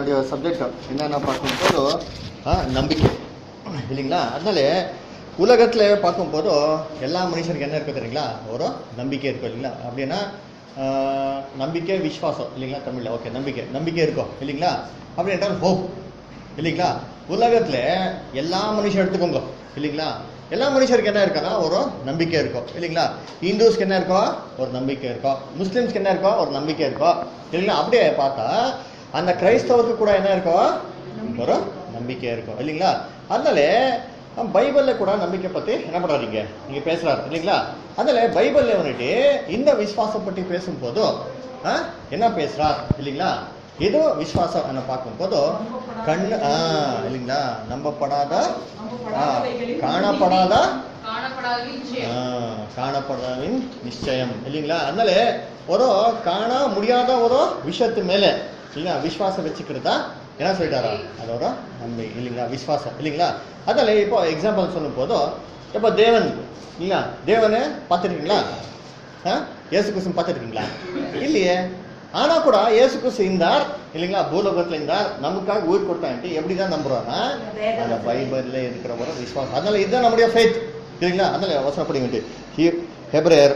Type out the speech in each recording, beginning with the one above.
என்னுடைய சப்ஜெக்ட் என்னென்ன பார்க்கும்போது ஆ, நம்பிக்கை இல்லைங்களா அதனால உலகத்தில் பார்க்கும்போது எல்லா மனுஷனுக்கு என்ன இருக்கும் தெரியுங்களா ஒரு நம்பிக்கை இருக்கும் இல்லைங்களா அப்படின்னா ஆ, நம்பிக்கை விஸ்வாசம் இல்லைங்களா தமிழில் ஓகே நம்பிக்கை நம்பிக்கை இருக்கும் இல்லைங்களா அப்படி என்றால் ஹோப் இல்லைங்களா உலகத்தில் எல்லா மனுஷன் எடுத்துக்கோங்க இல்லைங்களா எல்லா மனுஷருக்கு என்ன இருக்குன்னா ஒரு நம்பிக்கை இருக்கும் இல்லைங்களா இந்துஸ்க்கு என்ன இருக்கும் ஒரு நம்பிக்கை இருக்கும் முஸ்லிம்ஸ்க்கு என்ன இருக்கும் ஒரு நம்பிக்கை இருக்கும் இல்லைங்களா அப்படியே பார்த்தா அந்த கிரைஸ்தவருக்கு கூட என்ன இருக்கும் ஒரு நம்பிக்கை இருக்கும் இல்லைங்களா அதனால பைபிளில் கூட நம்பிக்கை பற்றி என்ன பண்ணுறாருங்க நீங்கள் பேசுகிறாரு இல்லைங்களா அதனால பைபிளில் வந்துட்டு இந்த விசுவாசம் பற்றி பேசும்போது ஆ, என்ன பேசுகிறார் இல்லைங்களா ஏதோ விசுவாசம் என்ன பார்க்கும்போது கண்ணு ஆ இல்லைங்களா நம்பப்படாத ஆ, காணப்படாத காணப்படாத நிச்சயம் ஆ, காணப்படாவின் நிச்சயம் இல்லைங்களா அதனால ஒரு காண முடியாத ஒரு விஷயத்து மேல இல்லைங்களா விசுவாசம் வச்சுக்கிறதா என்ன சொல்லிட்டாரா அது ஒரு நம்பி இல்லைங்களா விசுவாசம் இல்லைங்களா அதனால இப்போ எக்ஸாம்பிள் சொல்லும் போதும் இப்போ தேவன் இல்லைங்களா தேவனை பார்த்துருக்கீங்களா ஆ இயேசு கிறிஸ்து பார்த்துருக்கீங்களா இல்லையே ஆனா கூட இயேசு கிறிஸ்து இருந்தார் இல்லைங்களா பூலோகத்துல இருந்தார் நமக்காக உயிர் கொடுத்தான்ட்டு எப்படி தான் நம்புறோம்னா அந்த பைபிள்ல இருக்கிற ஒரு விசுவாசம் அதனால இதுதான் நம்முடைய ஃபேத் இல்லைங்களா அதனால வசனப்படி ஹெப்ரேயர்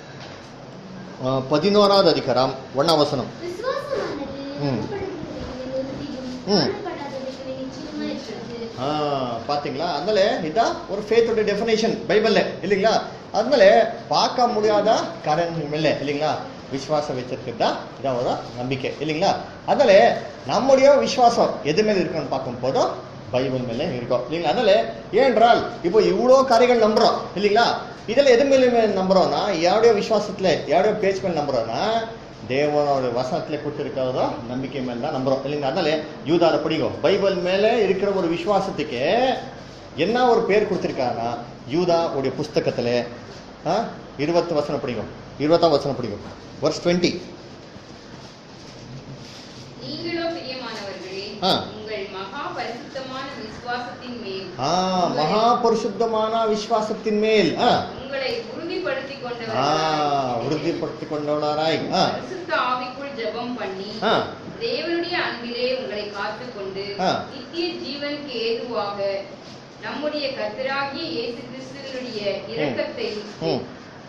அஹ், பதினோராவது அதிகாரம் ஒன்னாம் வசனம் விசுவாசமானது ம். நம்பப்படுகிறவைகளின் உறுதியும் ம். காணப்படாதவைகளின் நிச்சயமாயிருக்கிறது. ஆ, பாத்தீங்களா அதனால இதான் ஒரு ஃபேத்தோட டெஃபினேஷன் பைபிள்ல இல்லைங்களா அதனால பார்க்க முடியாத காரணம் இல்லை இல்லைங்களா விசுவாசம் வச்சிருக்கிறதா இதான் ஒரு நம்பிக்கை இல்லைங்களா அதனால நம்முடைய விசுவாசம் எது மேல இருக்குன்னு பார்க்கும் போதும் பைபிள் மேல இருக்கும் இல்லைங்களா அதனால ஏனென்றால் இப்போ இவ்வளோ காரியங்கள் நம்புறோம் இல்லைங்களா இதுல எது மேல மேல நம்புறோம்னா யாருடைய விசுவாசத்துல யாருடைய பேச்சு மேல நம்புறோம்னா தேவனோட வசனத்துல கொடுத்திருக்கிறதோ நம்பிக்கை மேல தான் நம்புறோம் இல்லைங்களா அதனால யூதால படிக்கும் பைபிள் மேல இருக்கிற ஒரு விசுவாசத்துக்கு என்ன ஒரு பேர் கொடுத்திருக்காங்கன்னா யூதா உடைய புஸ்தகத்துல ஆ, இருபத்து வசனம் படிக்கும் இருபத்தாம் வசனம் படிக்கும் வருஷ் டுவெண்ட்டி நீங்களோ பிரியமானவர்களே ஆ. உங்கள் மகா பரிசுத்தமான விசுவாசத்தின் மேல் ஆ மகா பரிசுத்தமான விசுவாசத்தின் மேல் ஆ, உங்களை உறுதிப்படுத்திக் ஆ கொண்டவர்களாய் உறுதிப்படுத்திக் கொண்டவனாராய் ஆ, பரிசுத்த ஆவிக்குள் ஜெபம் பண்ணி ஆ. தேவனுடைய அன்பிலே உங்களை காத்துக்கொண்டு ஆ. நித்திய ஜீவனுக்கு ஏதுவாக நம்முடைய கர்த்தராகிய இயேசு கிறிஸ்துவினுடைய இரக்கத்தை ம்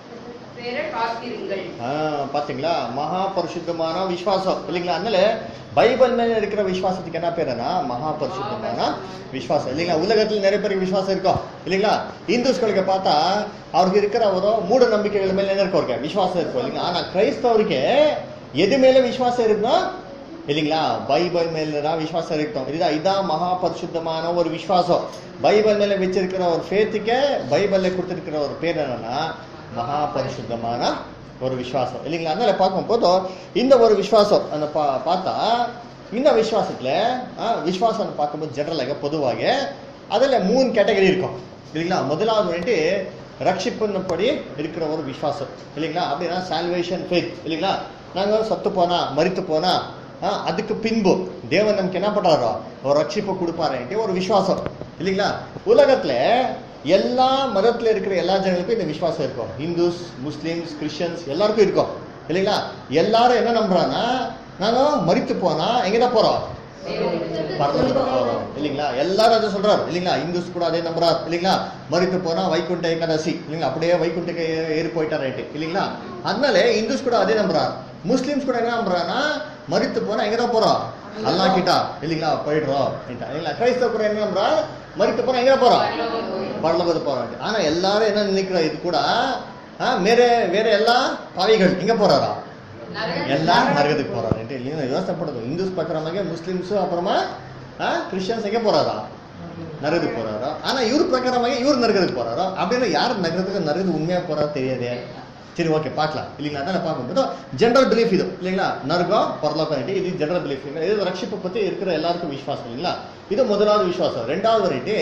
பெற காத்திருங்கள் ஆ, பாத்தீங்களா மகா பரிசுத்தமான விசுவாசம் இல்லைங்களா அதனால பைபிள் மேல இருக்கிற விசுவாசத்துக்கு என்ன பேருனா மகா பரிசுத்தமான விசுவாசம் இல்லைங்களா உலகத்துல நிறைய பேருக்கு விசுவாசம் இருக்கும் இல்லைங்களா இந்துஸ்களுக்கு பார்த்தா அவருக்கு இருக்கிற ஒரு மூட நம்பிக்கைகள் மேல என்ன இருக்கும் அவருக்கு? விசுவாசம் இருக்கும் இல்லைங்களா ஆனா கிரைஸ்தவருக்கு எது மேல விசுவாசம் இருக்கும் இல்லைங்களா பைபிள் மேல தான் விசுவாசம் இருக்கும் இதுதான் இதான் மகா பரிசுத்தமான ஒரு விசுவாசம் பைபிள் மேல வச்சிருக்கிற ஒரு ஃபேத்துக்கு பைபிள்ல கொடுத்திருக்கிற ஒரு பேர் என்னன்னா மகா பரிசுத்தமான ஒரு விசுவாசம் இல்லைங்களா அதனால பார்க்கும்போது இந்த ஒரு விசுவாசம் அந்த பா பார்த்தா இந்த விசுவாசத்துல ஆ, விசுவாசம் பார்க்கும்போது ஜெனரலாக பொதுவாக அதுல மூணு கேட்டகரி இருக்கும் இல்லைங்களா முதலாவது வந்துட்டு ரட்சிப்பின்படி இருக்கிற ஒரு விசுவாசம் இல்லைங்களா அப்படின்னா சால்வேஷன் ஃபேத் இல்லைங்களா நாங்க சத்து போனா மரித்து போனா ஆ, அதுக்கு பின்பு தேவன் நமக்கு என்ன பண்றாரோ ஒரு ரட்சிப்பு கொடுப்பாருன்ட்டு ஒரு விசுவாசம் இல்லைங்களா உலகத்துல எல்லா மதத்துல இருக்கிற எல்லா ஜனங்களுக்கும் இந்த விசுவாசம் இருக்கும் இந்துஸ் முஸ்லிம்ஸ் கிறிஸ்டியன்ஸ் எல்லாருக்கும் இருக்கும் இல்லைங்களா எல்லாரும் என்ன நம்புறாங்கன்னா நாங்க மரித்து போனா எங்கதான் போறோம் பரலோகத்துக்கு போறோம் இல்லைங்களா எல்லாரும் அதை சொல்றாரு இல்லைங்களா இந்துஸ் கூட அதே நம்புறாரு இல்லைங்களா மறித்து போனா வைகுண்ட ஏகாதசி இல்லைங்களா அப்படியே வைகுண்டக்கு ஏ- ஏறி போயிட்டாரு இல்லைங்களா அதனால இந்துஸ் கூட அதே நம்புறாரு முஸ்லிம்ஸ் கூட என்ன நம்புறாங்கன்னா மறித்து போனா எங்க தான் போறோம் அல்லா கிட்டா இல்லைங்களா போயிடுறோம் இல்லைங்களா கிரைஸ்தவ கூட என்ன நம்புறா மறித்து போனா எங்க போறோம் பரலோகத்துக்கு போறோம் ஆனா எல்லாரும் என்ன நினைக்கிற இது கூட ஆ, வேற வேற எல்லா பாவிகள் எங்க போறாரா எல்லாம் நரகத்துக்கு போறாரு இல்லைன்னா யோசனை பண்ணுறது இந்துஸ் பிரகாரமாக முஸ்லிம்ஸ் அப்புறமா கிறிஸ்டியன்ஸ் எங்க போறாரா நரகத்துக்கு போறாரா ஆனா இவர் பிரகாரமாக இவர் நரகத்துக்கு போறாரா அப்படின்னா யார் நரகத்துக்கு நரகத்துக்கு உண்மையா போறா தெரியாதே சரி ஓகே பார்க்கலாம் இல்லைங்களா அதான் பார்க்கும்போது ஜென்ரல் பிலீஃப் இது இல்லைங்களா நரகம் பரலோகம் இது ஜென்ரல் பிலீஃப் இது ரட்சிப்பை பத்தி இருக்கிற எல்லாருக்கும் விசுவாசம் இல்லைங்களா இது முதலாவது விசுவாசம் ரெண்டாவது வந்துட்டு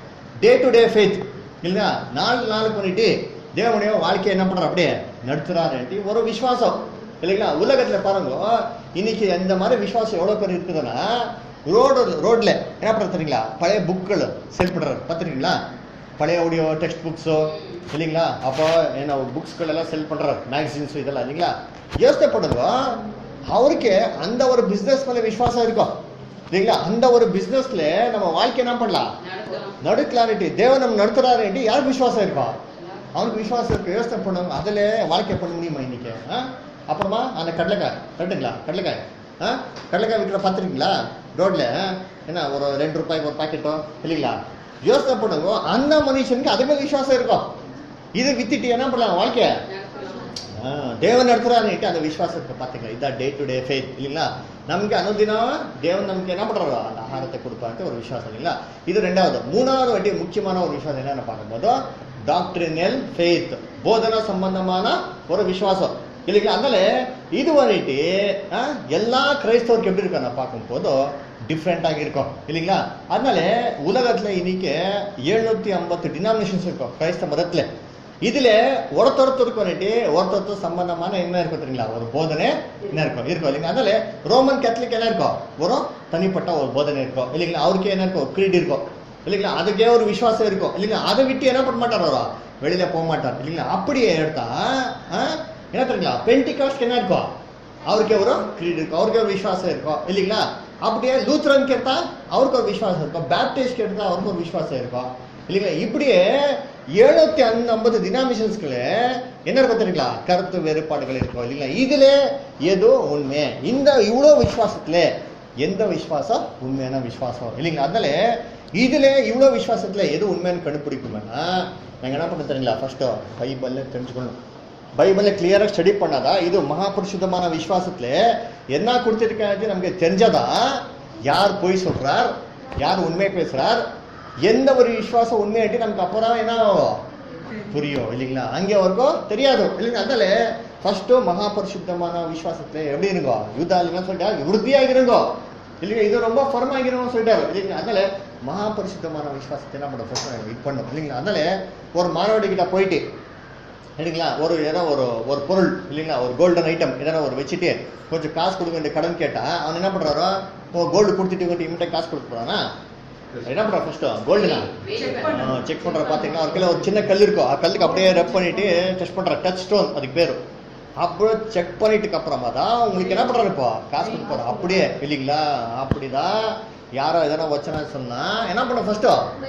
டே டு டே ஃபேத் இல்லைங்களா நாலு நாளுக்கு பண்ணிட்டு தேவனுடைய வாழ்க்கையை என்ன பண்றாரு அப்படியே நடத்துறாருன்ட்டு ஒரு விசுவாசம் இல்லைங்களா உலகத்துல பாருங்க இன்னைக்கு இந்த மாதிரி விசுவாசம் எவ்வளவு பேர் இருக்குதுன்னா ரோடு ரோட்ல என்ன பண்றது தெரியுங்களா பழைய புக்குகள் செல் பண்றாரு பார்த்துருக்கீங்களா பழைய ஆடியோ டெக்ஸ்ட் புக்ஸோ இல்லைங்களா அப்போ என்ன புக்ஸ்கள் எல்லாம் செல் பண்றாரு மேகசின்ஸ் இதெல்லாம் இல்லைங்களா யோசனை பண்ணுங்க அவருக்கு அந்த ஒரு பிசினஸ் மேல விசுவாசம் இருக்கும் இல்லைங்களா அந்த ஒரு பிசினஸ்ல நம்ம வாழ்க்கை என்ன பண்ணலாம் நடத்தலாம் நடு கிளாரிட்டி தேவன் நம்ம நடத்துறாருன்ட்டு யாருக்கு விசுவாசம் இருக்கா அவனுக்கு விசுவாசம் இருக்கு யோசனை பண்ணுவாங்க அதில் வாழ்க்கை பண்ண முடியுமா இன்னைக்கு ஆ? அப்புறமா அந்த கடலைக்காய் கரெக்டுங்களா கடலைக்காய் ஆ கடலைக்காய் விற்கிற பார்த்துருக்கீங்களா ரோட்ல என்ன ஒரு ரெண்டு ரூபாய்க்கு ஒரு பாக்கெட்டோ இல்லைங்களா யோசனை பண்ணுங்க அந்த மனுஷனுக்கு அது மேல விசுவாசம் இருக்கும் இது வித்துட்டு என்ன பண்ணலாம் வாழ்க்கைய நடத்தலாம் ஆ, தேவன் நடத்துறாருன்ட்டு அந்த விசுவாசத்தை பார்த்தீங்க இதான் டே டு டே ஃபேத் இல்லைங்களா நமக்கு அனுதினம் தேவன் நமக்கு என்ன பண்றாரோ அந்த ஆகாரத்தை கொடுப்பாரு ஒரு விசுவாசம் இல்லைங்களா இது ரெண்டாவது மூணாவது வட்டி முக்கியமான ஒரு விசுவாசம் என்னன்னு பார்க்கும்போது டாக்டரினல் ஃபேத் போதனா சம்பந்தமான ஒரு விசுவாசம் இல்லைங்களா அதனால இது வந்துட்டு ஆ, எல்லா கிரைஸ்தவருக்கு எப்படி இருக்கும் நான் பார்க்கும்போது டிஃப்ரெண்டாக இருக்கும் இல்லைங்களா அதனால உலகத்துல இன்னைக்கு எழுநூத்தி ஐம்பத்து டினாமினேஷன்ஸ் இருக்கும் கிரைஸ்தவ மதத்துல இதுல ஒருத்தொருத்தருக்கு வந்துட்டு ஒருத்தொருத்தர் சம்பந்தமான என்ன இருக்கும் தெரியுங்களா ஒரு போதனை என்ன இருக்கும் இருக்கும் இல்லைங்களா அதனால ரோமன் கேத்தலிக் என்ன இருக்கும் ஒரு தனிப்பட்ட ஒரு போதனை இருக்கும் இல்லைங்களா அவருக்கு என்ன இருக்கும் கிரீட் இருக்கும் இல்லைங்களா அதுக்கே ஒரு விசுவாசம் இருக்கும் இல்லைங்களா அதை விட்டு என்ன பண்ண மாட்டார் அவரா வெளியில போக மாட்டார் இல்லைங்களா அப்படியே எடுத்தா ஆ, என்ன தெரியுங்களா பென்டிகாஸ்ட் என்ன இருக்கும் அவருக்கு ஒரு கிரீட் இருக்கும் அவருக்கு ஒரு விசுவாசம் இருக்கும் இல்லைங்களா அப்படியே லூத்ரன் கேட்டா அவருக்கு ஒரு விசுவாசம் இருக்கும் பேப்டிஸ்ட் கேட்டா அவருக்கு ஒரு விசுவாசம் இருக்கும் இல்லைங்களா இப்படியே எழுநூத்தி ஐம்பது டினாமினேஷன்ஸ்கள என்ன இருக்கும் தெரியுங்களா கருத்து வேறுபாடுகள் இருக்கும் இல்லைங்களா இதுல ஏதோ உண்மை இந்த இவ்வளோ விசுவாசத்துல எந்த விசுவாசம் உண்மையான விசுவாசம் இல்லைங்களா அதனால இதுல இவ்வளோ விசுவாசத்துல எது உண்மையான கண்டுபிடிக்கும்னா நாங்க என்ன பண்ண தெரியுங்களா ஃபர்ஸ்ட் பைபிள்ல தெரிஞ்சுக்கணும் பைபிளை கிளியரா ஸ்டடி பண்ணாதா இது மகாபரிசுத்தமான விசுவாசத்துல என்ன கொடுத்துருக்காங்க நமக்கு தெரிஞ்சதா யார் பொய் சொல்றார் யார் உண்மை பேசுறார் எந்த ஒரு விசுவாசம் உண்மையாட்டி நமக்கு அப்புறம் என்ன ஆகும்? புரியும் இல்லைங்களா அங்கே வரைக்கும் தெரியாது இல்லைங்களா அதனால ஃபர்ஸ்ட் மகாபரிசுத்தமான விசுவாசத்துல எப்படி இருங்கோ யூதாலிங்கன்னு சொல்லிட்டாரு விருத்தியாக இருங்கோ இல்லைங்க இது ரொம்ப ஃபர்மாகிறோம் சொல்லிட்டாரு இல்லைங்களா அதனால மகாபரிசுத்தமான விசுவாசத்தை என்ன பண்ண ஃபர்ஸ்ட் இது பண்ணும் இல்லைங்களா அதனால ஒரு மாணவடி கிட்ட போயிட்டு இல்லைங்களா ஒரு ஏதோ ஒரு ஒரு பொருள் இல்லைங்களா ஒரு கோல்டன் ஐட்டம் எதனா ஒரு வச்சுட்டு கொஞ்சம் காசு கொடுக்க வேண்டிய கடன் கேட்டா அவன் என்ன பண்றாரோ ஓ கோல்டு கொடுத்துட்டு இவன்ட்டு இவன்ட்ட காசு கொடுக்க போறானா என்ன பண்றான் ஃபர்ஸ்ட் கோல்டுனா செக் பண்ற பாத்தீங்கன்னா ஒரு கிலோ ஒரு சின்ன கல் இருக்கும் ஆ கல்லுக்கு அப்படியே ரெப் பண்ணிட்டு டெஸ்ட் பண்ற டச் ஸ்டோன் அதுக்கு பேரு அப்புறம் செக் பண்ணிட்டுக்கு அப்புறமா தான் உங்களுக்கு என்ன பண்றாரு இப்போ காசு கொடுக்க போறோம் அப்படியே இல்லைங்களா அப்படிதான் யாரோ எதனா வச்சனா சொன்னா என்ன பண்ண ஃபர்ஸ்ட்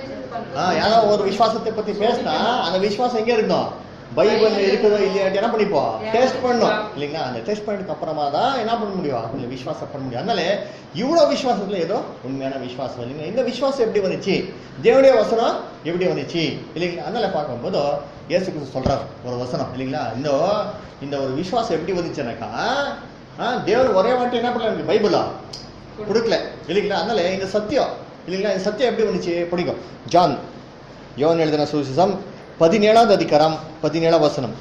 ஆ யாரோ ஒரு விசுவாசத்தை பத்தி பேசினா அந்த விசுவாசம் எங்க இருக்கும் பைபிள் இருக்குதோ இல்லையா என்ன பண்ணிப்போம் டெஸ்ட் பண்ணும் இல்லைங்களா அந்த டெஸ்ட் பண்ணதுக்கு அப்புறமா தான் என்ன பண்ண முடியும் அதுல விசுவாசம் பண்ண முடியும் அதனால இவ்வளவு விசுவாசத்துல ஏதோ உண்மையான விசுவாசம் இல்லைங்களா இந்த விசுவாசம் எப்படி வந்துச்சு தேவனுடைய வசனம் எப்படி வந்துச்சு இல்லைங்களா அதனால பார்க்கும்போது இயேசு கிறிஸ்து சொல்றாரு ஒரு வசனம் இல்லைங்களா இந்த இந்த ஒரு விசுவாசம் எப்படி வந்துச்சுனாக்கா ஆ, தேவன் ஒரே வாட்டி என்ன பண்ணல பைபிளா கொடுக்கல இல்லைங்களா அதனால இந்த சத்தியம் இல்லைங்களா இந்த சத்தியம் எப்படி வந்துச்சு பிடிக்கும் ஜான் யோன் எழுதின சுவிசேஷம் பதினேழாவது அதிகாரம் பதினேழாம் வசனம்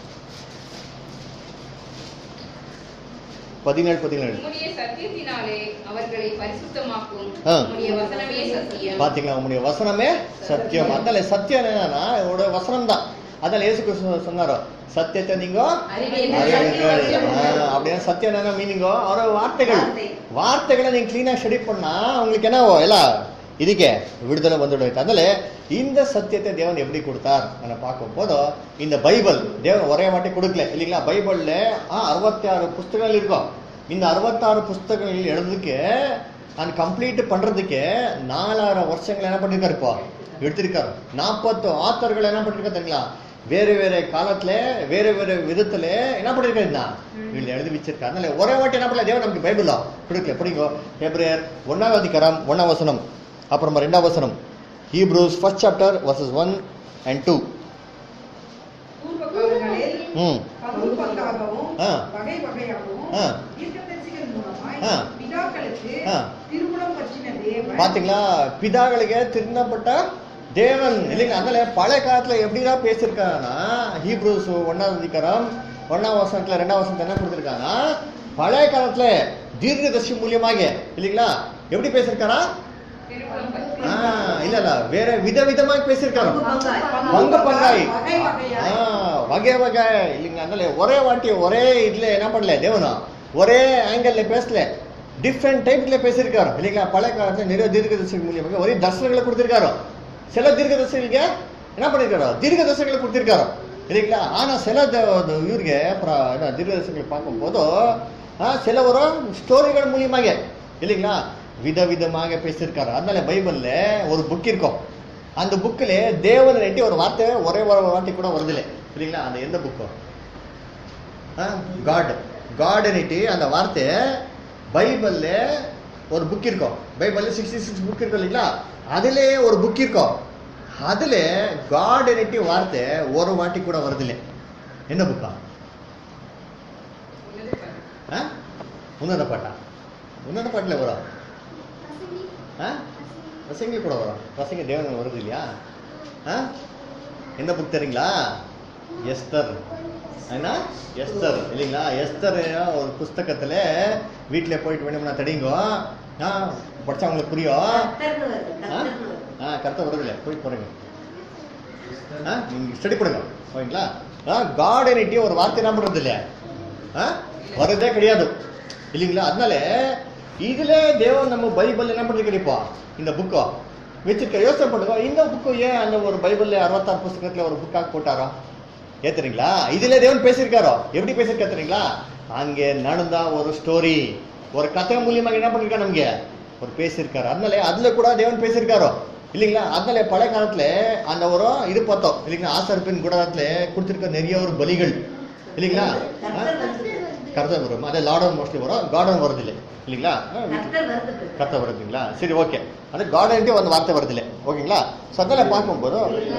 பதினேழு பதினேழு உம்முடைய சத்தியத்தினாலே அவர்களை பரிசுத்தமாக்கும் ஆ. உம்முடைய வசனமே சத்தியம் பாத்தீங்களா உங்களுடைய வசனமே சத்தியம் அதனால சத்தியம் என்னன்னா உங்களுடைய வசனம் தான் அதனால இயேசு கிறிஸ்து சொன்னாரோ சத்தியத்தை நீங்க அறிவீர்கள். அறிவீர்கள். ஆ, அப்படின்னா சத்தியம் என்ன மீனிங்கோ அவரோட வார்த்தைகள் வார்த்தைகளை நீங்க கிளீனா ஸ்டடி பண்ணா உங்களுக்கு என்னவோ எல்லாம் இதுக்கே விடுதலை வந்துடும் அதனால இந்த சத்தியத்தை தேவன் எப்படி கொடுத்தார் நான் பார்க்கும் போதும் இந்த பைபிள் தேவன் ஒரே வாட்டி கொடுக்கல இல்லைங்களா பைபிள்ல அறுபத்தி ஆறு புஸ்தகங்கள் இருக்கும் இந்த அறுபத்தாறு புஸ்தகங்கள் எழுதுறதுக்கு அது கம்ப்ளீட் பண்றதுக்கு நாலாயிரம் வருஷங்கள் என்ன பண்ணிருக்காரு இப்போ எடுத்திருக்காரு நாற்பத்து ஆத்தர்கள் என்ன பண்ணிருக்காரு தெரியுங்களா வேற வேற காலத்துல வேற வேற விதத்துல என்ன பண்ணிருக்காருன்னா இவங்க எழுதி வச்சிருக்காரு அதனால ஒரே வாட்டி என்ன பண்ணல தேவன் நமக்கு பைபிளா கொடுக்கல பிடிங்கோ எப்ரேயர் ஒன்னாவது அதிகாரம் ஒன்னாம் வசனம் அப்புறமா ரெண்டாம் வசனம் Hebrews first chapter verses one and two பூர்வ காலங்களில் ம் பங்கு பங்காகவும் ஆ. வகை வகையாகவும் ஆ. தீர்க்கதரிசிகள் மூலமாய் ஆ. பிதாக்களுக்கு ஆ. திருமணம் பற்றின தேவன் பாத்தீங்களா பிதாக்களுக்கு திருந்தப்பட்ட தேவன் இல்லைங்களா அதனால பழைய காலத்துல எப்படிதான் பேசியிருக்காங்கன்னா ஹீப்ரூஸ் ஒன்னாவது அதிகாரம் ஒன்னாம் வசனத்துல ரெண்டாம் வசனத்துல என்ன கொடுத்திருக்காங்க பழைய காலத்துல தீர்க்கதர்சி மூலியமாக இல்லைங்களா எப்படி பேசியிருக்காரா திருமணம் பற்றி ஆ, இல்ல இல்ல வேற விதவிதமாக பேசியிருக்காரு பங்காய். பங்கு பங்காய் வகை வகையாய். ஆ, வகை வகை இல்லைங்க அதனால ஒரே வாட்டி ஒரே இதுல என்ன பண்ணல தேவனா ஒரே ஆங்கிள் பேசல டிஃப்ரெண்ட் டைப்ல பேசியிருக்காரு இல்லைங்களா பழைய காலத்துல நிறைய தீர்க்கதரிசிகள் மூலியமாக ஒரே தர்சனங்களை கொடுத்திருக்காரு சில தீர்க்கதரிசிகளுக்கு என்ன பண்ணிருக்காரு தீர்க்கதரிசனங்களை கொடுத்திருக்காரு இல்லைங்களா ஆனா சில த- த- இவருக்கு அப்புறம் என்ன தீர்க்கதரிசனங்களை பார்க்கும்போது ஆ, சில ஒரு ஸ்டோரிகள் மூலியமாக இல்லைங்களா விதவிதமாக பேசியிருக்காரு அதனால பைபிள்ல ஒரு புக் இருக்கும் அந்த புக்கில் தேவன் ரெட்டி ஒரு வார்த்தை ஒரே ஒரு வார்த்தை கூட வருதில்லை இல்லைங்களா அந்த எந்த புக்கு காட் காட் அந்த வார்த்தை பைபிள்ல ஒரு புக் இருக்கும் பைபிள்ல சிக்ஸ்டி சிக்ஸ் புக் இருக்கும் இல்லைங்களா அதுல ஒரு புக் இருக்கும் அதுல காட் வார்த்தை ஒரு வாட்டி கூட வருதில்லை என்ன புக்கா உன்னத பாட்டு. ஆ? உன்னத பாட்டா உன்னத பாட்டில் வரும் பசங்க ஆ ரசிங்க கூட வரும் ரசிங்க தேவன் வருது இல்லையா ஆ எந்த புக் தெரியுங்களா எஸ்தர் என்ன எஸ்தர் இல்லைங்களா எஸ்தர் ஒரு புஸ்தகத்துல வீட்டில் போயிட்டு வேணும்னா தெரியுங்கோ ஆ படிச்சவங்களுக்கு புரியும் கர்த்தர்னு வருது, ஆ கர்த்தர்னு வருது. ஆ கரெக்டாக வருதுல்ல போய் போறீங்க ஆ நீங்கள் ஸ்டடி பண்ணுங்க ஓகேங்களா ஆ காட் எனிட்டி ஒரு வார்த்தை என்ன பண்ணுறது இல்லையா ஆ வரதே கிடையாது இல்லைங்களா அதனால இதுல தேவன் நம்ம பைபிள் என்ன பண்ணிருக்காரு இப்போ இந்த புக்கோ வச்சிருக்க யோசனை பண்ணுங்க இந்த புக்கு ஏன் அந்த ஒரு பைபிள்ல அறுபத்தாறு புஸ்தகத்துல ஒரு புக்காக போட்டாரோ ஏத்துறீங்களா இதுல தேவன் பேசியிருக்காரோ எப்படி பேசியிருக்காரு தெரியுங்களா அங்கே நடந்த ஒரு ஸ்டோரி ஒரு கதை மூலியமாக என்ன பண்ணிருக்காரு நமக்கு ஒரு பேசியிருக்காரு அதனால அதுல கூட தேவன் பேசியிருக்காரோ இல்லைங்களா அதனால பழைய காலத்துல அந்த ஒரு இது பார்த்தோம் இல்லைங்களா ஆசர்பின் குடாரத்துல கொடுத்திருக்க நிறைய ஒரு பலிகள் இல்லைங்களா ஆ? கர்த்தர் வருது. கர்த்தர் வரும் அதே லார்டன் மோஸ்ட்லி வரும் கார்டன் வருது இல்லை இல்லைங்களா ஆ, வீட்டு- கர்த்தர் வருது. கர்த்தர் வருதுங்களா சரி ஓகே அது கார்டன்ட்டு வந்து வார்த்தை வருது இல்லை ஓகேங்களா ஸோ அதனால பார்க்கும்போது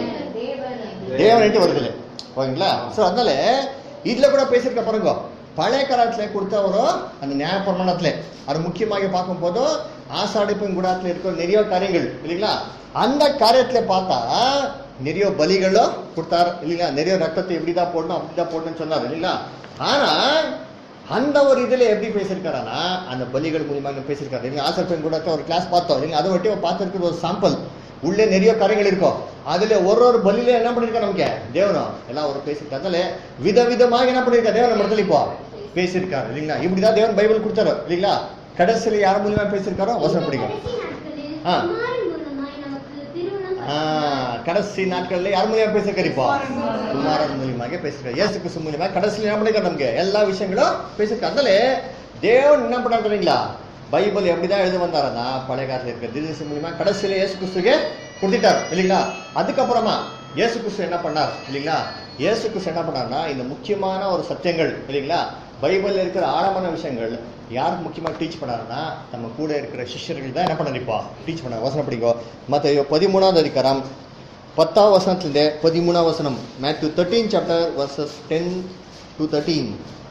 தேவன்ட்டு வருது இல்லை ஓகேங்களா ஸோ அதனால இதுல கூட பேசியிருக்க பாருங்க பழைய காலத்துல கொடுத்த ஒரு அந்த நியாய பிரமாணத்துல அது முக்கியமாக பார்க்கும்போது ஆசாடிப்பின் குடாத்துல இருக்கிற நிறைய காரியங்கள் இல்லைங்களா அந்த காரியத்துல பார்த்தா நிறைய பலிகளும் கொடுத்தாரு இல்லைங்களா நிறைய ரத்தத்தை எப்படிதான் போடணும் அப்படிதான் போடணும்னு சொன்னார் இல்லைங்களா ஆனா அந்த ஒரு இதுல எப்படி பேசியிருக்காருன்னா அந்த பலிகள் மூலியமாக பேசியிருக்காரு இல்லைங்க ஆசர் பெண் கூட ஒரு கிளாஸ் பார்த்தோம் இல்லைங்க அதை வட்டி பார்த்துருக்குற ஒரு சாம்பிள் உள்ளே நிறைய காரியங்கள் இருக்கும் அதுல ஒரு ஒரு பலியில என்ன பண்ணிருக்கா நமக்கு தேவனம் எல்லாம் ஒரு பேசியிருக்காரு அதனால விதவிதமாக என்ன பண்ணிருக்கா தேவன் நம்ம இடத்துல இப்போ பேசியிருக்காரு இல்லைங்களா இப்படிதான் தேவன் பைபிள் கொடுத்தாரு இல்லைங்களா கடைசியில யார் மூலியமா பேசியிருக்காரோ வசனம் பிடிக்கும் கடைசி நாட்களில் ஆ. குமாரன் மூலமாய் நமக்கு திருமணம் ஆஹ், கடைசி நாட்கள்ல யார் மூலியமா பேசியிருக்காரு இப்போ குமாரன் மூலமா. குமாரன் மூலியமாக பேசியிருக்காரு இயேசு கிறிஸ்து மூலியமா கடைசியில என்ன பண்ணிருக்காரு நமக்கு எல்லா விஷயங்களும் பேசியிருக்காரு அதனால தேவன் என்ன பண்ணாரு தெரியுங்களா பைபிள் எப்படிதான் எழுத வந்தாருன்னா பழைய காலத்துல இருக்க தீர்க்கதரிசி மூலியமா கடைசியில இயேசு கிறிஸ்துக்கு கொடுத்துட்டார் இல்லைங்களா அதுக்கப்புறமா இயேசு கிறிஸ்து என்ன பண்ணார் இல்லைங்களா இயேசு கிறிஸ்து என்ன பண்ணார்னா இந்த முக்கியமான ஒரு சத்தியங்கள் இல்லைங்களா பைபிள்ல இருக்கிற ஆழமான விஷயங்கள் யாருக்கு முக்கியமாக டீச் பண்ணாருன்னா நம்ம கூட இருக்கிற சிஷ்யர்கள் தான் என்ன பண்ணாரு இப்போ டீச் பண்ணார் வசனம் படிக்கும் மற்ற பதிமூணாவது அதிகாரம் பத்தாம் வசனத்திலிருந்து பதிமூணாம் வசனம் Matthew thirteen chapter verses ten to thirteen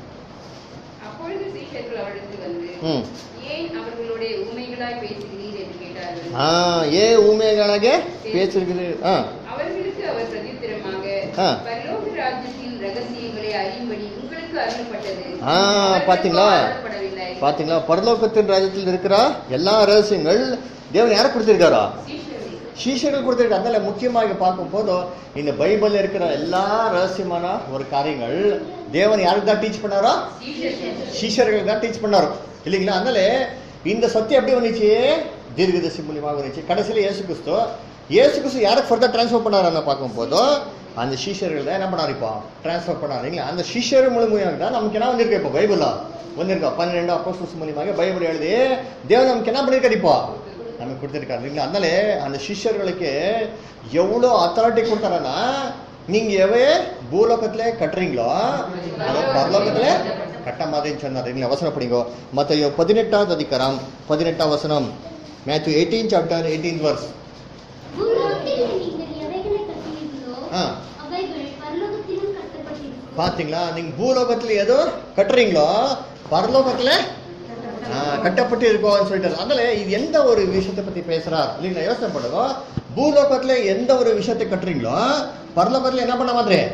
அப்பொழுது சீஷர்கள் அவரிடத்தில் வந்து ம் ஏன் அவர்களுடைய உண்மைகளாய் பேசுகிறீர் என்று கேட்டார்கள் ஆ ஏ ஊமைகளாக பேசிருக்கிறது ஆ அவர்களுக்கு அவர் பிரதித்திரமாக ஆ. பரலோக ராஜ்யத்தின் ரகசியங்களை அறியும்படி உங்களுக்கு அருளப்பட்டது ஆ, அவர்களுக்கோ பாத்தீங்களா? அருளப்படவில்லை. பாத்தீங்களா பரலோகத்தின் ராஜ்யத்தில் இருக்கிற எல்லா ரகசியங்கள் தேவன் யாரை கொடுத்திருக்காரோ சீஷர்கள் சீஷர்கள் கொடுத்திருக்க அதனால முக்கியமாக பார்க்கும் போது இந்த பைபிள்ல இருக்கிற எல்லா ரகசியமான ஒரு காரியங்கள் தேவன் யாருக்கு தான் டீச் பண்ணாரோ சீஷர்கள் சீஷர்கள் தான் டீச் பண்ணாரு இல்லைங்களா அதனால இந்த சத்தியம் எப்படி வந்துச்சு தீர்க்கதரிசி மூலியமாக வந்துச்சு கடைசியில் இயேசு கிறிஸ்து இயேசு கிறிஸ்து யாருக்கு ஃபர்தர் ட்ரான்ஸ்ஃபர் பண்ணாருன்னு பார்க்கும்போது அந்த சீஷர்கள் தான் என்ன பண்ணாரு இப்போ ட்ரான்ஸ்ஃபர் பண்ணாரு இல்லைங்களா அந்த சீஷர் மூலியமாக தான் நமக்கு என்ன வந்திருக்கு இப்போ பைபிளா வந்திருக்கா பன்னிரெண்டு அப்போஸ்டல்ஸ் மூலியமாக பைபிள் எழுதி தேவன் நமக்கு என்ன பண்ணிருக்காரு இப்போ நமக்கு கொடுத்துருக்காரு இல்லைங்களா அதனால அந்த சிஷ்யர்களுக்கு எவ்வளோ அத்தாரிட்டி கொடுத்தாருன்னா நீங்க எவே பூலோகத்துல கட்டுறீங்களோ அதை பரலோகத்துல கட்ட மாதிரின்னு சொன்னார் இல்லைங்களா வசனம் படிங்கோ மற்ற பதினெட்டாவது அதிகாரம் பதினெட்டாம் வசனம் Matthew eighteen chapter eighteen verse பூலோகத்தில் நீங்கள் எவைகளை கட்டுவீர்களோ ஆ. அவைகள் பரலோகத்திலும் கட்டப்பட்டிருக்கும் பாத்தீங்களா நீங்க பூலோகத்துல ஏதோ கட்டுறீங்களோ பரலோகத்துல ஆ, கட்டப்பட்டு இருக்கோம்னு சொல்லிட்டாரு அதனால இது எந்த ஒரு விஷயத்தை பத்தி பேசுறார் இல்லைங்களா யோசனை பண்ணுங்க பூலோகத்துல எந்த ஒரு விஷயத்தை கட்டுறீங்களோ பரலோகத்துல என்ன பண்ண மாதிரி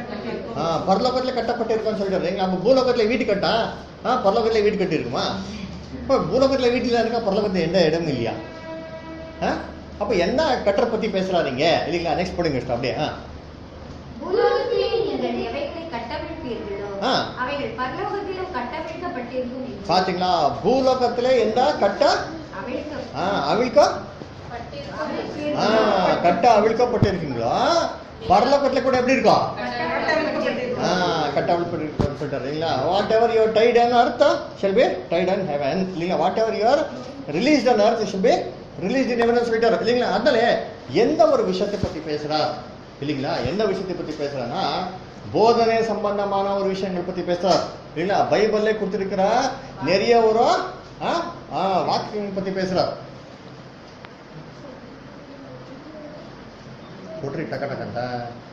ஆ பரலோகத்துல கட்டப்பட்டு இருக்கோம்னு சொல்லிட்டாரு இல்லைங்களா அப்ப பூலோகத்துல வீடு கட்டா ஆ பரலோகத்துல வீடு கட்டி இருக்குமா இப்போ பூலோகத்துல வீட்டுல இருக்கா பரலோகத்துல எந்த இடமும் இல்லையா ஆ அப்ப என்ன கட்டுற பத்தி பேசுறாதீங்க இல்லைங்களா நெக்ஸ்ட் போடுங்க இஷ்டம் அப்படியே ஆ பூலோகத்திலே நீங்கள் எவைகளை கட்டவிழ்ப்பீர்களோ ஆ. அவைகள் பரலோகத்திலும் கட்டவிழ்க்கப்பட்டிருக்கும் என்று பாத்தீங்களா பூலோகத்துல எந்த கட்ட அவிழ்க்க- ஆ அவிழ்க்கா ஆ பட்டிருக்கும். கட்ட அவிழ்க்கப்பட்டிருக்கீங்களா பரலோகத்துல கூட எப்படி இருக்கும் ஆ கட்டவிழ்ப்பட்டிருக்கிறது சொல்லிட்டாரு இல்லைங்களா whatever your tied on earth shall be tied in heaven இல்லைங்களா whatever your release on earth shall be release in heaven சொல்லிட்டாரு இல்லைங்களா அதனால எந்த ஒரு விஷயத்தை பத்தி பேசுறா இல்லைங்களா எந்த விஷயத்தை பத்தி பேசுறான்னா போதனை சம்பந்தமான ஒரு விஷயங்கள் பத்தி பேசுறார் இல்லைங்களா பைபிள்லே கொடுத்திருக்கிற நிறைய ஒரு ஆ, ஆ, வாக்கியங்கள் பத்தி பேசுறார் ಕೊಟ್ರಿ ಟಕ ಟಕ ಅಂತ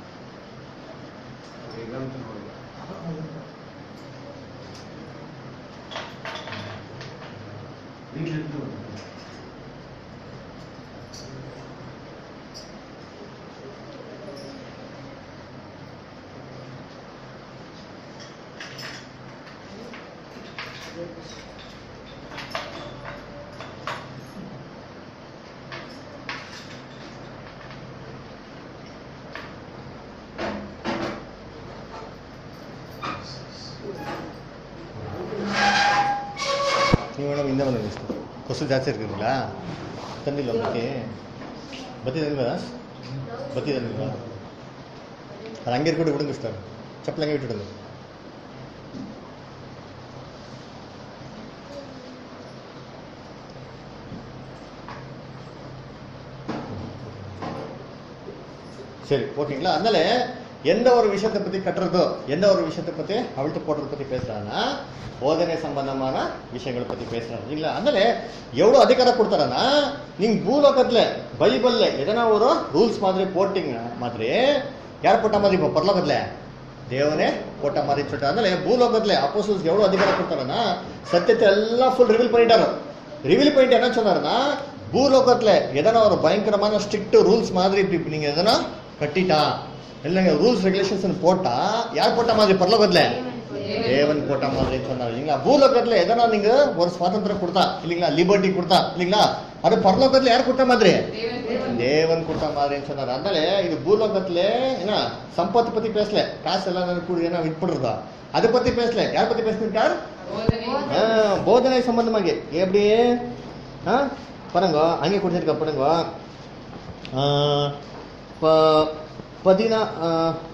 ನೀವು ಮೇಡಮ್ ಹಿಂದೆ ಬಂದಿದೆ ಇಷ್ಟು ಕೊಸು ಜಾಸ್ತಿ ಇರ್ತಿರಲಿಲ್ಲ ತಂದಿಲ್ಲ ಬತ್ತಿ ಬತ್ತಿ ತಂದಿಲ್ಲ ಬತ್ತಿ ತಂದಿಲ್ಲ ಅದು ಹಂಗೆ ಇರ್ಕೊಂಡು ಬಿಡುಂಗ ಇಷ್ಟ ಚಪ್ಪಲ್ ಹಂಗೆ ಇಟ್ಟಿಡುದು சரி ஓகேங்களா அதனால எந்த ஒரு விஷயத்தை பத்தி கட்டுறதோ எந்த ஒரு விஷயத்தை பத்தி அவிழ்த்து போடுறத பத்தி பேசுறாங்கன்னா போதனை சம்பந்தமான விஷயங்களை பத்தி பேசுறாங்க இல்லைங்களா அதனால எவ்வளவு அதிகாரம் கொடுத்தாரன்னா நீங்க பூலோகத்துல பைபிள்ல எதனா ஒரு ரூல்ஸ் மாதிரி போட்டீங்க மாதிரி யார் போட்ட மாதிரி இப்போ பரலோகத்துல தேவனே போட்ட மாதிரி சொல்லிட்டு அதனால பூலோகத்துல அப்போசல்ஸ் எவ்வளவு அதிகாரம் கொடுத்தாருன்னா சத்தியத்தை எல்லாம் ஃபுல் ரிவீல் பண்ணிட்டாரு ரிவீல் பண்ணிட்டு என்ன சொன்னாருன்னா பூலோகத்துல எதனா ஒரு பயங்கரமான ஸ்ட்ரிக்ட் ரூல்ஸ் மாதிரி இப்படி இப்படி நீங்க எதனா கட்டிட்டா இல்லைங்க ரூல்ஸ் ரெகுலேஷன்ஸ் போட்டா யார் போட்ட மாதிரி பரலோகத்துல தேவன் போட்ட மாதிரி சொன்னார் இல்லைங்களா பூலோகத்துல எதனா நீங்க ஒரு சுவாதந்திரம் கொடுத்தா இல்லைங்களா லிபர்ட்டி கொடுத்தா இல்லைங்களா அது பரலோகத்துல யார் கொடுத்த மாதிரி தேவன் கொடுத்த மாதிரின்னு சொன்னார் அதனால இது பூலோகத்துல என்ன சம்பத்து பத்தி பேசல காசு எல்லாம் கூட என்ன விற்படுறதா அதை பத்தி பேசல யார் பத்தி பேசிருக்கார் ஆ, போதனை சம்பந்தமாக எப்படி ஆ பாருங்க அங்கே கொடுத்துருக்க பாருங்க ஆ, ப- பதினா ஆ,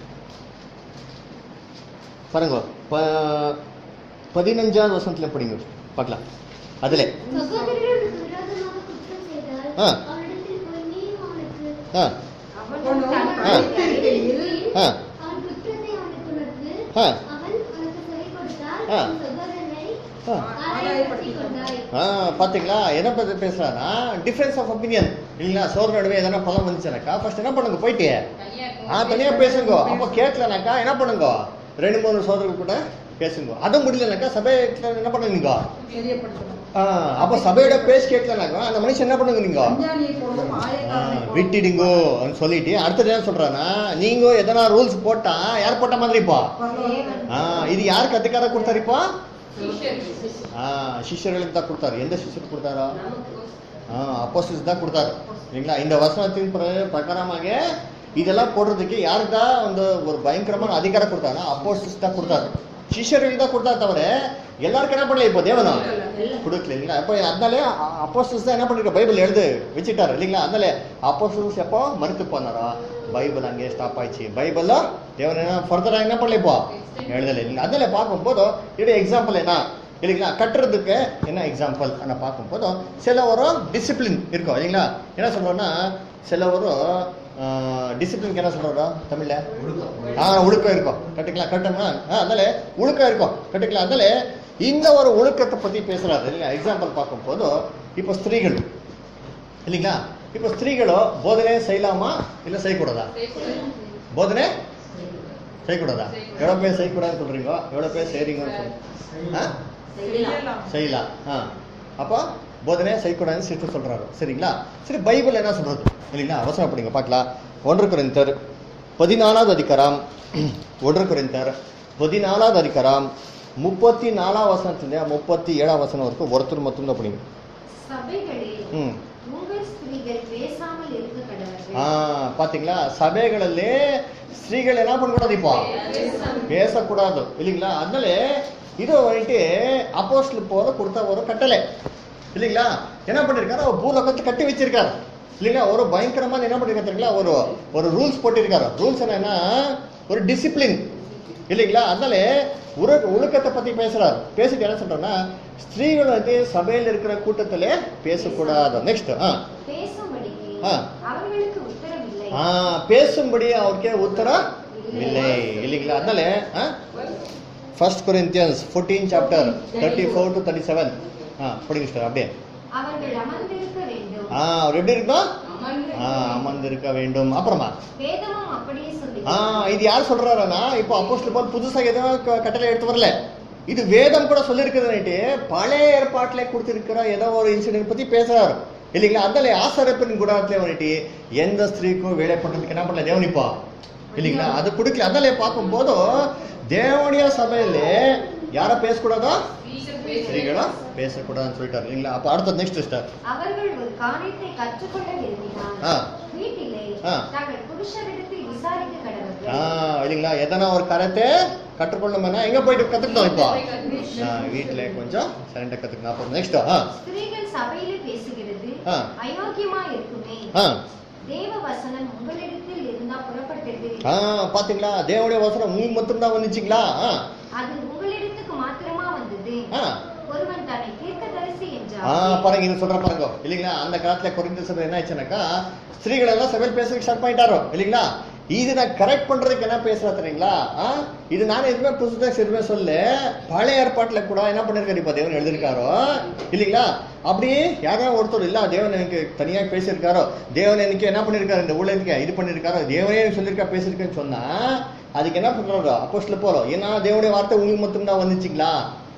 பாருங்க ப- பதினஞ்சாவது வசனத்துல படிங்க பார்க்கலாம் அதுல சகோதரனுக்கு விரோதமாக குற்றம் செய்தால் ஆ. அவனிடத்தில் போய் நீயும் அவனுக்கு ஆ அவனும் ஆ. தன் படித்திருக்கையில் ஆ அவன் குற்றத்தை அவனுக்கு உணர்த்து ஆ. அவன் உனக்கு சொல்லிக் கொடுத்தால் ஆ. உன் சகோதரனை ஆ ஆதாயப்படுத்திக் கொண்டாய் ஆ பாத்தீங்களா என்ன பத்தி பேசுறானா டிஃபரன்ஸ் ஆஃப் ஒப்பீனியன் இல்லைங்களா சோர் நடுவே எதனா பழம் வந்துச்சுனாக்கா ஃபர்ஸ்ட் என்ன பண்ணுங்க போயிட்டு ஆ தனியா பேசுங்க அப்போ கேட்கலனாக்கா என்ன பண்ணுங்க ரெண்டு மூணு சோதரர்கள் கூட பேசுங்க அது முடியலனாக்கா சபையில என்ன பண்ணுங்க தெரியப்படுத்தணும் ஆ, அப்போ சபையோட பேசி கேட்கலனாக்கா அந்த மனுஷன் என்ன பண்ணுங்க நீங்க அஞ்ஞானியை போலவும் ஆ, ஆயக்காரனை போலவும் விட்டுடுங்கோ அப்படின்னு சொல்லிட்டு அடுத்தது என்ன சொல்றானா நீங்க எதனா ரூல்ஸ் போட்டா யார் போட்ட மாதிரி இப்போ பரலோகத்தில் ஆ, இது யாருக்கு அதிகாரம் கொடுத்தாரு இப்போ ஆ, சிஷ்யர்களுக்கு தான் கொடுத்தாரு எந்த சிஷ்யருக்கு கொடுத்தாரா அப்போசிஸ் தான் கொடுத்தாரு இல்லைங்களா இந்த வசனத்தின் பிர- பிரகாரமாக இதெல்லாம் போடுறதுக்கு யாருக்கு தான் அந்த ஒரு பயங்கரமான அதிகாரம் கொடுத்தாருன்னா அப்போசிஸ் தான் கொடுத்தாரு சிஷ்யர்களுக்கு தான் கொடுத்தா தவிர எல்லாருக்கும் என்ன பண்ணல இப்போ தேவனா கொடுக்கல இல்லைங்களா இப்போ அதனாலே அப்போசிஸ் தான் என்ன பண்ணிருக்க பைபிள் எழுது வச்சுட்டாரு இல்லைங்களா அதனால அப்போசிஸ் எப்போ மறுத்து போனாரா பைபிள் அங்கே ஸ்டாப் ஆயிடுச்சு பைபிள்ல தேவன் என்ன ஃபர்தரா என்ன பண்ணல இப்போ எழுதலை இல்லைங்களா அதில் பார்க்கும்போது இதோட எக்ஸாம்பிள் என்ன இல்லைங்களா கட்டுறதுக்கு என்ன எக்ஸாம்பிள் நான் பார்க்கும்போது சில ஒரு டிசிப்ளின் இருக்கும் இல்லைங்களா என்ன சொல்றோம்னா சில ஒரு டிசிப்ளினுக்கு என்ன சொல்றோம் தமிழ்ல ஆ ஒழுக்கம் இருக்கும் கட்டுக்கலாம் கட்டணும்னா ஆ அதனால ஒழுக்கம் இருக்கும் கட்டுக்கலாம் அதனால இந்த ஒரு ஒழுக்கத்தை பத்தி பேசுறாரு இல்லைங்களா எக்ஸாம்பிள் பார்க்கும்போது இப்போ ஸ்திரீகள் இல்லைங்களா இப்போ ஸ்திரீகளோ போதனை செய்யலாமா இல்லை செய்யக்கூடாதா போதனை செய்யக்கூடாதா எவ்வளோ பேர் செய்யக்கூடாதுன்னு சொல்றீங்க எவ்வளோ பேர் செய்றீங்கன்னு சொல்றீங்க ஆ செய்யலாம் செய்யலாம் ஆ அப்போ போதனை செய்யக்கூடாதுன்னு சிஸ்டர் சொல்றாரு சரிங்களா சரி பைபிள் என்ன சொல்றது இல்லைங்களா அவசரம் அப்படிங்க பார்க்கலாம் ஒன்று குறைந்தர் பதினாலாவது அதிகாரம் ஒன்று குறைந்தர் பதினாலாவது அதிகாரம் முப்பத்தி நாலாம் வசனத்துல முப்பத்தி ஏழாம் வசனம் வரைக்கும் ஒருத்தர் மட்டும் தான் படிங்க சபைகளே ம் உங்கள் ஸ்திரீகள் பேசாமல் இருக்க கடவர்கள் ஆ பாத்தீங்களா சபைகளிலே ஸ்திரீகள் என்ன பண்ணக்கூடாது இப்போ பேசக்கூடாது இல்லைங்களா அதனால இது வந்துட்டு அப்போஸ்டல் போல கொடுத்த ஒரு கட்டளை இல்லைங்களா என்ன பண்ணிருக்காரு அவர் பூலோகத்தை கட்டி வச்சிருக்காரு இல்லைங்களா ஒரு பயங்கரமான என்ன பண்ணிருக்காரு தெரியுங்களா ஒரு ஒரு ரூல்ஸ் போட்டிருக்காரு ரூல்ஸ் என்னன்னா ஒரு டிசிப்ளின் இல்லைங்களா அதனால உரு ஒழுக்கத்தை பத்தி பேசுறாரு பேசிட்டு என்ன சொல்றோம்னா ஸ்திரீகள் வந்து சபையில் இருக்கிற கூட்டத்திலே பேசக்கூடாது நெக்ஸ்ட் ஆ பேசும்படிக்கு ஆ. அவர்களுக்கு உத்தரவில்லை ஆ பேசும்படி அவருக்கு உத்தரம் இல்லை இல்லைங்களா அதனால first Corinthians fourteen chapter thirty four to thirty seven ஆ படிங்க சார் அப்படியே அவர்கள் அமர்ந்திருக்க வேண்டும் ஆ அவர் எப்படி இருக்கணும் அமர்ந்து ஆ அமர்ந்திருக்க வேண்டும் அப்புறமா வேதமும் அப்படியே சொல்லி ஆ இது யார் சொல்றாருன்னா இப்போ அப்போஸ்தலர் பவுல் புதுசா எதுவும் க- கட்டளை எடுத்து வரல இது வேதம் கூட சொல்லியிருக்கிறதுனாட்டு பழைய ஏற்பாட்டில கொடுத்திருக்கிற ஏதோ ஒரு இன்சிடென்ட் பத்தி பேசுறாரு இல்லைங்களா அதனால ஆசாரப்பின் குடாரத்துல வந்துட்டு எந்த ஸ்திரீக்கும் வேலை பண்றதுக்கு என்ன பண்ணல தேவனிப்பா இல்லைங்களா அது கொடுக்கல அதனால பார்க்கும்போது தேவனிய சபையில யார பேசக்கூடாதோ ஸ்ரீகள் பேசுறது. ஸ்திரீகளா பேசக்கூடாதுன்னு சொல்லிட்டாரு இல்லைங்களா அப்ப அடுத்த நெக்ஸ்ட் ஸ்டார் அவர்கள் ஒரு காரியத்தை கற்றுக்கொள்ள விரும்பினால் ஆ. வீட்டிலே ஆ. தங்கள் புருஷரிடத்தில் விசாரிக்க ஆ கடவுள் இல்லைங்களா எதனா ஒரு கரத்தை கற்றுக்கொள்ளணும்னா எங்க போயிட்டு கத்துக்கணும் இப்போ போய் கத்துக்கணும். ஆ, வீட்ல கொஞ்சம் சைலண்டா கத்துக்கணும் அப்புறம் நெக்ஸ்ட் ஆ ஸ்திரீகள் சபையிலே பேசுகிறது ஆ. அயோக்கியமா இருக்குமே ஆ தேவ வசனம் உங்களிடத்தில் இருந்தா புறப்பட்டது ஆ பாத்தீங்களா தேவனுடைய வசனம் உங்களுக்கு மட்டும்தான் வந்துச்சுங்களா ஆ அது உங்களிடத்துக்கு மாத்திரமா வந்தது ஆ ஒருவன் தன்னை தீர்க்கதரிசி ஆ என்றார் பாருங்க இது சொல்ற பாருங்க இல்லைங்களா அந்த காலத்துல குறைந்த சபை என்ன ஆச்சுனாக்கா ஸ்திரீகள் எல்லாம் சபையில் பேசுறதுக்கு ஸ்டார்ட் பண்ணிட்டாரோ இல்லைங்களா இது நான் கரெக்ட் பண்றதுக்கு என்ன பேசுறா தெரியுங்களா ஆ இது நான் எதுவுமே புதுசா எதுவுமே சொல்ல பழைய ஏற்பாட்டுல கூட என்ன பண்ணிருக்காரு இப்ப தேவன் எழுதியிருக்காரோ இல்லைங்களா அப்படியே யாரோ ஒருத்தர் இல்ல தேவன் எனக்கு தனியா பேசியிருக்காரோ தேவன் எனக்கு என்ன பண்ணிருக்காரு இந்த ஊழியத்துக்கு இது பண்ணிருக்காரோ தேவனே எனக்கு சொல்லியிருக்கா பேசியிருக்கேன்னு சொன்னா அதுக்கு என்ன பண்றாரு அப்போஸ்ல போறோம் ஏன்னா தேவனுடைய வார்த்தை உங்களுக்கு மட்டும் தான் வந்துச்சுங்களா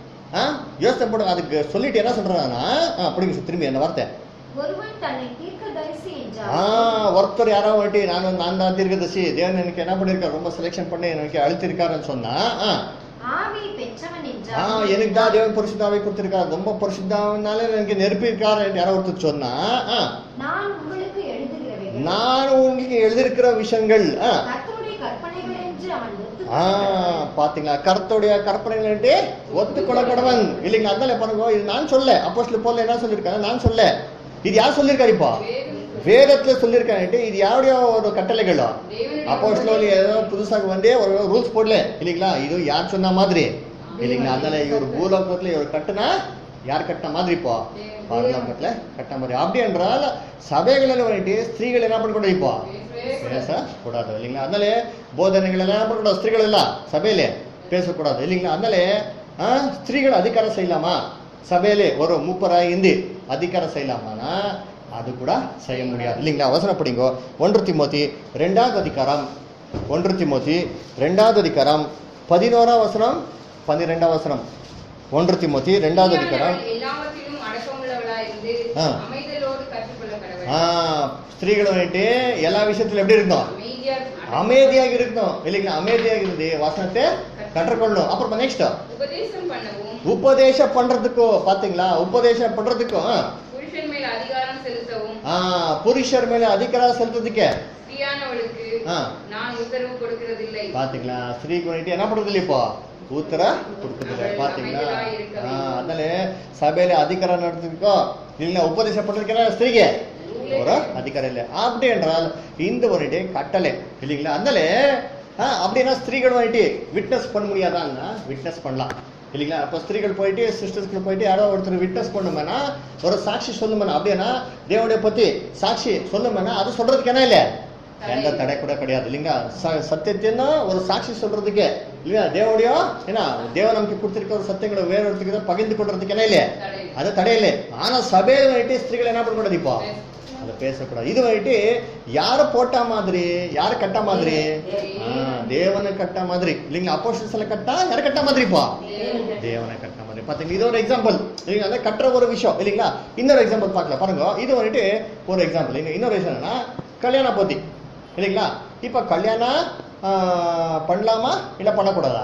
ஆ யோசனை போடுங்க அதுக்கு சொல்லிட்டு என்ன சொல்றாங்கன்னா ஆ பிடிங்க திரும்பி அந்த வார்த்தை ஒருவன் தன்னை தீர்க்கதரிசி ஆ என்றார் ஒருத்தர் யாரோ வந்துட்டு நான் நான் தான் தீர்க்கதரிசி தேவன் எனக்கு என்ன பண்ணிருக்காரு ரொம்ப செலெக்ஷன் பண்ணி எனக்கு அழுத்திருக்காருன்னு சொன்னா ஆ ஆவி பெற்றவன் ஆ என்றார் எனக்கு தான் தேவன் பரிசுத்தாவை கொடுத்திருக்காரு ரொம்ப பரிசுத்தாவினால எனக்கு நெருப்பி இருக்காரு யாரோ ஒருத்தர் சொன்னா ஆ நான் உங்களுக்கு எழுதுகிறவைகள் நான் உங்களுக்கு எழுதியிருக்கிற விஷயங்கள் ஆ கர்த்தருடைய கற்பனைகள் என்று அவன் ஆ ஒத்துக்கொண்டான். பாத்தீங்களா கர்த்தருடைய கற்பனைகள் ஒத்துக்கொள்ள கடவன் இல்லைங்களா அதனால பாருங்க இது நான் சொல்ல அப்போஸ்ல போல என்ன சொல்லியிருக்காங்க நான் சொல்ல இது யார் சொல்லியிருக்காரு இப்போ வேதம் வேதத்துல சொல்லியிருக்காங்க இது யாருடைய ஒரு கட்டளைகளோ தேவனுடைய அப்போஸ்ல ஏதோ புதுசாக வந்து ஒரு ரூல்ஸ் போடல இல்லைங்களா இது யார் சொன்ன மாதிரி இல்லைங்களா அதனால இவர் பூலோகத்துல இவர் கட்டுனா யார் கட்டின மாதிரி இப்போ பரலோகத்துல கட்டின மாதிரி அப்படி என்றால் சபைகளில் வந்துட்டு ஸ்திரீகள் என்ன பண்ணக்கூடாது இப்போ பேச கூடாது இல்லைங்களா அதனால போதனைகள் எல்லாம் என்ன பண்ணக்கூடாது ஸ்திரீகள் எல்லாம் சபையில பேசக்கூடாது இல்லைங்களா அதனால ஆ, ஸ்திரீகள் அதிகாரம் செய்யலாமா சபையிலே ஒரு மூப்பராய் இருந்து அதிகாரம் செய்யலாமானா அது கூட செய்ய முடியாது இல்லைங்களா அவசரம் படிங்கோ ஒன்று திமோத்தி ரெண்டாவது அதிகாரம் ஒன்று திமோத்தி ரெண்டாவது அதிகாரம் பதினோராம் வசனம் பன்னிரெண்டாம் வசனம் ஒன்று திமோத்தி ரெண்டாவது அதிகாரம் ஸ்திரீயானவள் எல்லாவற்றிலும் அடக்கமுள்ளவளாய் இருந்து ஆ. அமைதலோடு கற்றுக்கொள்ள கடவுள் ஆ ஸ்திரீகள் வந்துட்டு எல்லா விஷயத்துல எப்படி இருக்கணும் அமைதியா அமைதியாக இருக்கணும் இல்லைங்களா அமைதியாக இருந்து வசனத்தை கற்றுக்கொள்ளணும் அப்புறம் நெக்ஸ்ட் உபதேசம் பண்ணவும் உபதேசம் பண்றதுக்கோ பாத்தீங்களா உபதேசம் பண்றதுக்கும் புருஷன் மேல் அதிகாரம் செலுத்தவும் ஆ புருஷர் மேல அதிகாரம் செலுத்துறதுக்கு ஸ்திரியானவளுக்கு ஆ. நான் உத்தரவு கொடுக்கிறதில்லை பாத்தீங்களா ஸ்திரீக்கு வந்துட்டு என்ன பண்றது இல்லை இப்போ ஊத்தர கொடுக்குறது அவள் பாத்தீங்களா அமைதியாய் இருக்க ஆ, வேண்டும். அதனால சபையில அதிகாரம் நடத்துறதுக்கோ இல்ல உபதேசம் பண்றதுக்கு ஸ்திரீக்கு ஒரு அதிகாரம் இல்லை அப்படி என்றால் இந்த ஒரு கட்டளை இல்லைங்களா அதனால ஆ, அப்படின்னா ஸ்திரீகள் வந்துட்டு விட்னஸ் பண்ண முடியாதான்னா விட்னஸ் பண்ணலாம் இல்லைங்களா அப்போ ஸ்திரீகள் போயிட்டு சிஸ்டர்ஸ்க்கு போயிட்டு யாரோ ஒருத்தர் விட்னஸ் பண்ணுமேனா ஒரு சாட்சி சொல்லுமேனா அப்படின்னா தேவனுடைய பத்தி சாட்சி சொல்லுமேனா அது சொல்றதுக்கு என்ன இல்லை எந்த தடை கூட கிடையாது இல்லைங்களா ச- சத்தியத்தைன்னா ஒரு சாட்சி சொல்றதுக்கு இல்லையா தேவனுடைய ஏன்னா தேவன் நமக்கு கொடுத்திருக்க ஒரு சத்தியங்களை வேற ஒருத்தருக்கு பகிர்ந்து கொள்றதுக்கு என்ன இல்லை தடை இல்லை. அது தடையில்லை ஆனா சபையில வந்துட்டு ஸ்திரீகள் என்ன பண்ணக்கூடாது இப்போ அதை பேசக்கூடாது இது வந்துட்டு யார போட்டா மாதிரி யார கட்ட மாதிரி ஆ, தேவனை கட்ட மாதிரி இல்லைங்களா அப்போஸ்டல்ஸ்ல கட்டா யார கட்ட மாதிரி இப்போ தேவனை கட்ட மாதிரி பாத்தீங்க இது ஒரு எக்ஸாம்பிள் இல்லைங்களா அதான் கட்டுற ஒரு விஷயம் இல்லைங்களா இன்னொரு எக்ஸாம்பிள் பார்க்கல பாருங்க இது வந்துட்டு ஒரு எக்ஸாம்பிள் இன்னொரு விஷயம் என்னன்னா கல்யாண பத்தி இல்லைங்களா இப்ப கல்யாணம் ஆ, பண்ணலாமா இல்ல பண்ணக்கூடாதா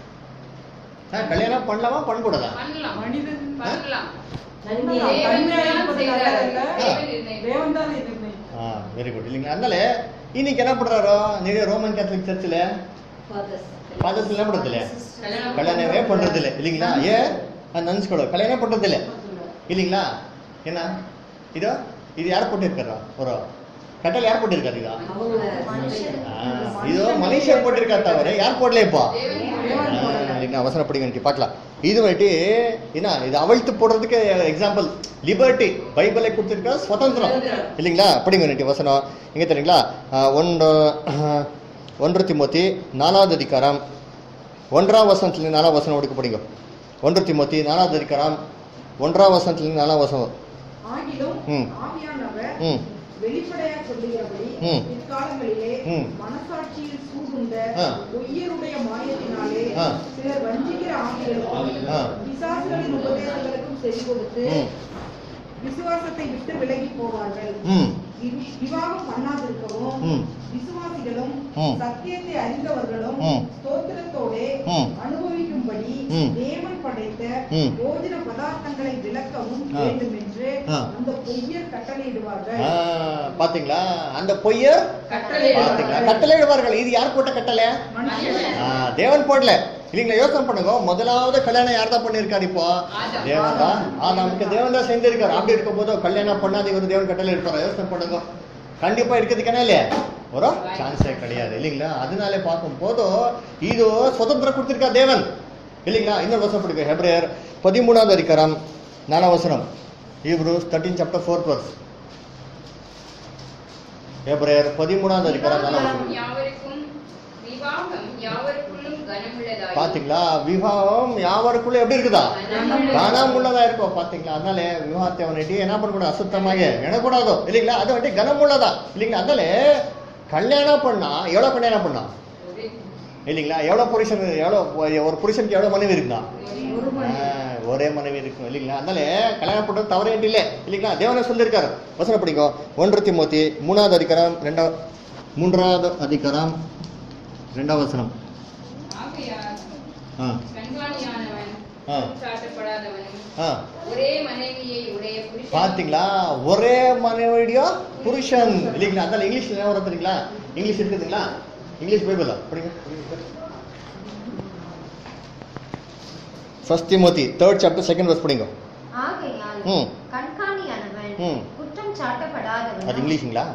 ஆ, கல்யாணம் பண்ணலாமா பண்ணக்கூடாதா பண்ணலாம் மனிதன் பண்ணலாம் தனிமையா தேவன் தனிமையா தான் இருப்பது செய்தார். நல்லதல்ல. தேவன் நிர்ணயித்தார். தேவன் தான் இது நிர்ணயித்தார். ஆ வெரி குட் இல்லைங்களா அதனால இன்னைக்கு என்ன பண்றாரோ நிறைய ரோமன் கேத்தலிக் சர்ச்சில் ஃபாதர்ஸ் என்ன பண்றது இல்ல கல்யாணம் கல்யாணமே பண்றது இல்ல இல்லைங்களா ஏன் அது நினைச்சுக்கோ கல்யாணம் பண்றது இல்ல இல்லைங்களா என்ன இதோ இது யார் போட்டிருக்காரா ஒரு கட்டல் யார் போட்டிருக்காரு இதோ மனுஷன் ஆ, இதோ மனுஷன் போட்டிருக்கா தவிர யார் போடல இப்போ தேவன் என்ன அவசரம் படிங்க பார்க்கலாம் இது வந்துட்டு என்ன இது அவிழ்த்து போடுறதுக்கு எக்ஸாம்பிள் லிபர்ட்டி பைபிளை கொடுத்துருக்க சுதந்திரம் இல்லைங்களா படிங்க வந்துட்டு வசனம் எங்கே தெரியுங்களா ஆஹ், ஒன்று ஆஹ், ஒன்று திமோத்தி நாலாவது அதிகாரம் ஒன்றாம் வசனத்துலேருந்து நாலாம் வசனம் ஒடுக்க படிங்க ஒன்று திமோத்தி நாலாவது அதிகாரம் ஒன்றாம் வசனத்துலேருந்து நாலாம் வசனம் ஆகிலும் ம். ஆவியானவர் ம் வெளிப்படையா சொல்லுகிறபடி ம். இக்காலங்களிலே ம். மனசாட்சியில் சூடுண்ட ஆ. பொய்யருடைய மாயத்தினாலே ஆ. சிலர் வஞ்சிக்கிற ஆவிகளுக்கும் ஆ. பிசாசுகளின் உபதேசங்களுக்கும் செவி கொடுத்து ம் விசுவாசத்தை விட்டு விலகி போவார்கள் ம் வி- விவாகம் பண்ணாதிருக்கவும் ம். விசுவாசிகளும் ம். சத்தியத்தை அறிந்தவர்களும் ம். ஸ்தோத்திரத்தோடே ம். அனுபவிக்கும்படி ம். தேவன் படைத்த ம். போஜன பதார்த்தங்களை விளக்கவும் ஆ. வேண்டும் என்று ஆ. அந்த பொய்யர் கட்டளையிடுவார்கள் ஆ, பாத்தீங்களா அந்த பொய்யர் பாத்தீங்களா கட்டளையிடுவார்கள் இது யார் போட்ட கட்டளை மனுஷன் ஆ, தேவன் போடல இல்லைங்களா யோசனை பண்ணுங்க முதலாவது கல்யாணம் யார் தான் பண்ணியிருக்காரு இப்போ ஆதாம். தேவன் தான் ஆ நமக்கு தேவன் தான் செஞ்சிருக்காரு அப்படி இருக்கும் போது கல்யாணம் பண்ணாத இவர் தேவன் கட்டளை இருப்பாரா யோசனை பண்ணுங்க கண்டிப்பா இருக்கிறதுக்கான இல்லையா ஒரு சான்ஸே கிடையாது இல்லைங்களா அதனால பார்க்கும் போது இது சுதந்திரம் கொடுத்திருக்கா தேவன் இல்லைங்களா இன்னொரு வசனம் பிடிக்கும் ஹெப்ரேயர் பதிமூணாவது அதிகாரம் நாலாம் வசனம் Hebrews thirteen chapter fourth verse ஹெப்ரேயர் பதிமூணாவது அதிகாரம் நாலாம் விவாகம் வசனம் யாவருக்கும் விவாகம் யாவருக்குள்ளும் கனமுள்ளதாய் பாத்தீங்களா விவாகம் யாவருக்குள்ள எப்படி இருக்குதா கனமுள்ளதாய் கனம் உள்ளதா இருக்கும் பாத்தீங்களா அதனால விவாகத்தை வந்துட்டு என்ன பண்ணக்கூடாது அசுத்தமாக எண்ணக்கூடாதோ இல்லைங்களா அது வந்துட்டு கனம் உள்ளதா இல்லைங்களா அதனால கல்யாணம் பண்ணா எவ்வளவு கல்யாணம் பண்ணா ஒரு- இல்லைங்களா எவ்வளவு புருஷன் எவ்வளவு ஒரு புருஷனுக்கு எவ்வளவு மனைவி இருக்குதா ஒரு மணி ஆஹ், ஒரே மனைவி இருக்கும் இல்லைங்களா அதனால கல்யாணம் பண்றது தவறே இல்லை இல்லைங்களா தேவனை சொல்லியிருக்காரு வசனம் படிக்கும் ஒன்று திமோத்தி மூணாவது அதிகாரம் ரெண்டாவது மூன்றாவது அதிகாரம் ரெண்டாவது வசனம் ஆகையால் ஆ கண்காணியானவன் ஆ. சாட்டப்படாதவனும் ஆ ஒரே மனைவியை உடைய புருஷன் பாத்தீங்களா ஒரே மனைவியோ புருஷன் இல்லைங்களா அதனால இங்கிலீஷ்ல என்ன வரும் தெரியுங்களா இங்கிலீஷ் இருக்குதுங்களா இங்கிலீஷ் பைபிளா படிங்க first Timothy third chapter second verse படிங்க ஆகையால் ம். கண்காணியானவன் ம். குற்றம் சாட்டப்படாதவன் அது இங்கிலீஷுங்களா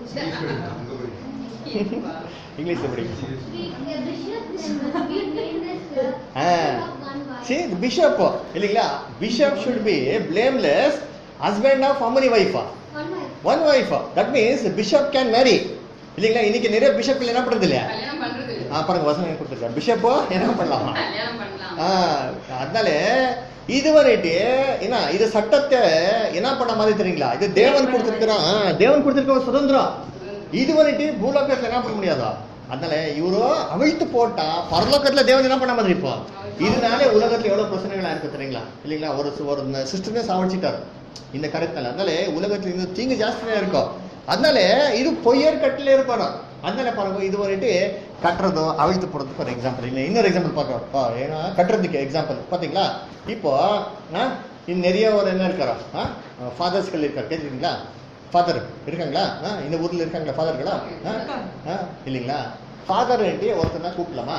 இங்கிலீஷ்ல படிங்க The bishop must be blameless. Ah see the bishop இல்லைங்களா bishop should be blameless husband of how many wife One wife. one wife that means bishop can marry இல்லைங்களா இன்னைக்கு நிறைய பிஷப்கள் என்ன பண்றது இல்லையா கல்யாணம் பண்றது ஆ பாருங்க வசனம் கொடுத்துருக்காரு பிஷப்போ என்ன பண்ணலாம் கல்யாணம் பண்ணலாம் ஆ அதனால இது வந்துட்டு என்ன இது சட்டத்தை என்ன பண்ண மாதிரி தெரியுங்களா இது தேவன் கொடுத்துருக்கிறான் தேவன் கொடுத்துருக்க ஒரு சுதந்திரம் இது வந்துட்டு பூலோகத்துல என்ன பண்ண முடியாதா அதனால இவரு அவிழ்த்து போட்டா பரலோகத்துல தேவன் என்ன பண்ண மாதிரி இப்போ இதனால உலகத்துல எவ்வளவு பிரச்சனைகளா இருக்கு தெரியுங்களா இல்லைங்களா ஒரு சு- ஒரு சிஸ்டமே சாவடிச்சிட்டாரு இந்த கருத்துல அதனால உலகத்துல இந்த தீங்கு ஜாஸ்தியா இருக்கும் அதனால இது பொய்யர் கட்டில இருக்கணும் அதனால பாருங்க இது வந்துட்டு கட்டுறதோ அவிழ்த்து போடுறதுக்கு ஒரு எக்ஸாம்பிள் இல்லை இன்னொரு எக்ஸாம்பிள் பார்க்கலாம் பா, ஏன்னா கட்டுறதுக்கு எக்ஸாம்பிள் பாத்தீங்களா இப்போ ஆ, இது நிறைய ஒரு என்ன இருக்காரா ஃபாதர்ஸ்கள் இருக்காரு கேட்டுருக்கீங்களா ஃபாதர் இருக்காங்களா ஆ, இந்த ஊர்ல இருக்காங்களா ஃபாதர்களா ஆ இல்லைங்களா ஃபாதர் ஒருத்தர் தான் கூப்பிடலாமா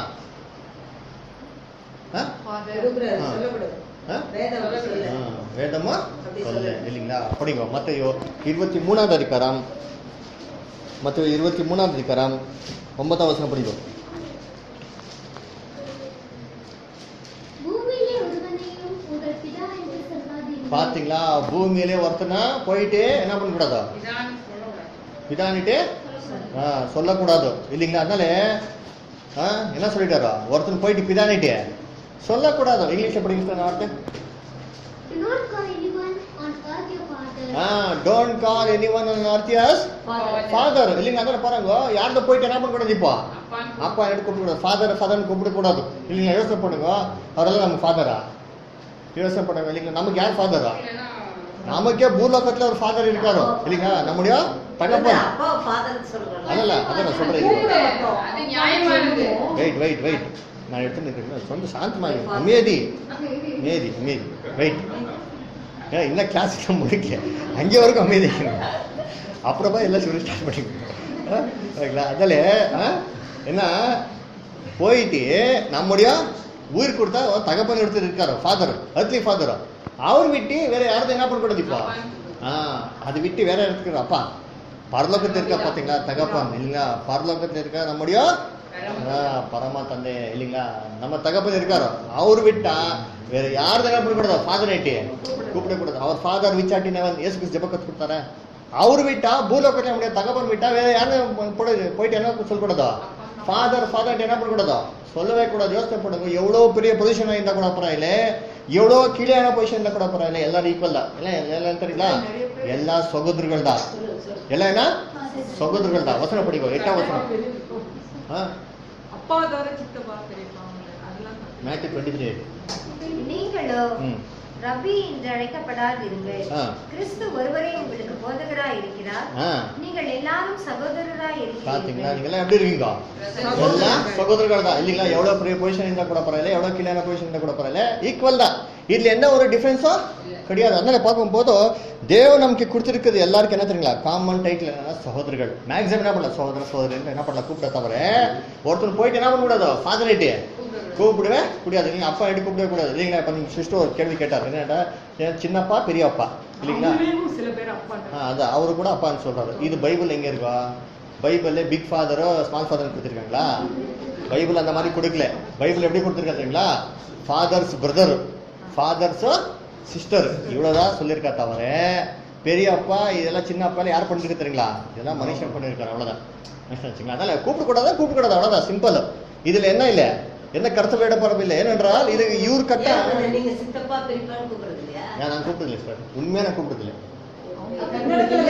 ஆ? கொடுக்குறாரு, ஆ. சொல்லக்கூடாது. ஆ? வேதம் அப்படி சொல்லல. ஆ, வேதமா அப்படி சொல்ல சொல்லு. இல்லைங்களா அப்படிங்க மத்தையோ இருபத்தி மூணாவது அதிகாரம் மற்ற இருபத்தி மூணாவது அதிகாரம் ஒன்பதாம் வசனம் படிக்கும் பூமியிலே ஒருவனையும் உங்கள் பிதா என்று சொல்லாதீர்கள். பாத்தீங்களா பூமியிலே ஒருத்தனா போயிட்டு என்ன பண்ணக்கூடாதா இதான் சொல்லக்கூடாது இதானிட்டு ஆ, சொல்லக்கூடாது இல்லைங்களா அதனால ஆ, என்ன சொல்லிட்டாரா ஒருத்தன் போயிட்டு பிதானிட்டு சொல்லக்கூடாது இங்கிலீஷ்ல படிக்கிற வார்த்தை Do not call anyone on earth your father. Ah don't call any one on earth as father இல்லைங்க அதான் பாருங்க யார்கிட்ட போயிட்டு என்ன பண்ணக்கூடாது இப்போ அப்பான்னு அப்பா எடுத்து கூப்பிடக்கூடாது ஃபாதர் ஃபாதர்னு கூப்பிடக்கூடாது இல்லைங்களா யோசனை பண்ணுங்க அவரெல்லாம் நம்ம ஃபாதரா யோசனை பண்ணுங்க இல்லைங்களா நமக்கு யார் ஃபாதரா இல்லைன்னா நமக்கே பூலோகத்துல ஒரு ஃபாதர் இருக்காரோ இல்லைங்களா நம்முடைய தகப்பன் அப்பா father சொல்றாங்க. அதல்ல அதான் நான் சொல்றேன் கூப்பிட மாட்டோம். அது நியாயமானது. வெயிட் வெயிட் வெயிட் நான் எடுத்து நிற்கிறேன் சொந்த சாந்தமாக அமைதி அமைதி அமைதி வெயிட் ஏன் இன்னும் கிளாஸ் முடிக்கல அங்கே வரைக்கும் அமைதி அப்புறமா எல்லாம் சொல்லி ஸ்டார்ட் பண்ணிக்கணும் ஓகேங்களா அதில் என்ன போயிட்டு நம்முடைய உயிர் கொடுத்தா ஒரு தகப்பன் எடுத்து இருக்காரு ஃபாதர் அர்த்லி ஃபாதர் அவர் விட்டு வேற யாரும் என்ன பண்ணக்கூடாது இப்போ ஆ அது விட்டு வேற இடத்துக்கு அப்பா பரலோகத்தில் இருக்கா பார்த்தீங்களா தகப்பன் இல்லைங்களா பரலோகத்தில் இருக்க நம்முடைய ஆ, பரம ತಂದೆ இல்லைங்களா நம்ம தகப்பன் இருக்காரோ அவர் விட்டா வேற யார் தகப்பன் கூடாது ஃபாதர் ஐட்டி கூப்பிடக்கூடாது அவர் ஃபாதர் விச்சாட்டின வந்து ஏசு கிறிஸ்து ஜெப கற்றுக் அவர் விட்டா பூலோகத்தில் நம்முடைய தகப்பன் விட்டா வேற யாரும் போட- போயிட்டு என்ன சொல்லக்கூடாதோ ஃபாதர் ஃபாதர் என்ன பண்ணக்கூடாதோ சொல்லவே கூடாது யோசனை பண்ணுங்க எவ்வளோ பெரிய பொசிஷனாக இருந்தால் கூட பரவாயில்ல எவ்வளோ கீழேயான பொசிஷன் இருந்தால் கூட பரவாயில்ல எல்லாரும் ஈக்குவல் தான் இல்லை எல்லாம் தெரியுங்களா எல்லா சகோதரர்கள் தான் எல்லாம் என்ன சகோதரர்கள் தான் வசனம் படிக்கும் எட்டாம் வசனம் ஆ அப்பா தவிர சித்தப்பா பெரியப்பா அவங்க அதெல்லாம் தப்பு. மேட்ச் டுவெண்ட்டி த்ரீ நீங்களோ ம் ரபி என்று அழைக்கப்படாதிருங்கள் ஆ. கிறிஸ்து ஒருவரே உங்களுக்கு போதகராய் இருக்கிறார் ஆ நீங்கள் எல்லாரும் சகோதரராய் பாத்தீங்களா இருக்கிறீர்கள் நீங்க எப்படி இருக்கீங்க எல்லாம் சகோதரர்கள் தான் இல்லைங்களா எவ்வளவு பெரிய பொசிஷன் இருந்தா கூட பரவாயில்ல எவ்வளவு கீழான பொசிஷன் இருந்தா கூட பரவாயில்ல ஈக்குவல் தான் இதுல என்ன ஒரு டிஃபரன்ஸோ கிடையாது அதனால பார்க்கும்போது தேவன் நமக்கு கொடுத்திருக்கிறது எல்லாருக்கும் என்ன தெரியுங்களா காமன் டைட்டில் என்னன்னா சகோதரர்கள் மேக்ஸிமம் என்ன பண்ணல சகோதர சகோதரன் என்ன பண்ணல கூப்பிட தவிர ஒருத்தர் போயிட்டு என்ன பண்ணக்கூடாது ஃபாதர் ஐட்டி கூப்பிடவே கூடாது நீங்க அப்பா ஐட்டி கூப்பிடவே கூடாது இல்லைங்களா இப்ப நீங்க சிஸ்டர் ஒரு கேள்வி கேட்டார் என்னடா என் சின்னப்பா பெரியப்பா இல்லைங்களா அவங்களையும் சில பேர் அப்பா ஆ, அதான் அவரு கூட அப்பான்னு சொல்றாரு இது பைபிள் எங்க இருக்கா பைபிள்ல பிக் ஃபாதரோ ஸ்மால் ஃபாதர் கொடுத்துருக்காங்களா பைபிள் அந்த மாதிரி கொடுக்கல பைபிள் எப்படி கொடுத்துருக்காங்களா ஃபாதர்ஸ் பிரதர் ஃபாதர்ஸ் சிஸ்டர் இவ்வளவுதான் சொல்லியிருக்கா தவிர பெரியப்பா இதெல்லாம் சின்ன அப்பா யார் பண்ணிருக்கு தெரியுங்களா இதெல்லாம் மனுஷன் பண்ணியிருக்காரு அவ்வளவுதான் மனுஷன் வச்சுங்களா அதனால கூப்பிடக்கூடாதா கூப்பிடக்கூடாது அவ்வளவுதான் சிம்பிள் இதுல என்ன இல்ல என்ன கருத்து வேட பரவில்லை ஏனென்றால் இது இவர் கட்ட ஏன் நீங்க சித்தப்பா பெரியப்பான்னு கூப்பிடுறது இல்லையா ஏன் நான் கூப்பிட்டதில்லை சார் உண்மையா நான் கூப்பிட்டதில்லை கன்னடத்துல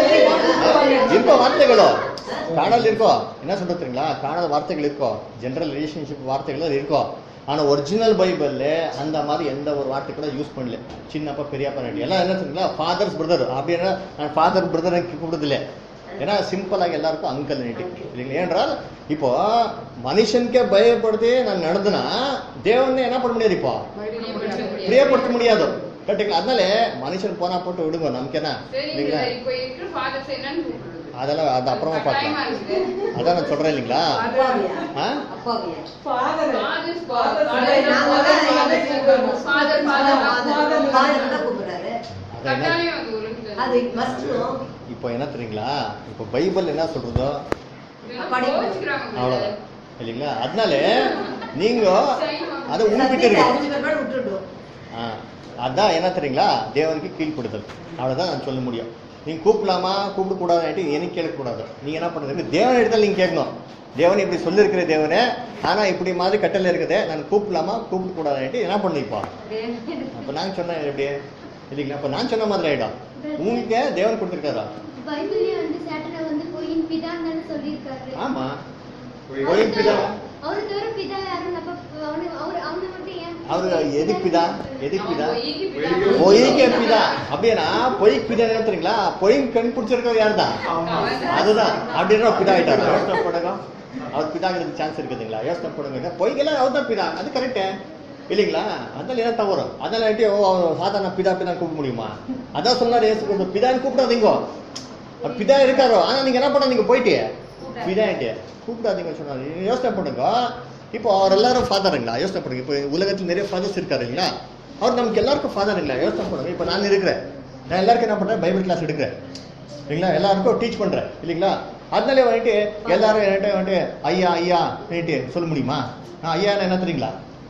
இருக்கோ வார்த்தைகளோ காணல் இருக்கோ என்ன சொல்றது தெரியுங்களா காணல் வார்த்தைகள் இருக்கோ ஜெனரல் ரிலேஷன்ஷிப் வார்த்தைகள் அது இருக்கோ ஆனா ஒரிஜினல் பைபிள்ல அந்த மாதிரி எந்த ஒரு வார்த்தை கூட யூஸ் பண்ணல சின்னப்பா பெரியப்பா நடி எல்லாம் என்ன சொல்றீங்களா ஃபாதர்ஸ் பிரதர் அப்படின்னா நான் ஃபாதர் பிரதர் கூப்பிடுறதில்ல ஏன்னா சிம்பிளாக எல்லாருக்கும் அங்கல் நீட்டி இல்லைங்களா ஏன்றால் இப்போ மனுஷனுக்கே பயப்படுத்தி நான் நடந்தனா தேவன் என்ன பண்ண முடியாது இப்போ பிரியப்படுத்த முடியாது கரெக்டுங்களா அதனால மனுஷன் போனா போட்டு விடுங்க நமக்கு என்ன சரி இல்லைங்களா சார் இப்போ இருக்கிற ஃபாதர்ஸ் என்னன்னு கூப்பிடுறது அதெல்லாம் அது அப்புறமா டைம் பார்க்கலாம் ஆகுது அதான் நான் சொல்றேன் இல்லைங்களா அப்பாவியா ஆ? அப்பாவியா ஃபாதர் Fathers, Fathers, fathers, நாங்க தான் fathers, எங்க father, father, father. ஃபாதர் தான் கூப்பிடுறாரு அது என்ன கட்டாயம் அது உலகத்துல. அது மஸ்டும் இப்போ என்ன தெரியுங்களா இப்போ பைபிள் என்ன சொல்றதோ இதெல்லாம் அப்படி கோவிச்சுக்கிறாங்க அவ்வளவுதான் இல்லைங்களா அதனால நீங்க அதை உண்பிட்டு இருக்கு அஞ்சு பேர் மேல விட்டுட்டோம் ஆ, அதான் என்ன தெரியுங்களா தேவனுக்கு கீழ்ப்படுதல் அவ்வளவுதான் நான் சொல்ல முடியும் நீங்க கூப்பிடலாமா கூப்பிடக்கூடாதுன்ட்டு எனக்கு கேட்கக்கூடாது நீங்க என்ன பண்றது தேவன் இடத்துல நீங்க கேட்கணும் தேவன் இப்படி சொல்லியிருக்கிற தேவனே ஆனா இப்படி மாதிரி கட்டளை இருக்குதே நான் கூப்பிடலாமா கூப்பிடக்கூடாதுன்ட்டு என்ன பண்ணு இப்போ அப்ப நான் சொன்னேன் எப்படி இல்லைங்களா அப்ப நான் சொன்ன மாதிரி ஆயிடும் உங்களுக்கு தேவன் கொடுத்துருக்காரா பைபிள்லயே வந்து சேட்டனை வந்து பொய்யின் பிதான்னு தானே சொல்லியிருக்காரு ஆமா அவரு கோயில் பிதா தவிர- அவரு தவிர பிதா யாரும் அப்ப அவனு அவரு அவனை மட்டும் ஏன் அவரு எதுக்கு பிதா எதுக்கு பிதா பொய்க்கு பிதா. பொய்க்கு பிதா அப்படின்னா பொய்க்கு பிதா என்ன தெரியுங்களா பொய் கண் பிடிச்சிருக்கிறது யார் தான் அதுதான் அப்படின்னா பிதா ஆயிட்டாரு யோசனை பண்ணுங்க அவர் பிதாங்கிறது சான்ஸ் இருக்குதுங்களா யோசனை பண்ணுங்க பொய்க்கெல்லாம் அவர் தான் பிதா அது கரெக்டு இல்லைங்களா அதனால என்ன தவறு அதனால ஆயிட்டு ஓ அவர் சாதாரண பிதா பிதா கூப்பிட முடியுமா அதான் சொன்னாரு ஏசு கிறிஸ்து, பிதான்னு கூப்பிடாதீங்க அவர் பிதா இருக்காரோ ஆனா நீங்க என்ன பண்ண நீங்க போயிட்டு பிதா ஆயிட்டு கூப்பிடாதீங்க சொன்னாரு நீங்க யோசனை பண்ணுங்க இப்போ அவர் எல்லாரும் ஃபாதருங்களா யோசனை பண்ணுங்க இப்போ உலகத்துல நிறைய ஃபாதர்ஸ் இருக்காரு இல்லைங்களா அவர் நமக்கு எல்லாருக்கும் ஃபாதருங்களா யோசனை பண்ணுங்க இப்போ நான் இருக்கிறேன் நான் எல்லாருக்கும் என்ன பண்றேன் பைபிள் கிளாஸ் எடுக்கிறேன் இல்லைங்களா எல்லாருக்கும் டீச் பண்றேன் இல்லைங்களா அதனால வந்துட்டு எல்லாரும் என்கிட்ட வந்துட்டு ஐயா ஐயா வந்துட்டு சொல்ல முடியுமா ஆ, ஐயான்னு என்ன தெரியுங்களா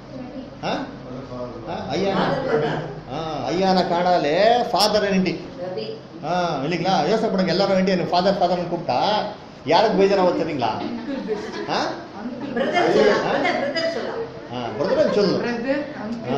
ஆ? ஆ, ஐயானா ஆ, ஐயாನ ಕಾಣಾಲೆ ಫಾದರ್ ಏನಂಟಿ ரவி ஆ இல்லைங்களா யோசனை பண்ணுங்க எல்லாரும் வேண்டி எனக்கு ஃபாதர் ஃபாதர்னு கூப்பிட்டா யாருக்கு பேஜாராக தெரியுங்களா ஆ பிரதர் சொல்லலாம் பிரதர் பிரதர் சொல்லலாம் ஆ பிரதர் சொல்லு பிரதர் ஆ.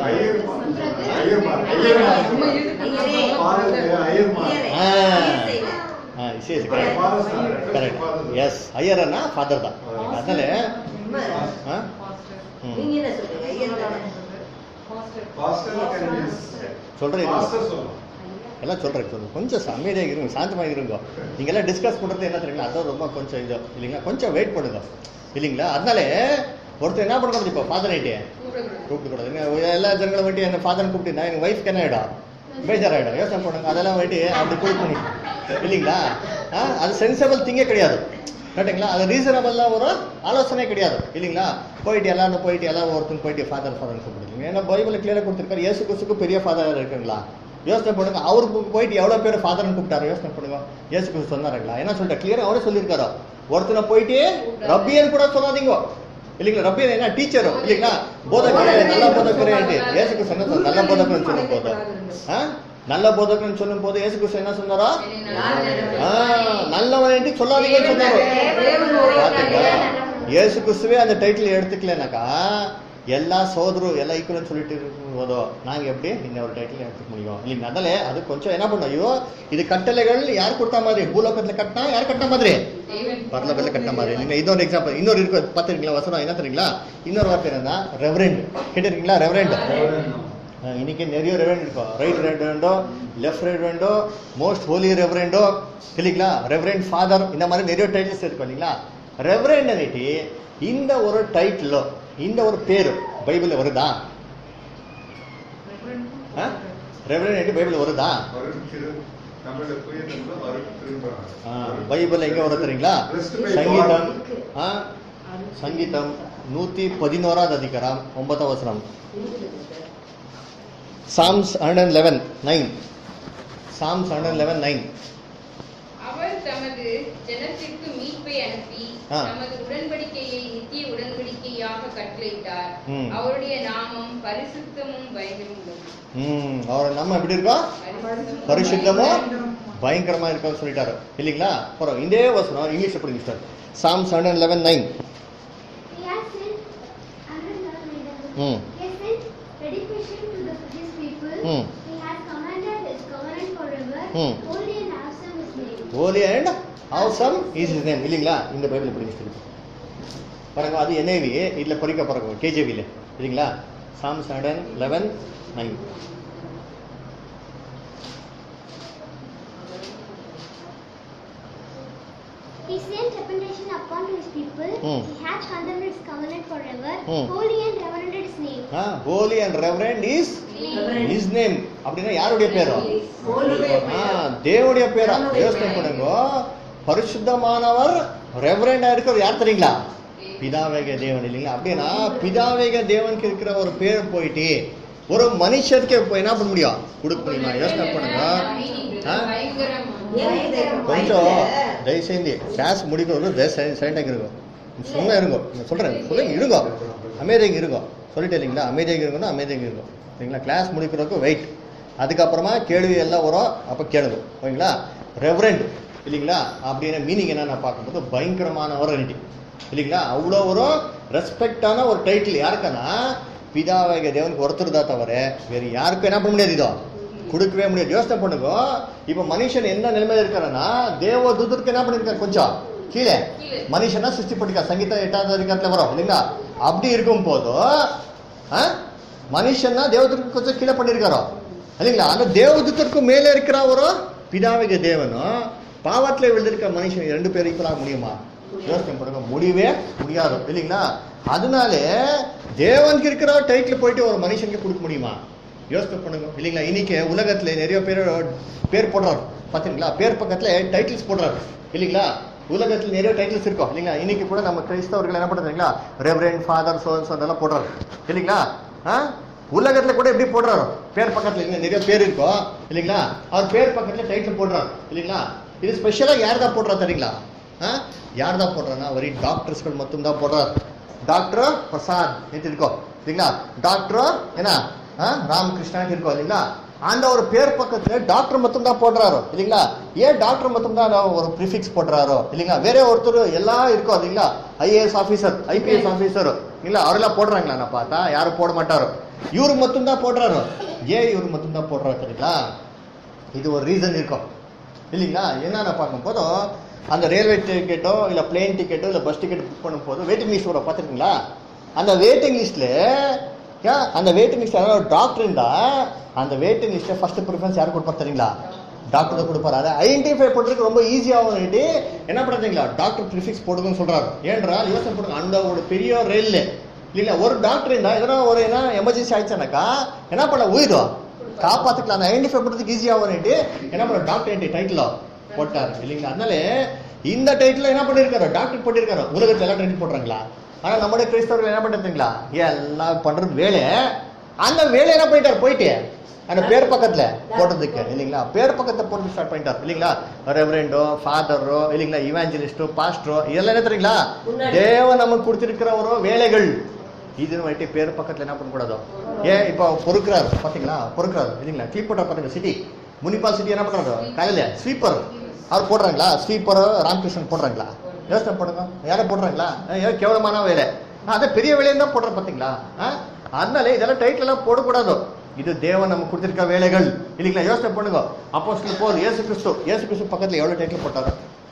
ஐயரே ஐயரே ஆ. ஐயர் செய்யல. ஆ சரி சரி கரெக்ட் கரெக்ட் எஸ் ஐயர்னா ஃபாதர் தான் அதனால உண்மை. ஆ பாஸ்டர் ம். நீங்க என்ன சொல்றீங்க ஐயர் தானே? பாஸ்டர் சொல்றேன் எல்லாம் சொல்றேன் சொல்லுங்க கொஞ்சம் அமைதியாக இருங்க சாந்தமாக இருங்க நீங்க எல்லாம் டிஸ்கஸ் பண்றது என்ன தெரியுங்களா அதான் ரொம்ப கொஞ்சம் இது இல்லைங்களா கொஞ்சம் வெயிட் பண்ணுங்க இல்லைங்களா அதனால ஒருத்தர் என்ன பண்ணக்கூடாது இப்போ ஃபாதர் ஆயிட்டே கூப்பிடக்கூடாது. கூப்பிடக்கூடாது என்ன எல்லா ஜனங்களும் வந்துட்டு என்ன ஃபாதர் கூப்பிட்டு என் ஒய்ஃப்க்கு என்ன ஆயிடும் பேஜாராயிடும் யோசனை பண்ணுங்க அதெல்லாம் வந்துட்டு அப்படி கூப்பிட்டு இல்லைங்களா ஆ அது சென்சபிள் திங்கே கிடையாது கரெக்டுங்களா அது ரீசனபிளாக ஒரு ஆலோசனை கிடையாது இல்லைங்களா போயிட்டு எல்லாரும் போயிட்டு எல்லாம் ஒருத்தங்க போயிட்டு ஃபாதர் ஃபாதர் கூப்பிடுங்க ஏன்னா பைபிள் கிளியராக கொடுத்துருக்காரு இயேசு கிறிஸ்துக்கு பெரிய ஃபாதர் இருக்குங்களா யோசனை பண்ணுங்க அவருக்கு போயிட்டு எவ்வளோ பேர் ஃபாதர்னு கூப்பிட்டாரு யோசனை பண்ணுங்க இயேசு கிறிஸ்து சொன்னாருங்களா என்ன சொல்லிட்டு கிளியராக அவரே சொல்லியிருக்காரோ ஒருத்தனை போயிட்டு ரப்பியன்னு கூட சொல்லாதீங்க இல்லைங்களா ரப்பி என்ன டீச்சர் இல்லைங்களா போதகரே நல்ல போதகரே ஏசு கிறிஸ்து என்ன சொன்னார்? நல்ல போதகர்னு சொல்லும் போது ஆ? நல்ல போதகர்னு சொல்லும் போது ஏசு கிறிஸ்து என்ன சொன்னாரா ஆ, நல்லவன் சொல்லாதீங்கன்னு சொன்னாரு பாத்தீங்களா ஏசு கிறிஸ்துவே அந்த டைட்டில் எடுத்துக்கலனாக்கா எல்லா சோதரும் எல்லா ஈக்குவல்னு சொல்லிட்டு இருக்கும் போதோ நாங்க எப்படி இந்த ஒரு டைட்டில் எடுத்துக்க முடியும் இல்லைங்க அதனால அது கொஞ்சம் என்ன பண்ணும் ஐயோ இது கட்டளைகள் யார் கொடுத்த மாதிரி பூலோகத்துல கட்டினா யார் கட்டின மாதிரி பரலோகத்துல கட்டின மாதிரி இல்லைங்க இன்னொரு எக்ஸாம்பிள் இன்னொரு இருக்கு பார்த்துருக்கீங்களா வசனம் என்ன தெரியுங்களா இன்னொரு வார்த்தை என்னன்னா ரெவரெண்ட் கேட்டிருக்கீங்களா ரெவரெண்ட் அஹ் இன்னைக்கு நிறைய ரெவரெண்ட் இருக்கும் ரைட் ரெவரெண்டோ லெஃப்ட் ரெவரெண்டோ மோஸ்ட் ஹோலி ரெவரெண்டோ இல்லைங்களா ரெவரெண்ட் ஃபாதர் இந்த மாதிரி நிறைய டைட்டில்ஸ் இருக்கும் இல்லைங்களா ரெவரெண்ட் அன்னைக்கு இந்த ஒரு டைட்டிலோ இந்த ஒரு பேரு பைபிள்ல வருதா ரெவரெண்ட் பைபிள் வருதா தமிழ்ல புரியுதுங்களோ அவருக்கு திரும்புறாங்க ஆ, பைபிள்ல எங்க வரும் தெரியுங்களா சங்கீதம் ஆ, சங்கீதம் நூத்தி பதினோராவது அதிகாரம் ஒன்பதாம் வசனம் Psalms hundred eleven nine Psalms hundred eleven nine அவர் தமது ஜனத்திற்கு மீட்பை அனுப்பி ஆ. நமது உடன்படிக்கையை நித்திய உடன்படிக்கையாக கட்டளையிட்டார் ம். அவருடைய நாமம் பரிசுத்தமும் பயங்கரம் உள்ளது ம் அவர் நம்ம எப்படி இருக்கோம் பரிசுத்தமும் பயங்கரமா இருக்கோம்னு சொல்லிட்டாரு இல்லைங்களா அப்புறம் இதே வசனம் இங்கிலீஷ் எப்படி sir Psalms hundred eleven nine He has sent, hundred eleven nine. ம் He has sent dedication to the, his people. Hmm. He has commanded his covenant forever. Hmm. Holy and awesome is name. Holy and awesome is is name இல்லைங்களா இந்த Bible படிச்சுட்டு பாருங்க அது NIV இதில் படிக்க பாருங்க கேஜேவியில் இல்லைங்களா Psalms hundred eleven nine He sent repentation upon his people. Hmm. He has condemned his covenant forever. Hmm. Holy and reverend is name. Ah holy and reverend is is name அப்படின்னா யாருடைய பேரோ ஆ தேவனுடைய பேரா யோசனை பண்ணுங்க பரிசுத்தமானவர் ரெவரண்டா இருக்கிறவர் யார் தெரியுங்களா பிதாவேக தேவன் இல்லைங்களா அப்படின்னா பிதாவேக தேவனுக்கு இருக்கிற ஒரு பேர் போயிட்டு ஒரு மனுஷருக்கு இப்போ என்ன பண்ண முடியும் கொடுக்க முடியுமா யோசனை பண்ணுங்க ஆ? பயங்கரம் கொஞ்சம் தயவு செய்து கிளாஸ் முடிக்கிறது சைலண்டாக இருக்கும் சும்மா இருங்கோ நான் சொல்கிறேன் சொல்லுங்க இருங்கோ அமைதியாக இருங்கோ சொல்லிட்டு இல்லைங்களா அமைதியாக இருக்கணும் அமைதியாக இருக்கும் சரிங்களா கிளாஸ் முடிக்கிறதுக்கு வெயிட் அதுக்கப்புறமா கேள்வி எல்லாம் வரும் அப்போ கேளுங்க ஓகேங்களா ரெவரண்ட் இல்லைங்களா அப்படின்னு மீனிங் என்ன நான் பார்க்கும்போது பயங்கரமான ஒரு என்டி இல்லைங்களா அவ்வளோ ஒரு ரெஸ்பெக்டான ஒரு டைட்டில் யாருக்குன்னா பிதாவாகிய தேவனுக்கு ஒருத்தர் தான் தவிர வேறு யாருக்கும் என்ன பண்ண முடியாது இதோ கொடுக்கவே முடியாது யோசனை பண்ணுங்க இப்ப மனுஷன் என்ன நிலைமையில இருக்காருன்னா தேவ தூதருக்கு என்ன பண்ணிருக்காரு கொஞ்சம் கீழே கீழே. மனுஷனா சிருஷ்டி பண்ணிருக்காரு சங்கீதம் எட்டாவது அதிகாரத்துல வரும் இல்லைங்களா அப்படி இருக்கும் போதும் ஆ? மனுஷன்னா தேவதூதருக்கு கொஞ்சம் கீழே பண்ணிருக்காரோ இல்லைங்களா அந்த தேவதூதருக்கு மேலே இருக்கிற ஒரு பிதாவிக தேவனும் பாவத்துல விழுந்திருக்க மனுஷன் ரெண்டு பேரும் ஈக்குவலாக முடியுமா யோசனை பண்ணுங்க முடியவே முடியாது இல்லைங்களா அதனாலே தேவனுக்கு இருக்கிற டைட்டில் போயிட்டு ஒரு மனுஷனுக்கு கொடுக்க முடியுமா யோசனை பண்ணுங்க இல்லைங்களா இன்னைக்கு உலகத்துல நிறைய பேர் பேர் போடுறாரு பாத்தீங்களா பேர் பக்கத்துல டைட்டில்ஸ் போடுறாரு இல்லைங்களா உலகத்துல நிறைய டைட்டில்ஸ் இருக்கும் இல்லைங்களா இன்னைக்கு கூட நம்ம கிறிஸ்தவர்கள் என்ன பண்றாங்களா ரெவரண்ட் ஃபாதர் சோன்ஸ் அதெல்லாம் போடுறாரு இல்லைங்களா ஆ? உலகத்துல கூட எப்படி போடுறாரு பேர் பக்கத்துல இல்லைங்களா நிறைய பேர் இருக்கும் இல்லைங்களா அவர் பேர் பக்கத்துல டைட்டில் போடுறாரு இல்லைங்களா இது ஸ்பெஷலா யார் தான் போடுறா தெரியுங்களா ஆ? யார் தான் போடுறான்னா வரி டாக்டர்ஸ்கள் மட்டும் தான் போடுறாரு டாக்டர் பிரசாத் என்று இருக்கோம் இல்லைங்களா டாக்டர் என்ன ஆ, ராமகிருஷ்ணாக்கு இருக்கோம் இல்லைங்களா அந்த ஒரு பேர் பக்கத்துல டாக்டர் மட்டும் தான் போடுறாரோ இல்லைங்களா ஏன் டாக்டர் மட்டும் தான் ஒரு ப்ரிஃபிக்ஸ் போடுறாரோ இல்லைங்களா வேற ஒருத்தர் எல்லாம் இருக்கும் இல்லைங்களா ஐஏஎஸ் ஆஃபீஸர் ஐபிஎஸ் ஆஃபீஸர் இல்லைங்களா அவரெல்லாம் போடுறாங்களா நான் பார்த்தா யாரும் போட மாட்டாரோ இவரு மட்டும் தான் போடுறாரோ ஏன் இவரு மட்டும் தான் போடுறாரு தெரியுங்களா இது ஒரு ரீசன் இருக்கும் இல்லைங்களா என்னென்ன பார்க்கும்போது அந்த ரயில்வே டிக்கெட்டோ இல்லை பிளேன் டிக்கெட்டோ இல்லை பஸ் டிக்கெட் புக் பண்ணும்போது வெயிட்டிங் லிஸ்ட் வரும் பார்த்துருக்கீங்களா அந்த வெயிட்டிங் லிஸ்ட்ல அந்த வெயிட்டிங் லிஸ்ட் யாராவது ஒரு டாக்டர் இருந்தா அந்த வெயிட்டிங் லிஸ்ட்டை ஃபர்ஸ்ட் ப்ரிஃபரன்ஸ் யார் கொடுப்பார் தெரியுங்களா டாக்டர் தான் கொடுப்பாரு அதை ஐடென்டிஃபை பண்ணுறதுக்கு ரொம்ப ஈஸியாகவும் என்ன பண்ணுறீங்களா டாக்டர் ப்ரிஃபிக்ஸ் போடுங்கன்னு சொல்றாரு ஏன்றால் யோசனை பண்ணுங்க அந்த ஒரு பெரிய ரயில்ல இல்ல ஒரு டாக்டர் இருந்தா எதனா ஒரு என்ன எமர்ஜென்சி ஆயிடுச்சானாக்கா என்ன பண்ண உயிரும் காப்பாத்துக்கலாம் அந்த ஐடென்டிஃபை பண்றதுக்கு ஈஸியாகும்னுட்டு என்ன பண்ண டாக்டர் டைட்டில் போட்டார் இல்லைங்களா அதனால இந்த டைட்டில் என்ன பண்ணிருக்காரு டாக்டர் போட்டிருக்காரு உலகத்துல எல்லாம் டைட்டில் போடுறாங்களா ஆனா நம்முடைய கிறிஸ்தவர்கள் என்ன பண்ணிருந்தீங்களா எல்லாம் பண்றது வேலை அந்த வேலை என்ன பண்ணிட்டாரு போயிட்டு அந்த பேர் பக்கத்துல போட்டதுக்கு இல்லைங்களா பேர் பக்கத்தை போட்டு ஸ்டார்ட் பண்ணிட்டார் இல்லைங்களா ரெவரெண்டோ ஃபாதரோ இல்லைங்களா இவாஞ்சலிஸ்டோ பாஸ்டரோ இதெல்லாம் என்ன தெரியுங்களா முன்னாடி. தேவன் நமக்கு கொடுத்திருக்கிற ஒரு வேலைகள் இதுன்னு வந்துட்டு பேர் பக்கத்துல என்ன பண்ணக்கூடாதோ ஏன் இப்போ பொறுக்கிறாரு பாத்தீங்களா பொறுக்கிறாரு இல்லைங்களா கிளிப் போட்டா பாருங்க சிட்டி முனிபால் சிட்டி என்ன பண்றாரு காலையில ஸ்வீப்பர் அவர் போடுறாங்களா ஸ்வீப்பர் ராமகிருஷ்ணன் போடுறாங்களா யோசனை பண்ணுங்க யாரை போடுறாங்களா அஹ் ஏன் கேவலமான வேலை அஹ் அதை பெரிய வேலையை தான் போடுற பாத்தீங்களா அஹ் அதனால இதெல்லாம் டைட்டில் எல்லாம் போடக்கூடாது இது தேவன் நமக்கு கொடுத்திருக்க வேலைகள் இல்லைங்களா யோசனை பண்ணுங்க அப்போஸ்தலர் போல் இயேசு கிறிஸ்து இயேசு கிறிஸ்து பக்கத்துல எவ்வளவு டைட்டில் போட்டாரு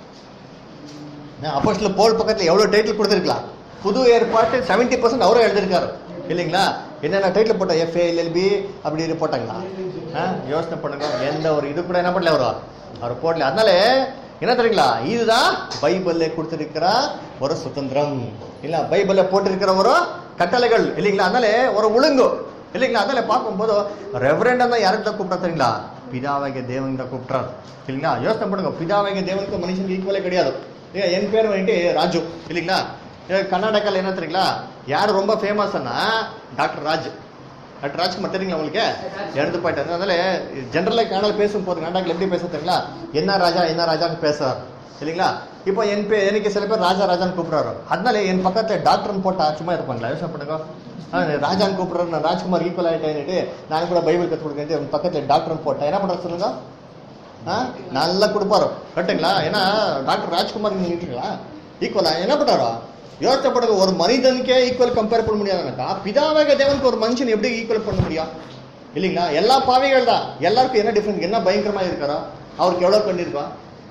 அப்போஸ்தலர் போல் பக்கத்துல எவ்வளவு டைட்டில் கொடுத்திருக்கலாம் புது ஏற்பாட்டு 70% பர்சன்ட் அவரும் எழுதியிருக்காரு இல்லைங்களா என்னென்ன டைட்டில் போட்டா எஃப்ஏ எல்எல்பி அப்படி இது போட்டாங்களா ஆ, யோசனை பண்ணுங்க எந்த ஒரு இது கூட என்ன பண்ணல அவரு அவர் போடல அதனால என்ன தெரியுங்களா இதுதான் பைபிள்ல கொடுத்திருக்கிற ஒரு சுதந்திரம் இல்ல பைபிள்ல போட்டிருக்கிற ஒரு கட்டளைகள் இல்லைங்களா அதனால ஒரு ஒழுங்கு இல்லைங்களா அதனால பார்க்கும்போது ரெவரெண்ட் தான் யாருக்கு தான் கூப்பிட்டா தெரியுங்களா பிதாவாகிய தேவன் தான் கூப்பிட்றாரு இல்லைங்களா யோசனை பண்ணுங்க பிதாவாகிய தேவனுக்கு மனுஷனுக்கு ஈக்குவலே கிடையாது ஏன் என் பேர் வந்துட்டு ராஜு இல்லைங்களா ஏன் கர்நாடகால என்ன தெரியுங்களா யார் ரொம்ப ஃபேமஸ்னா டாக்டர் ராஜ் டாக்டர் ராஜ்குமார் தெரியுங்களா உங்களுக்கு இறந்து போயிட்டாரு அதனால ஜென்ரலாக கன்னடா பேசும் போது கர்நாடகாவில் எப்படி பேச தெரியுங்களா என்ன ராஜா என்ன ராஜான்னு பேசுறாரு இல்லைங்களா இப்போ என் பே எனக்கு சில பேர் ராஜா ராஜான்னு கூப்பிடுறாரு அதனால என் பக்கத்துல டாக்டர்னு போட்டா சும்மா இருப்பாங்களா யோசனை பண்ணுங்க ஆ, ராஜான்னு கூப்பிடுறாரு நான் ராஜ்குமார் ஈக்குவல் ஆயிட்டேன்னுட்டு நான் கூட பைபிள் கற்றுக் கொடுக்கறது என் பக்கத்துல டாக்டர்னு போட்டா என்ன பண்றது சொல்லுங்க ஆ? நல்லா கொடுப்பாரு கரெக்டுங்களா ஏன்னா டாக்டர் ராஜ்குமார் நின்றுங்களா ஈக்குவலா என்ன பண்ணாரோ யோசனை பண்ணுங்க ஒரு மனிதனுக்கே ஈக்குவல் கம்பேர் பண்ண முடியாதுனாக்கா பிதாவாக தேவனுக்கு ஒரு மனுஷன் எப்படி ஈக்குவல் பண்ண முடியும் இல்லைங்களா எல்லா பாவிகள் தான் எல்லாருக்கும் என்ன டிஃபரன்ஸ் என்ன பயங்கரமா இருக்காரோ அவருக்கு எவ்வளவு கண்ணு இருக்கா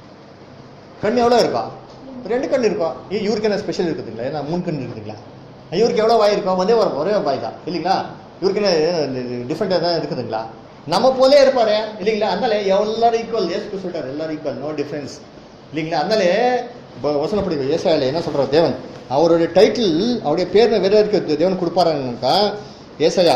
கண் எவ்வளோ இருக்கா ரெண்டு கண் இருக்கும் ஏ இவருக்கு என்ன ஸ்பெஷல் இருக்குதுங்களா ஏன்னா மூணு கண் இருக்குதுங்களா இவருக்கு எவ்வளோ வாய் இருக்கும் ஒரே ஒரு ஒரே வாய் தான் இல்லைங்களா இவருக்கு என்ன டிஃப்ரெண்டாக தான் இருக்குதுங்களா நம்ம போலே இருப்பாரு இல்லைங்களா அதனால எல்லாரும் ஈக்குவல் ஏசுக்கு சொல்லிட்டாரு எல்லாரும் ஈக்குவல் நோ டிஃப்ரென்ஸ் இல்லைங்களா அதனால ப- வசனம் படிக்கும் ஏசாயால என்ன சொல்றாரு தேவன் அவருடைய டைட்டில் அவருடைய பேர் வேற இருக்கு தேவன் கொடுப்பாருன்னாக்கா ஏசாயா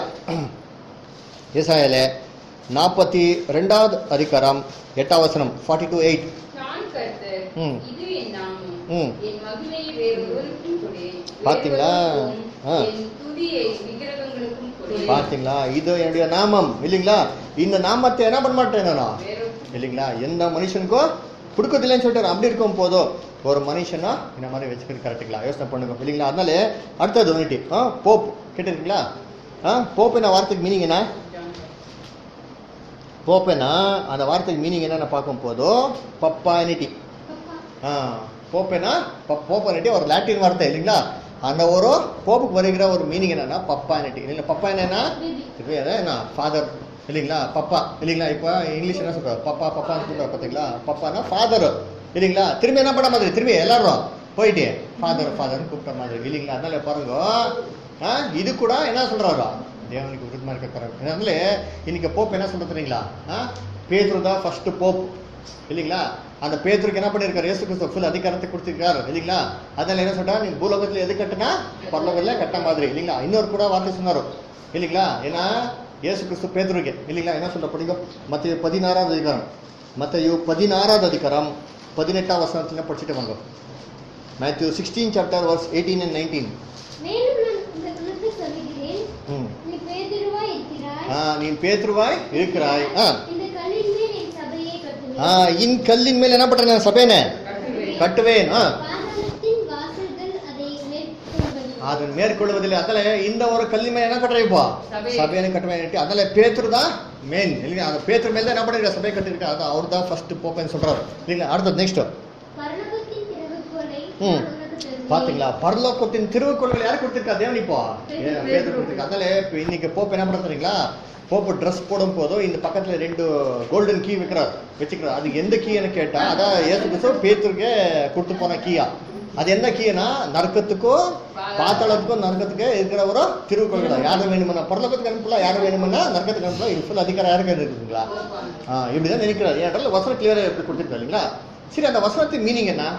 ஏசாயால நாற்பத்தி ரெண்டாவது அதிகாரம் எட்டாம் வசனம் ஃபார்ட்டி டூ எயிட் நான் கர்த்தர் ம். இது என் நாமம் ம். என் மகிமையை வேறொருவருக்கும் கொடு பாத்தீங்களா? வேறொருவருக்கும் ஆ. என் துதியை விக்கிரகங்களுக்கும் கொடு பாத்தீங்களா இது என்னுடைய நாமம் இல்லைங்களா இந்த நாமத்தை என்ன பண்ண மாட்டேன் நான் வேறொரு இல்லைங்களா எந்த மனுஷனுக்கும் கொடுக்கறதில்லைன்னு சொல்லிட்டு அப்படி இருக்கும் போதோ ஒரு மனுஷனா இந்த மாதிரி வச்சுக்கிறது கரெக்டுங்களா யோசனை பண்ணுங்க இல்லைங்களா அதனால அடுத்தது வந்துட்டு ஆ போப் கேட்டிருக்கீங்களா ஆ போப் என்ன வார்த்தைக்கு மீனிங் என்ன போப்பேனா அந்த வார்த்தைக்கு மீனிங் என்னன்னு பார்க்கும் போதோ பப்பானிட்டி ஆ போப்பேனா போப்பனிட்டி ஒரு லாட்டின் வார்த்தை இல்லைங்களா அந்த ஒரு போப்புக்கு வருகிற ஒரு மீனிங் என்னன்னா பப்பானிட்டி இல்லைங்களா பப்பா என்னன்னா இது என்ன ஃபாதர் இல்லைங்களா பப்பா இல்லைங்களா இப்போ இங்கிலீஷ் என்ன சொல்றாரு பப்பா பப்பான்னு சொல்றாரு பார்த்தீங்களா பப்பானா ஃபாதர் இல்லைங்களா திரும்பி என்ன பண்ண மாதிரி திரும்பி எல்லாரும் போயிட்டு ஃபாதர் ஃபாதர்னு கூப்பிட்ட மாதிரி இல்லைங்களா அதனால பாருங்க ஆ, இது கூட என்ன சொல்றாரோ தேவனுக்கு விருப்பமா இருக்க அதனால இன்னைக்கு போப் என்ன சொல்றது தெரியுங்களா ஆ, பேதுரு தான் ஃபர்ஸ்ட் போப் இல்லைங்களா அந்த பேதுருக்கு என்ன பண்ணிருக்காரு இயேசு கிறிஸ்து ஃபுல் அதிகாரத்தை கொடுத்திருக்காரு இல்லைங்களா அதனால என்ன சொல்றா நீ பூலோகத்துல எது கட்டுனா பரலோகத்துல கட்ட மாதிரி இல்லைங்களா இன்னொரு கூட வார்த்தை சொன்னாரு இல்லைங்களா ஏன்னா இயேசு கிறிஸ்து பேதுருக்கு இல்லைங்களா என்ன சொல்ற படிக்கும் மத்திய பதினாறாவது அதிகாரம் மத்திய பதினாறாவது அதிகாரம் பதினெட்டாம் வசனத்துல படிச்சுட்டு வாங்க Matthew sixteen chapter verse eighteen and nineteen மேலும் நான் உங்களுக்கு சொல்லுகிறேன் ம் நீ பேதுருவாய் இருக்கிறாய் ஆ நீ பேதுருவாய் இருக்கிறாய் ஆ இந்த கல்லின் மேல் என் சபையை கட்டுவேன் ஆ இன் கல்லின் மேல் என்ன பண்றேன் நான் சபையனே கட்டுவேன் ஆ பாதாளத்தின் வாசல்கள் அதை மேற்கொள்வது அதன் மேற்கொள்வதில்லை அதனால இந்த ஒரு கல்வி மேல என்ன கட்டுறேன் இப்போ சபை. சபையை கட்டுவேன் அதனால பேத்துரு தான் மெயின் இல்லைங்களா அந்த பேத்துரு மேல தான் என்ன பண்ணிருக்க சபை கட்டிருக்கா அதான் அவர் தான் ஃபர்ஸ்ட் போப்பேன்னு சொல்றாரு இல்லைங்களா அடுத்தது நெக்ஸ்ட் பரலோகத்தின் திறவுகோலை ம். நான் உனக்கு தருவேன். பாத்தீங்களா பரலோகத்தின் திருவுக்கொள்கள் யார் கொடுத்திருக்கா தேவன் இப்போ ஏ, பேதுரு கொடுத்திருக்கா அதனால இப்ப இன்னைக்கு போப் என்ன பண்ண தெரியுங்களா போப்பு ட்ரெஸ் போடும் போதும் இந்த பக்கத்துல ரெண்டு கோல்டன் கீ வைக்கிறார் வச்சுக்கிறார் அது எந்த கீன்னு கேட்டா அதான் ஏசு கிறிஸ்து பேத்துருக்கே கொடுத்து போன கீயா அது என்ன கீனா நரக்கத்துக்கும் பாத்தாளத்துக்கும் நரக்கத்துக்கு இருக்கிற ஒரு திருவுக்கொள்கள் யாரும் வேணுமன்னா பரலோகத்துக்கு அனுப்பலாம் யாரும் வேணுமன்னா நரக்கத்துக்கு அனுப்பலாம் இது ஃபுல் அதிகாரம் யாருக்கு இருக்குங்களா ஆ இப்படிதான் நினைக்கிறார் ஏன்றால் வசனம் கிளியரா எப்படி கொடுத்துருக்கா இல்லைங்களா சரி அந்த வசனத்தின் மீனிங் என்ன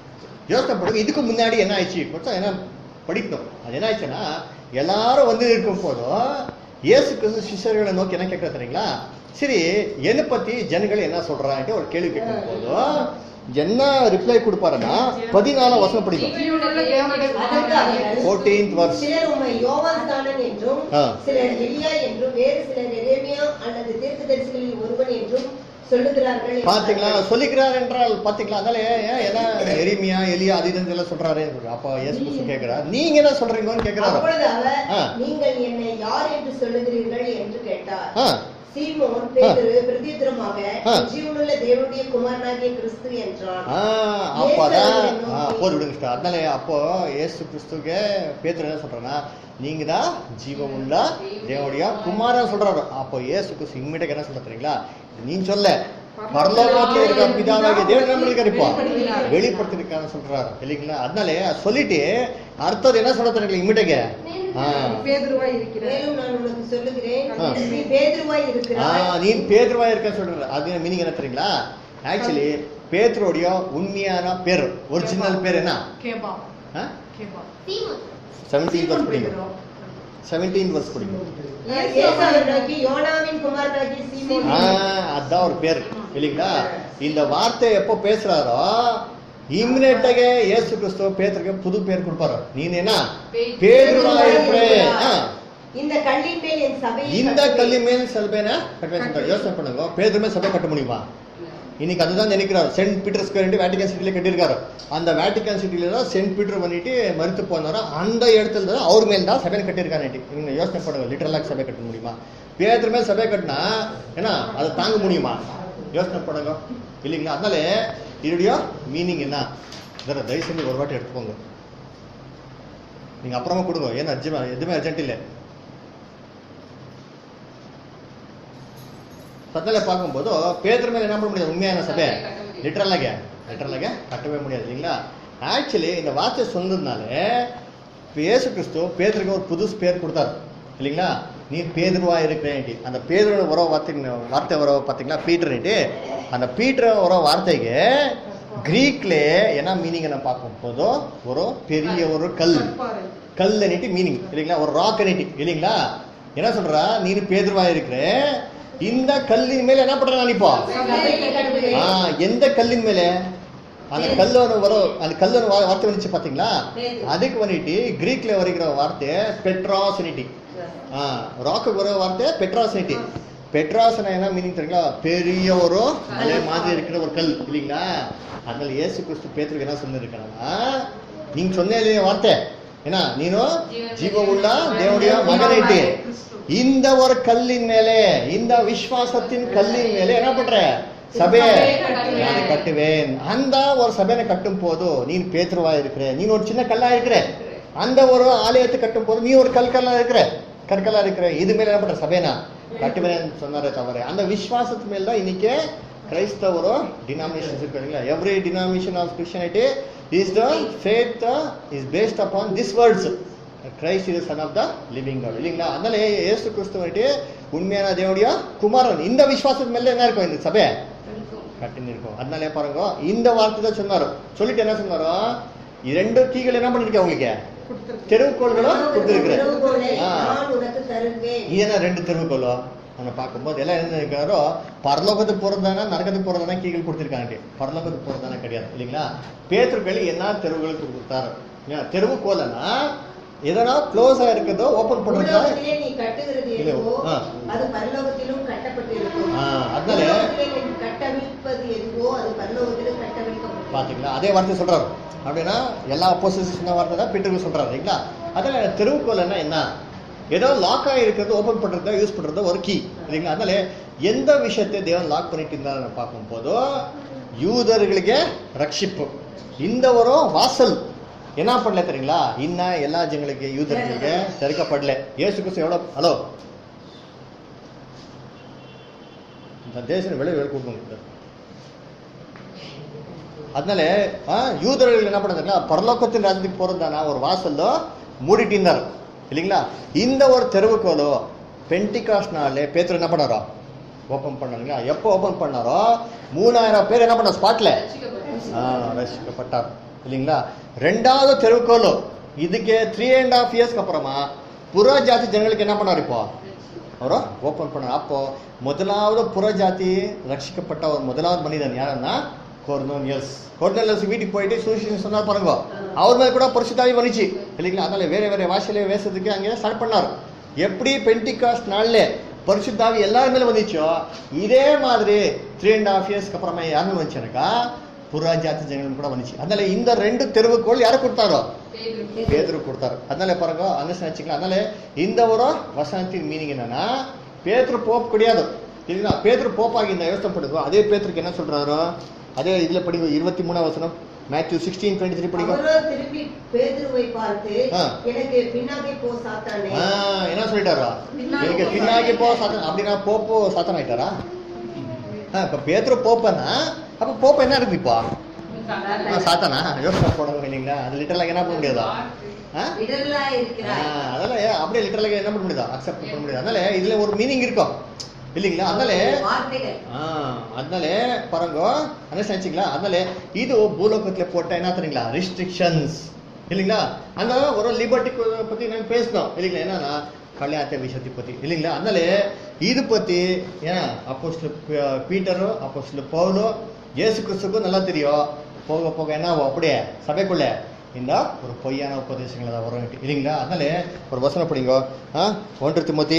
யோசனை பண்ணுங்க இதுக்கு முன்னாடி என்ன ஆயிடுச்சு கொஞ்சம் என்ன படிக்கணும் அது என்ன ஆயிடுச்சுன்னா எல்லாரும் வந்து இருக்கும் போதும் இயேசு கிறிஸ்து சிஷ்யர்களை நோக்கி என்ன கேட்கறது தெரியுங்களா சரி என்னை பத்தி ஜனங்கள் என்ன சொல்றாங்க ஒரு கேள்வி கேட்கும் போதும் என்ன ரிப்ளை கொடுப்பாருன்னா பதினாலாம் வசனம் படிக்கும் ஜீவனுள்ள தேவனுடைய அதற்கு குமாரன். அவர்கள் 14th verse. சிலர் உம்மை யோவான் ஸ்நானன் என்றும் ஆ. சிலர் எலியா என்றும் வேறு சிலர் எரேமியா எரேமியா அல்லது தீர்க்கதரிசிகளில் ஒருவன் என்றும் சொல்லுகிறார்கள் பாத்தீங்களா சொல்லிக்கிறார் என்றால் பாத்தீங்களா அதனால ஏன் ஏன்னா எரிமையா எலியா அது இதுன்னு எல்லாம் சொல்றாரு அப்போ இயேசு கிறிஸ்து கேக்குறாரு நீங்க என்ன சொல்றீங்கன்னு கேக்குறாரு அப்பொழுது அவர் ஆ. நீங்கள் என்னை யார் என்று சொல்லுகிறீர்கள் என்று கேட்டார் ஆ சீமோன் பேதுரு பிரதியுத்தரமாக ஆ. ஜீவனுள்ள தேவனுடைய குமாரனாகிய கிறிஸ்து என்றான் ஆ, அப்பதான் இயேசு ஆ, அவரை போது விடுங்க sister. அதனால அப்போ இயேசு கிறிஸ்துக்கு பேதுரு என்ன சொல்றாருன்னா நீங்க தான் ஜீவமுள்ள தேவனுடைய குமாரன் சொல்றாரு அப்போ இயேசு கிறிஸ்து இம்மிடியா என்ன சொல்ற தெரியுங்களா நீ சொல்ல பரலோகத்துல இருக்க பிதாவாகிய தேவன் நம்மளுக்கு இருப்பா வெளிப்படுத்திருக்கான்னு சொல்றாரு இல்லைங்களா அதனால சொல்லிட்டு அடுத்தது என்ன சொல்ல தெரியுங்களா இம்மிடியா ஆ பேதுருவாய் இருக்கிறார் மேலும் நான் உனக்கு சொல்லுகிறேன் ஆ. நீ பேதுருவாய் ஆ, இருக்கிறாய் நீ பேதுருவா இருக்க சொல்ற அது மீனிங் என்ன தெரியுங்களா ஆக்சுவலி பேதுருடைய உண்மையான பேர் ஒரிஜினல் பேர் என்ன கேபா ஆ? கேபா Simon. செவன்டீன் வர்ஸ் சீமோன் படிங்க பேதுரு. செவன்டீன் வர்ஸ் படிங்க இயேசு அவரை நோக்கி யோனாவின் குமாரனாகிய சீமோன் ஆ, அதான் ஒரு பேர் இல்லைங்களா இந்த வார்த்தை எப்போ பேசுறாரோ இம்மிடியேட்டாக இயேசு கிறிஸ்துவ பேத்துருக்கு புது பேர் கொடுப்பாரு நீ என்ன பேதுருவா இருப்பே ஆ. இந்த கல்லின் மேல் என் சபையை இந்த கட்டுவேன். கல்லி மேல் சல்பேனா கட்டுவேன் யோசனை பண்ணுங்க பேதுருமே சபை கட்ட முடியுமா இன்னைக்கு அதுதான் நினைக்கிறார் சென்ட் பீட்டர் ஸ்கொயர் வேட்டிகன் சிட்டில கட்டியிருக்காரு அந்த வேட்டிகன் சிட்டில தான் சென்ட் பீட்டர் பண்ணிட்டு மறுத்து போனாரோ அந்த இடத்துல தான் அவர் மேல் தான் சபை கட்டியிருக்காரு நீங்க யோசனை பண்ணுங்க லிட்டரலாக சபை கட்ட முடியுமா பேதர் மேல் சபை கட்டினா ஏன்னா அதை தாங்க முடியுமா யோசனை பண்ணுங்க இல்லைங்களா அதனால இதோடைய மீனிங் என்ன இதர தயவு செஞ்சு ஒரு வாட்டி எடுத்துக்கோங்க நீங்க அப்புறமா கொடுங்க ஏன்னா அர்ஜென்ட் எதுவுமே அர்ஜென்ட் இல்லை சத்தல பார்க்கும்போது பேதர் மேல என்ன பண்ண முடியாது உண்மையான சபை லிட்டரலாக லிட்டரலாக கட்டவே முடியாது இல்லைங்களா ஆக்சுவலி இந்த வார்த்தை சொன்னதுனால இயேசு கிறிஸ்து பேதருக்கு ஒரு புதுசு பேர் கொடுத்தாரு இல்லைங்களா நீ பேதுருவா இருக்கிறேன்ட்டு அந்த பேதரோட உறவு வார்த்தை வார்த்தை உறவு பார்த்தீங்களா பீட்டர்ன்ட்டு அந்த பீட்டர் உறவு வார்த்தைக்கு கிரீக்ல என்ன மீனிங் என்ன பார்க்கும் போதோ ஒரு பெரிய ஒரு கல் கற்பாறை. கல் அன்னிட்டு மீனிங் இல்லைங்களா ஒரு ராக் அன்னிட்டு இல்லைங்களா என்ன சொல்றா நீ பேதுருவா இருக்கிற இந்த கல்லின் மேல என்ன பண்ற நினைப்போ சபையை கட்டுவேன். ஆ எந்த கல்லின் மேல அந்த கல்லோட வரும் அந்த கல்லோட வா- வார்த்தை வந்துச்சு பாத்தீங்களா பேதுரு. அதுக்கு வந்துட்டு கிரீக்ல வருகிற வார்த்தை பெட்ராசினிட்டி ஆ ராக்கு வர வார்த்தை பெட்ராசினிட்டி பெட்ராசனா என்ன மீனிங் தெரியுங்களா பெரிய ஒரு மலை மாதிரி இருக்கிற ஒரு கல் இல்லைங்களா அதனால இயேசு கிறிஸ்து பேத்துருக்கு என்ன சொல்லிருக்காங்கன்னா நீங்க சொன்ன இல்லையா வார்த்தை என்ன நீனும் ஜீவமுள்ள தேவனுடைய மகனைட்டு இந்த ஒரு கல்லின் மேலே இந்த விஸ்வாசத்தின் கல்லின் மேலே என்ன பண்ற சபையை நான் கட்டுவேன் அந்த ஒரு சபையை கட்டும் போது நீ பேத்துருவா இருக்கிற நீ ஒரு சின்ன கல்லா இருக்கிற அந்த ஒரு ஆலயத்தை கட்டும் போது நீ ஒரு கல்கல்லா இருக்கிற கற்கல்லா இருக்கிற இது மேல என்ன பண்ற சபைனா கட்டுவேன் சொன்னாரே தவிர அந்த விஸ்வாசத்து மேல தான் இன்னைக்கு கிரைஸ்தவரோ டினாமினேஷன்ஸ் இருக்கு இல்லைங்களா every denomination of Christianity is the faith is based upon this words Christ is son of the living God இல்லைங்களா அதனால இயேசு கிறிஸ்து வந்துட்டு உண்மையான தேவனுடைய குமாரன் இந்த விசுவாசத்து மேல என்ன இருக்கும் இந்த சபை கட்டின்னு இருக்கும் அதனால பாருங்க இந்த வார்த்தை தான் சொன்னாரு சொல்லிட்டு என்ன சொன்னாரோ இரண்டு கீகள் என்ன பண்ணிருக்கேன் உங்களுக்கு தெருவுக்கோள்களும் கொடுத்துருக்குறேன் திறவுகோலை ஆ. நான் உனக்கு தருவேன் இது என்ன ரெண்டு தெருவுக்கோளோ நம்ம பார்க்கும்போது எல்லாம் என்ன இருக்காரோ பரலோகத்துக்கு போறதானா நரகத்துக்கு போறதானா கீகள் கொடுத்துருக்காங்க பரலோகத்துக்கு போறதானா கிடையாது இல்லைங்களா பேத்துருக்கள் என்ன தெருவுகளுக்கு கொடுத்தாரு இல்லையா? தெருவுக்கோலனா எதனா க்ளோஸா இருக்கிறதோ ஓபன் பண்றதா பூலோகத்திலே நீ கட்டுகிறது இல்ல, எதுவோ ஆ. அது பரலோகத்திலும் கட்டப்பட்டிருக்கும் ஆ, அதனால- பூலோகத்திலே நீ கட்டமைப்பது எதுவோ அது பரலோகத்திலும் கட்டமைக்கப்படும் பாத்தீங்களா அதே வார்த்தை சொல்றாரு அப்படின்னா எல்லா அப்போசிஸ் சொன்ன வார்த்தை தான் பீட்டருக்கு சொல்றாரு இல்லைங்களா அதனால தெருவுக்கோல்னா என்ன ஏதோ லாக் ஆகிருக்கிறது ஓபன் பண்றதா யூஸ் பண்றது ஒரு கீ இல்லைங்களா அதனால எந்த விஷயத்தை தேவன் லாக் பண்ணிட்டு இருந்தாரு பார்க்கும் போதோ யூதர்களுக்கு ரட்சிப்பு இந்த ஒரு வாசல் என்ன பண்ணல தெரியுங்களா இன்னும் எல்லா ஜனங்களுக்கு யூதர்களுக்கு திறக்கப்படல ஏசு கிறிஸ்து எவ்வளோ ஹலோ இந்த தேசம் விலை விலை கொடுக்கணும் அதனால ஆ, யூதர்கள் என்ன பண்ணாங்கன்னா பரலோகத்தின் ராஜ்யத்துக்கு போறதானா ஒரு வாசல்ல மூடிட்டு இருந்தார் இல்லைங்களா இந்த ஒரு தெருவுக்கோலோ பென்டிகாஸ்ட் நாள்ல பேத்துரு என்ன பண்ணாரோ ஓபன் பண்ணாருங்களா எப்போ ஓபன் பண்ணாரோ மூணாயிரம் பேர் என்ன பண்ண ஸ்பாட்ல ரசிக்கப்பட்டார் இல்லைங்களா ரெண்டாவது தெருவுக்கோலோ இதுக்கு த்ரீ அண்ட் ஹாஃப் இயர்ஸ்க்கு அப்புறமா புற ஜாதி ஜனங்களுக்கு என்ன பண்ணார் இப்போ ಅವರು ಓಪನ್ பண்ணார் அப்போ முதலாவது புறஜாதி ரட்சிக்கப்பட்ட ஒரு முதலாவது மனிதன் யாருன்னா கொர்னோனியல்ஸ் கொர்னோனியல்ஸ் வீட்டுக்கு போயிட்டு சூசியன் சொன்னார் பாருங்க அவர் மேல கூட பரிசுத்தாவி வந்துச்சு இல்லைங்களா அதனால வேற வேற வாசையில பேசுறதுக்கு அங்கே ஸ்டார்ட் பண்ணார் எப்படி பென்டிகாஸ்ட் நாள்ல பரிசுத்தாவி எல்லார் மேல வந்துச்சோ இதே மாதிரி த்ரீ அண்ட் ஹாஃப் இயர்ஸ்க்கு அப்புறமா யாருன்னு வந்துச்சுனாக்கா புறா ஜாதி ஜனங்கள் கூட வந்துச்சு அதனால இந்த ரெண்டு தெருவுக்கோள் யாரை கொடுத்தாரோ பேதுரு. பேதுரு கொடுத்தாரு அதனால பாருங்க அண்டர்ஸ்டாண்ட் வச்சுக்கலாம் அதனால இந்த ஒரு வசனத்தின் மீனிங் என்னன்னா பேதுரு போப் கிடையாது இல்லைங்களா பேதுரு போப்பாகி இந்த யோசனை பண்ணுங்க அதே பேதுருக்கு என்ன சொல்றாரு அதே இதுல படிங்க இருபத்தி மூணாம் வசனம் மேத்யூ சிக்ஸ்டீன் டுவெண்ட்டி த்ரீ படிங்க அவரோ திருப்பி பேதுருவை பார்த்து ஆ. எனக்கு பின்னாடி போ சாத்தானே ஆ, என்ன சொல்லிட்டாரா பின்னாடி எனக்கு போ பின்னாடி போ சாத்தன் அப்படின்னா போப்போ சாத்தன் ஆயிட்டாரா ஆ, இப்ப பேதுரு போப்பனா அப்ப போப்ப என்ன இருக்கு இப்போ ஆ, சாத்தானா யோசனை போடணும் இல்லைங்களா அது லிட்டரலாக என்ன பண்ண முடியாதா ஆ? விடலா ஆ, இருக்கிறாய் அதனால அப்படியே லிட்டரலாக என்ன பண்ண முடியாதா அக்செப்ட் பண்ண முடியாது அதனால இதுல ஒரு மீனிங் இருக்கும் இல்லைங்களா அதனால வார்த்தைகள் ஆ, அதனால பாருங்க அண்டர்ஸ்டாண்ட் வச்சுங்களா அதனால இது பூலோகத்துல போட்ட என்ன தெரியுங்களா ரெஸ்ட்ரிக்ஷன்ஸ் இல்லைங்களா அந்த ஒரு லிபர்ட்டி பத்தி நான் பேசணும் இல்லைங்களா என்னன்னா கல்யாணத்தை விஷயத்தை பத்தி இல்லைங்களா அதனால இது பத்தி ஏன்னா அப்போஸ்ல பீட்டரு அப்போஸ்ல பவுலு இயேசு கிறிஸ்துக்கும் நல்லா தெரியும் போக போக என்ன ஆகும் அப்படியே சபைக்குள்ள இந்த ஒரு பொய்யான உபதேசங்கள் தான் வரும் இல்லைங்களா அதனால ஒரு வசனம் படிங்க ஆ ஒன்று திமுத்தி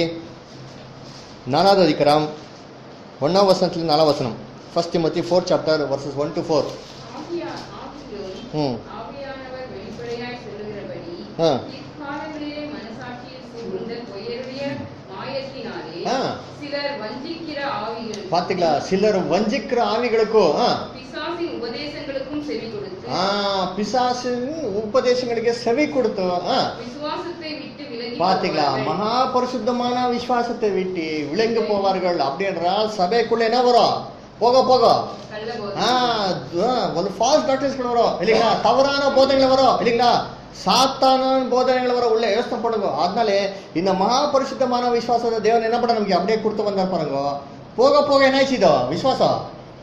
நாலாவது அதிகாரம் ஒன்னாம் வசனத்துல நாலாம் வசனம் first Timothy fourth chapter verses one to four ஆவியா- ஆவியிலும் ம் ஆவியானவர் வெளிப்படையாய் சொல்லுகிறபடி ஆ. இக்காலங்களிலே மனசாட்சியில் சூழ்ந்த பொய்யருடைய மாயத்தினாலே ஆ. சிலர் வஞ்சிக்கிற ஆவிகளுக்கும் பாத்தீங்களா சிலர் வஞ்சிக்கிற ஆவிகளுக்கும் ஆ, பிசாசின் உபதேசங்களுக்கும் செவி கொடுத்து ஆ, பிசாசின் உபதேசங்களுக்கு செவி கொடுத்து ஆ, விசுவாசத்தை விட்டு விலகி பாத்தீங்களா போவார்கள். மகா பரிசுத்தமான விசுவாசத்தை விட்டு விளங்கி போவார்கள் அப்படின்றால் சபைக்குள்ள என்ன வரும் போக போக கள்ளபோதனை. ஆ, ஆ, ஒரு ஃபால்ஸ் டாக்டர்ஸ்கள் வரும் இல்லைங்களா தவறான போதனைகள் வரும் இல்லைங்களா சாத்தான போதனைகள் வர உள்ள யோசனை பண்ணுங்க அதனாலே இந்த மகா பரிசுத்தமான விசுவாசத்தை தேவன் என்ன பண்ண நமக்கு அப்படியே கொடுத்து வந்தார் பாருங்க போக போக என்ன ஆயிடுச்சு இதோ விசுவாசம்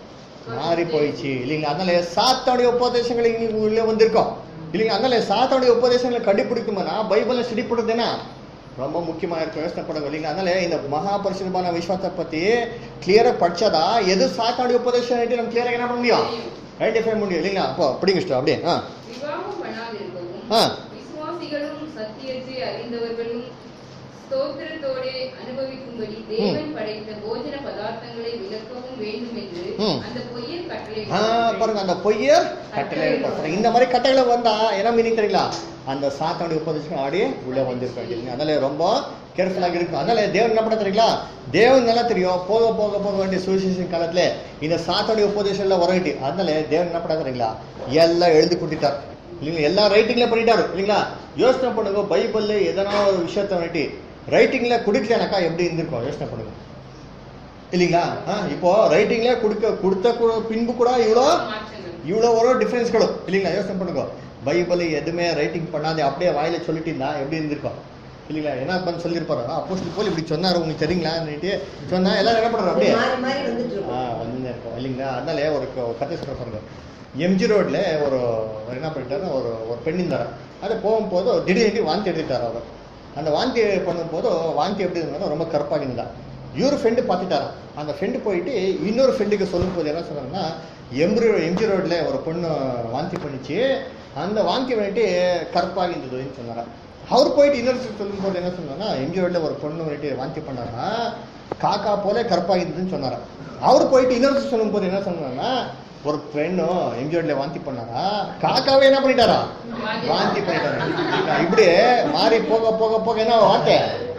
மாறி போயிடுச்சு இல்லைங்களா அதனால சாத்தாவுடைய உபதேசங்கள் இங்க உள்ள வந்திருக்கோம் இல்லைங்களா அதனால சாத்தாவுடைய உபதேசங்களை கண்டுபிடிக்குமானா பைபிளை ஸ்டடி பண்ணுறதுன்னா ரொம்ப முக்கியமா இருக்கும் யோசனை பண்ணுங்க இல்லைங்களா அதனால இந்த மகா பரிசுத்தமான விசுவாசத்தை பத்தி கிளியரா படிச்சாதா எது சாத்தாவுடைய உபதேசம் நம்ம கிளியரா என்ன பண்ண முடியும் ஐடென்டிஃபை பண்ண முடியும் இல்லைங்களா அப்போ அப்படிங்க sister, அப்படியே ஆ விவாகம் பண்ணாதிருக்கவும் ஆ. விசுவாசிகளும் சத்தியத்தை அறிந்தவர்களும் ஸ்தோத்திரத்தோடே அனுபவிக்கும்படி தேவன் படைத்த போஜன பதார்த்தங்களை விளக்கவும் வேண்டும் என்று ம். அந்த பொய்யர் கட்டளை ஆ, பாருங்க அந்த பொய்ய கட்டளை பாருங்க. இந்த மாதிரி கட்டளை வந்தா என்ன மீனிங் தெரியல அந்த சாத்தானுடைய உபதேசம் ஆடியே உள்ள வந்திருக்காங்க அதனால ரொம்ப கேர்ஃபுல்லாக இருக்கும் அதனால தேவன் என்ன பண்ண தெரியுங்களா தேவன் நல்லா தெரியும் போக போக போக வேண்டிய சுவிசேஷன் காலத்துல இந்த சாத்தானுடைய உபதேசம் எல்லாம் வரட்டி அதனால தேவன் என்ன பண்ண தெரியுங்களா எல்லாம் எழுதி கொடுத்துட்டார் இல்லைங்களா எல்லா ரைட்டிங்ல பண்ணிட்டாரு இல்லைங்களா யோசனை பண்ணுங்க பைபிள்ல எதனா ஒரு விஷயத்த வந்துட்டு ரைட்டிங்ல குடிக்கலனாக்கா எப்படி இருந்திருக்கும் யோசனை பண்ணுங்க இல்லைங்களா ஆ, இப்போ ரைட்டிங்ல கொடுக்க கொடுத்த கு- பின்பு கூட இவ்வளோ மாற்றங்கள் இவ்வளோ ஒரு டிஃப்ரென்ஸ்களும் இல்லைங்களா யோசனை பண்ணுங்க பைபிள் எதுவுமே ரைட்டிங் பண்ணாதே அப்படியே வாயில சொல்லிட்டு இருந்தா எப்படி இருந்திருக்கும் இல்லைங்களா என்ன பண்ண சொல்லியிருப்பாரு அப்போஸ்ட் போல் இப்படி சொன்னாரு உங்களுக்கு தெரியுங்களான்னுட்டு சொன்னா எல்லாரும் என்ன பண்றாரு அப்படியே மாறி மாறி வந்துட்டு ஆ இருக்கும் வந்து இருக்கும் இல்லைங்களா அதனாலே ஒரு க- ஒரு கதை சொல்ற பாருங்க எம்ஜி ரோட்ல ஒரு ஒரு என்ன பண்ணிட்டாரு ஒரு ஒரு பெண் இருந்தாரு அது போகும்போது திடீர்னு வாந்தி எடுத்துட்டார் அவர் அந்த வாந்தி பண்ணும்போது வாந்தி எப்படி இருந்தாலும் ரொம்ப கருப்பாக இருந்தா இவர் ஃப்ரெண்டு பார்த்துட்டாராம் அந்த ஃப்ரெண்டு போயிட்டு இன்னொரு ஃப்ரெண்டுக்கு சொல்லும் போது என்ன சொன்னாங்கன்னா எம்ஜி எம்ஜி ரோட்ல ஒரு பொண்ணு வாந்தி பண்ணிச்சு அந்த வாந்தி வந்துட்டு கருப்பாக இருந்ததுன்னு சொன்னாராம் அவர் போயிட்டு இன்னொரு சொல்லும் போது என்ன சொன்னார்னா எம்ஜி ரோட்ல ஒரு பொண்ணு வந்துட்டு வாந்தி பண்ணாரா காக்கா போல கருப்பாக இருந்ததுன்னு சொன்னாராம் அவர் போயிட்டு இன்னொரு சொல்லும் போது என்ன சொன்னார்னா ஒரு பெண்ணும் எம்ஜிஆர்ல வாந்தி பண்ணாரா காக்காவே என்ன பண்ணிட்டாரா வாந்தி பண்ணிட்டாரா இப்படி மாறி போக போக போக என்ன வார்த்தை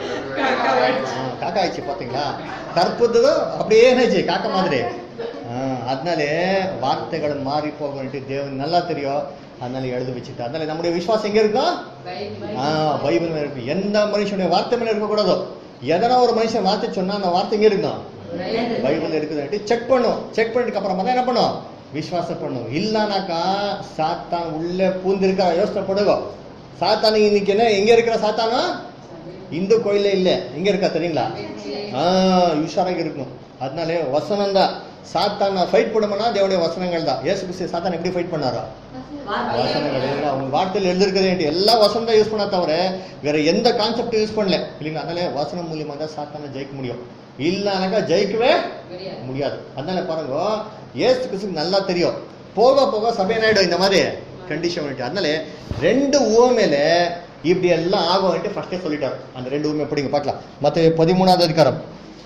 ஆ, காக்கா ஆயிடுச்சு பாத்தீங்களா தற்போது அப்படியே என்னாச்சு காக்கா மாதிரி ஆ, அதனாலே வார்த்தைகள் மாறி போகணுட்டு தேவன் நல்லா தெரியும் அதனால எழுதி வச்சுட்டு அதனால நம்முடைய விசுவாசம் எங்க இருக்கும் பைபிள் ஆ பைபிள் மேல இருக்கு எந்த மனுஷனுடைய வார்த்தை மேல இருக்கக்கூடாதோ எதனா ஒரு மனுஷன் வார்த்தை சொன்னா அந்த வார்த்தை எங்க இருக்கும் பைபிள் இருக்குதுன்ட்டு செக் பண்ணும் செக் பண்ணிட்டு அப்புறமா தான் என்ன பண்ணும் விசுவாசம் பண்ணும் இல்லனாக்கா சாத்தான் உள்ள பூந்திருக்கா யோசனை பண்ணுங்க சாத்தான் இன்னைக்கு என்ன எங்க இருக்கிற சாத்தானா இந்து கோயில்ல இல்ல எங்க இருக்கா தெரியுங்களா ஆ உஷாராக இருக்கும் அதனாலே வசனம் தான் சாத்தான ஃபைட் பண்ணுமனா தேவனுடைய வசனங்கள் தான் ஏசு கிறிஸ்து சாத்தான் எப்படி ஃபைட் பண்ணாரா வசனங்கள் இல்லைங்களா அவங்க வார்த்தையில் எழுதிருக்கிறது எல்லா வசனம் தான் யூஸ் பண்ணா தவிர வேற எந்த கான்செப்ட் யூஸ் பண்ணல இல்லைங்களா அதனால வசனம் மூலியமா தான் சாத்தான ஜெயிக்க முடியும் இல்லைனாக்கா ஜெயிக்கவே முடியாது முடியாது அதனால பாருங்க ஏசு கிறிஸ்துக்கு நல்லா தெரியும் போக போக சபை ஆயிடும் இந்த மாதிரி கண்டிஷன் வந்துட்டு அதனால ரெண்டு ஊமையில இப்படி எல்லாம் ஆகும் ஃபர்ஸ்டே சொல்லிட்டாரு அந்த ரெண்டு ஊமை எப்படிங்க பார்க்கலாம் மற்ற பதிமூணாவது அதிகாரம்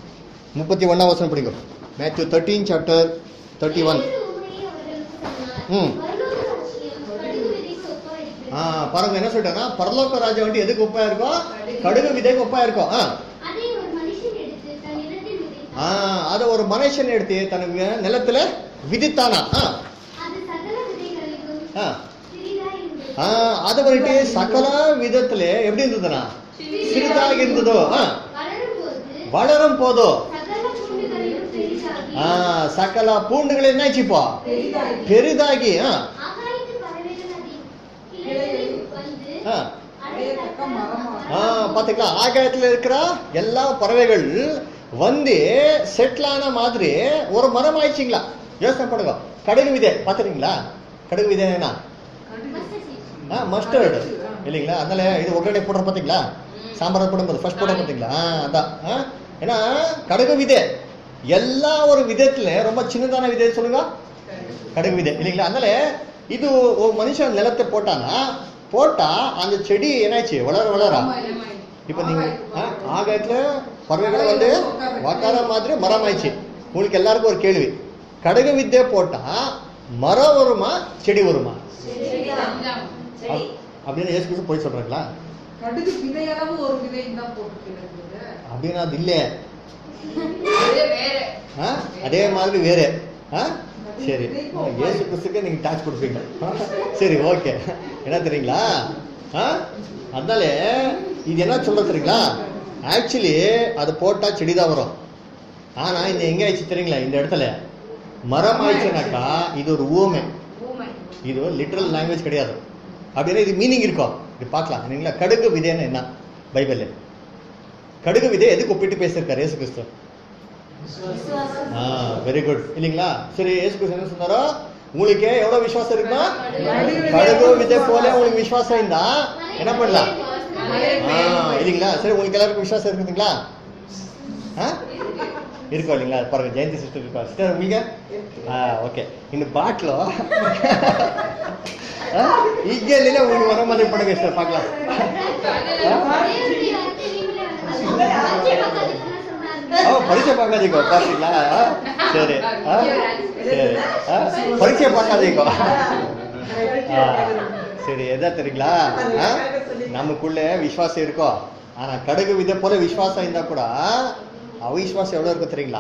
முப்பத்தி ஒன்றாம் வசனம் படிங்க Matthew thirteen chapter thirty one வேறு உண்மையை அவர்களுக்கு சொன்னார். ம். பரலோக ராஜ்யம் கடுகு விதைக்கு ஒப்பாயிருக்கிறது. ஆ பாருங்க என்ன சொல்லிட்டாங்கன்னா பரலோக ராஜ்யம் வந்து எதுக்கு ஒப்பா இருக்கும் கடுகு விதைக்கு ஒப்பா இருக்கும் ஆ அதை ஒரு மனுஷன் எடுத்து தன் நிலத்தில் விதைத்தான். ஆ அதை ஒரு மனுஷன் எடுத்து தனக்கு நிலத்துல விதித்தானா ஆ அது சகல விதைகளிலும் ஆ சிறிதாய் இருந்தது. ஆ அது வந்துட்டு சகல விதத்துல எப்படி இருந்ததுன்னா சிறிதாக இருந்ததோ ஆ வளரும்போது வளரும் போதோ சகல பூண்டுகளிலும் பெரிதாகி ஆ சகல பூண்டுகள் என்னாச்சுப்போ பெரிதாகி ஆ ஆகாயத்து பறவைகள் அதன் கிளைகளில் வந்து ஆ அடையத்தக்க மரமாக ஆ பாத்தீங்களா ஆகாயத்துல இருக்கிற எல்லா பறவைகள் வந்து செட்டில் ஆன மாதிரி ஒரு மரம் ஆயிடுச்சிங்களா யோசனை பண்ணுங்க கடுகு விதை பாத்துறீங்களா கடுகு விதை என்ன மஸ்டர்ட் seed. ஆ மஸ்டர்டு இல்லைங்களா அதனால இது ஒகரடை போடுற பாத்தீங்களா சாம்பார் போடும்போது ஃபர்ஸ்ட் போட பாத்தீங்களா ஆ, அதான் ஆ, ஏன்னா கடுகு விதை எல்லா ஒரு விதத்துல ரொம்ப சின்னதான விதை சொல்லுங்க கடுகு விதை இல்லைங்களா அதனால இது ஒரு மனுஷன் நிலத்தை போட்டானா போட்டா அந்த செடி என்னாச்சு வளர வளர இப்ப நீங்க ஆ, ஆகாயத்துல பறவைகள் வந்து உக்கார மாதிரி மரம் ஆயிடுச்சு உங்களுக்கு எல்லாருக்கும் ஒரு கேள்வி கடுகு வித்தை போட்டா மரம் வருமா செடி வருமா அப்- அப்படின்னு இயேசு கிறிஸ்து போய் சொல்றாங்களா கடுகு விதையளவு ஒரு விதை தான் போட்டுக்கிறது அப்படின்னு அது இல்லையே அது வேற ஆ? அதே மாதிரி வேற ஆ? சரி இயேசு கிறிஸ்துக்கு நீங்க டாச் கொடுப்பீங்க ஆ? சரி ஓகே என்ன தெரியுங்களா ஆ? அதனால இது என்ன சொல்ல தெரியுங்களா ஆக்சுவலி அது போட்டா செடி தான் வரும் ஆனா இந்த எங்க ஆயிடுச்சு தெரியுங்களா இந்த இடத்துல மரம் ஆயிடுச்சுனாக்கா இது ஒரு ஊமை ஊமை இது லிட்ரல் லாங்குவேஜ் கிடையாது அப்படின்னா இது மீனிங் இருக்கும் இது பார்க்கலாம் இல்லைங்களா கடுகு விதைன்னு என்ன பைபிள் கடுகு விதை எதுக்கு ஒப்பிட்டு பேசியிருக்காரு இயேசு கிறிஸ்து ஆ வெரி குட் இல்லைங்களா சரி இயேசு கிறிஸ்து என்ன சொன்னாரோ உங்களுக்கு எவ்வளவு விசுவாசம் இருக்குமா கடுகு விதை போல உங்களுக்கு விசுவாசம் இருந்தா என்ன பண்ணலாம் ஆ இல்லைங்களா சரி உங்களுக்கு எல்லாருக்கும் விசுவாசம் இருக்குதுங்களா ஆ இருக்கும் இல்லைங்களா பாருங்க ஜெயந்தி சிஸ்டர் இருக்கா சிஸ்டர் உங்களுக்கு ஆ ஓಕೆ ಇನ್ನು ಬಾಟ್ಲು ಈಗ ಇಲ್ಲ உங்களுக்கு வர மாதிரி படம் சிஸ்டர் பார்க்கலாம் தேவனுடைய வார்த்தை நீங்களே வளர்த்தாங்க. பச்சை பக்காதுக்குன்னு சொன்னாங்க. ஓ பரீட்சை பார்க்காதீங்க பார்த்தீங்களா சரி ஆ, சரி ஆ, பரீட்சை பார்க்காதீங்க ஆ, சரி எதா தெரியுங்களா ஆ? நமக்குள்ள விசுவாசம் இருக்கும் ஆனா கடுகு விதை போல விசுவாசம் இருந்தா கூட அவிஸ்வாசம் எவ்வளவு இருக்கும் தெரியுங்களா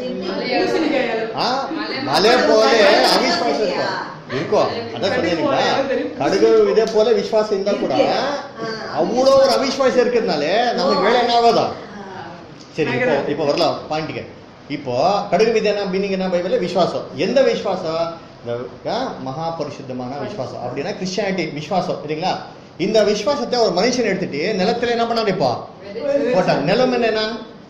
ஆ? மலை போல அவிஸ்வாசம் இருக்கும் இருக்கும் அதான் சொன்னீங்களா கடுகு விதை போல விசுவாசம் இருந்தா கூட அவ்வளோ ஒரு அவிஸ்வாசம் இருக்கிறதுனால நமக்கு வேலை என்ன ஆகாதா சரி இப்போ இப்போ வரலாம் பாயிண்ட்டுக்கு இப்போ கடுகு விதை என்ன மீனிங் என்ன பைபிள் விசுவாசம் எந்த விசுவாசம் இந்த ஆ, மகா பரிசுத்தமான விசுவாசம் அப்படின்னா கிறிஸ்டியானிட்டி விசுவாசம் சரிங்களா இந்த விசுவாசத்தை ஒரு மனுஷன் எடுத்துட்டு நிலத்துல என்ன பண்ணாரு இப்போ போட்டாங்க நிலம் என்ன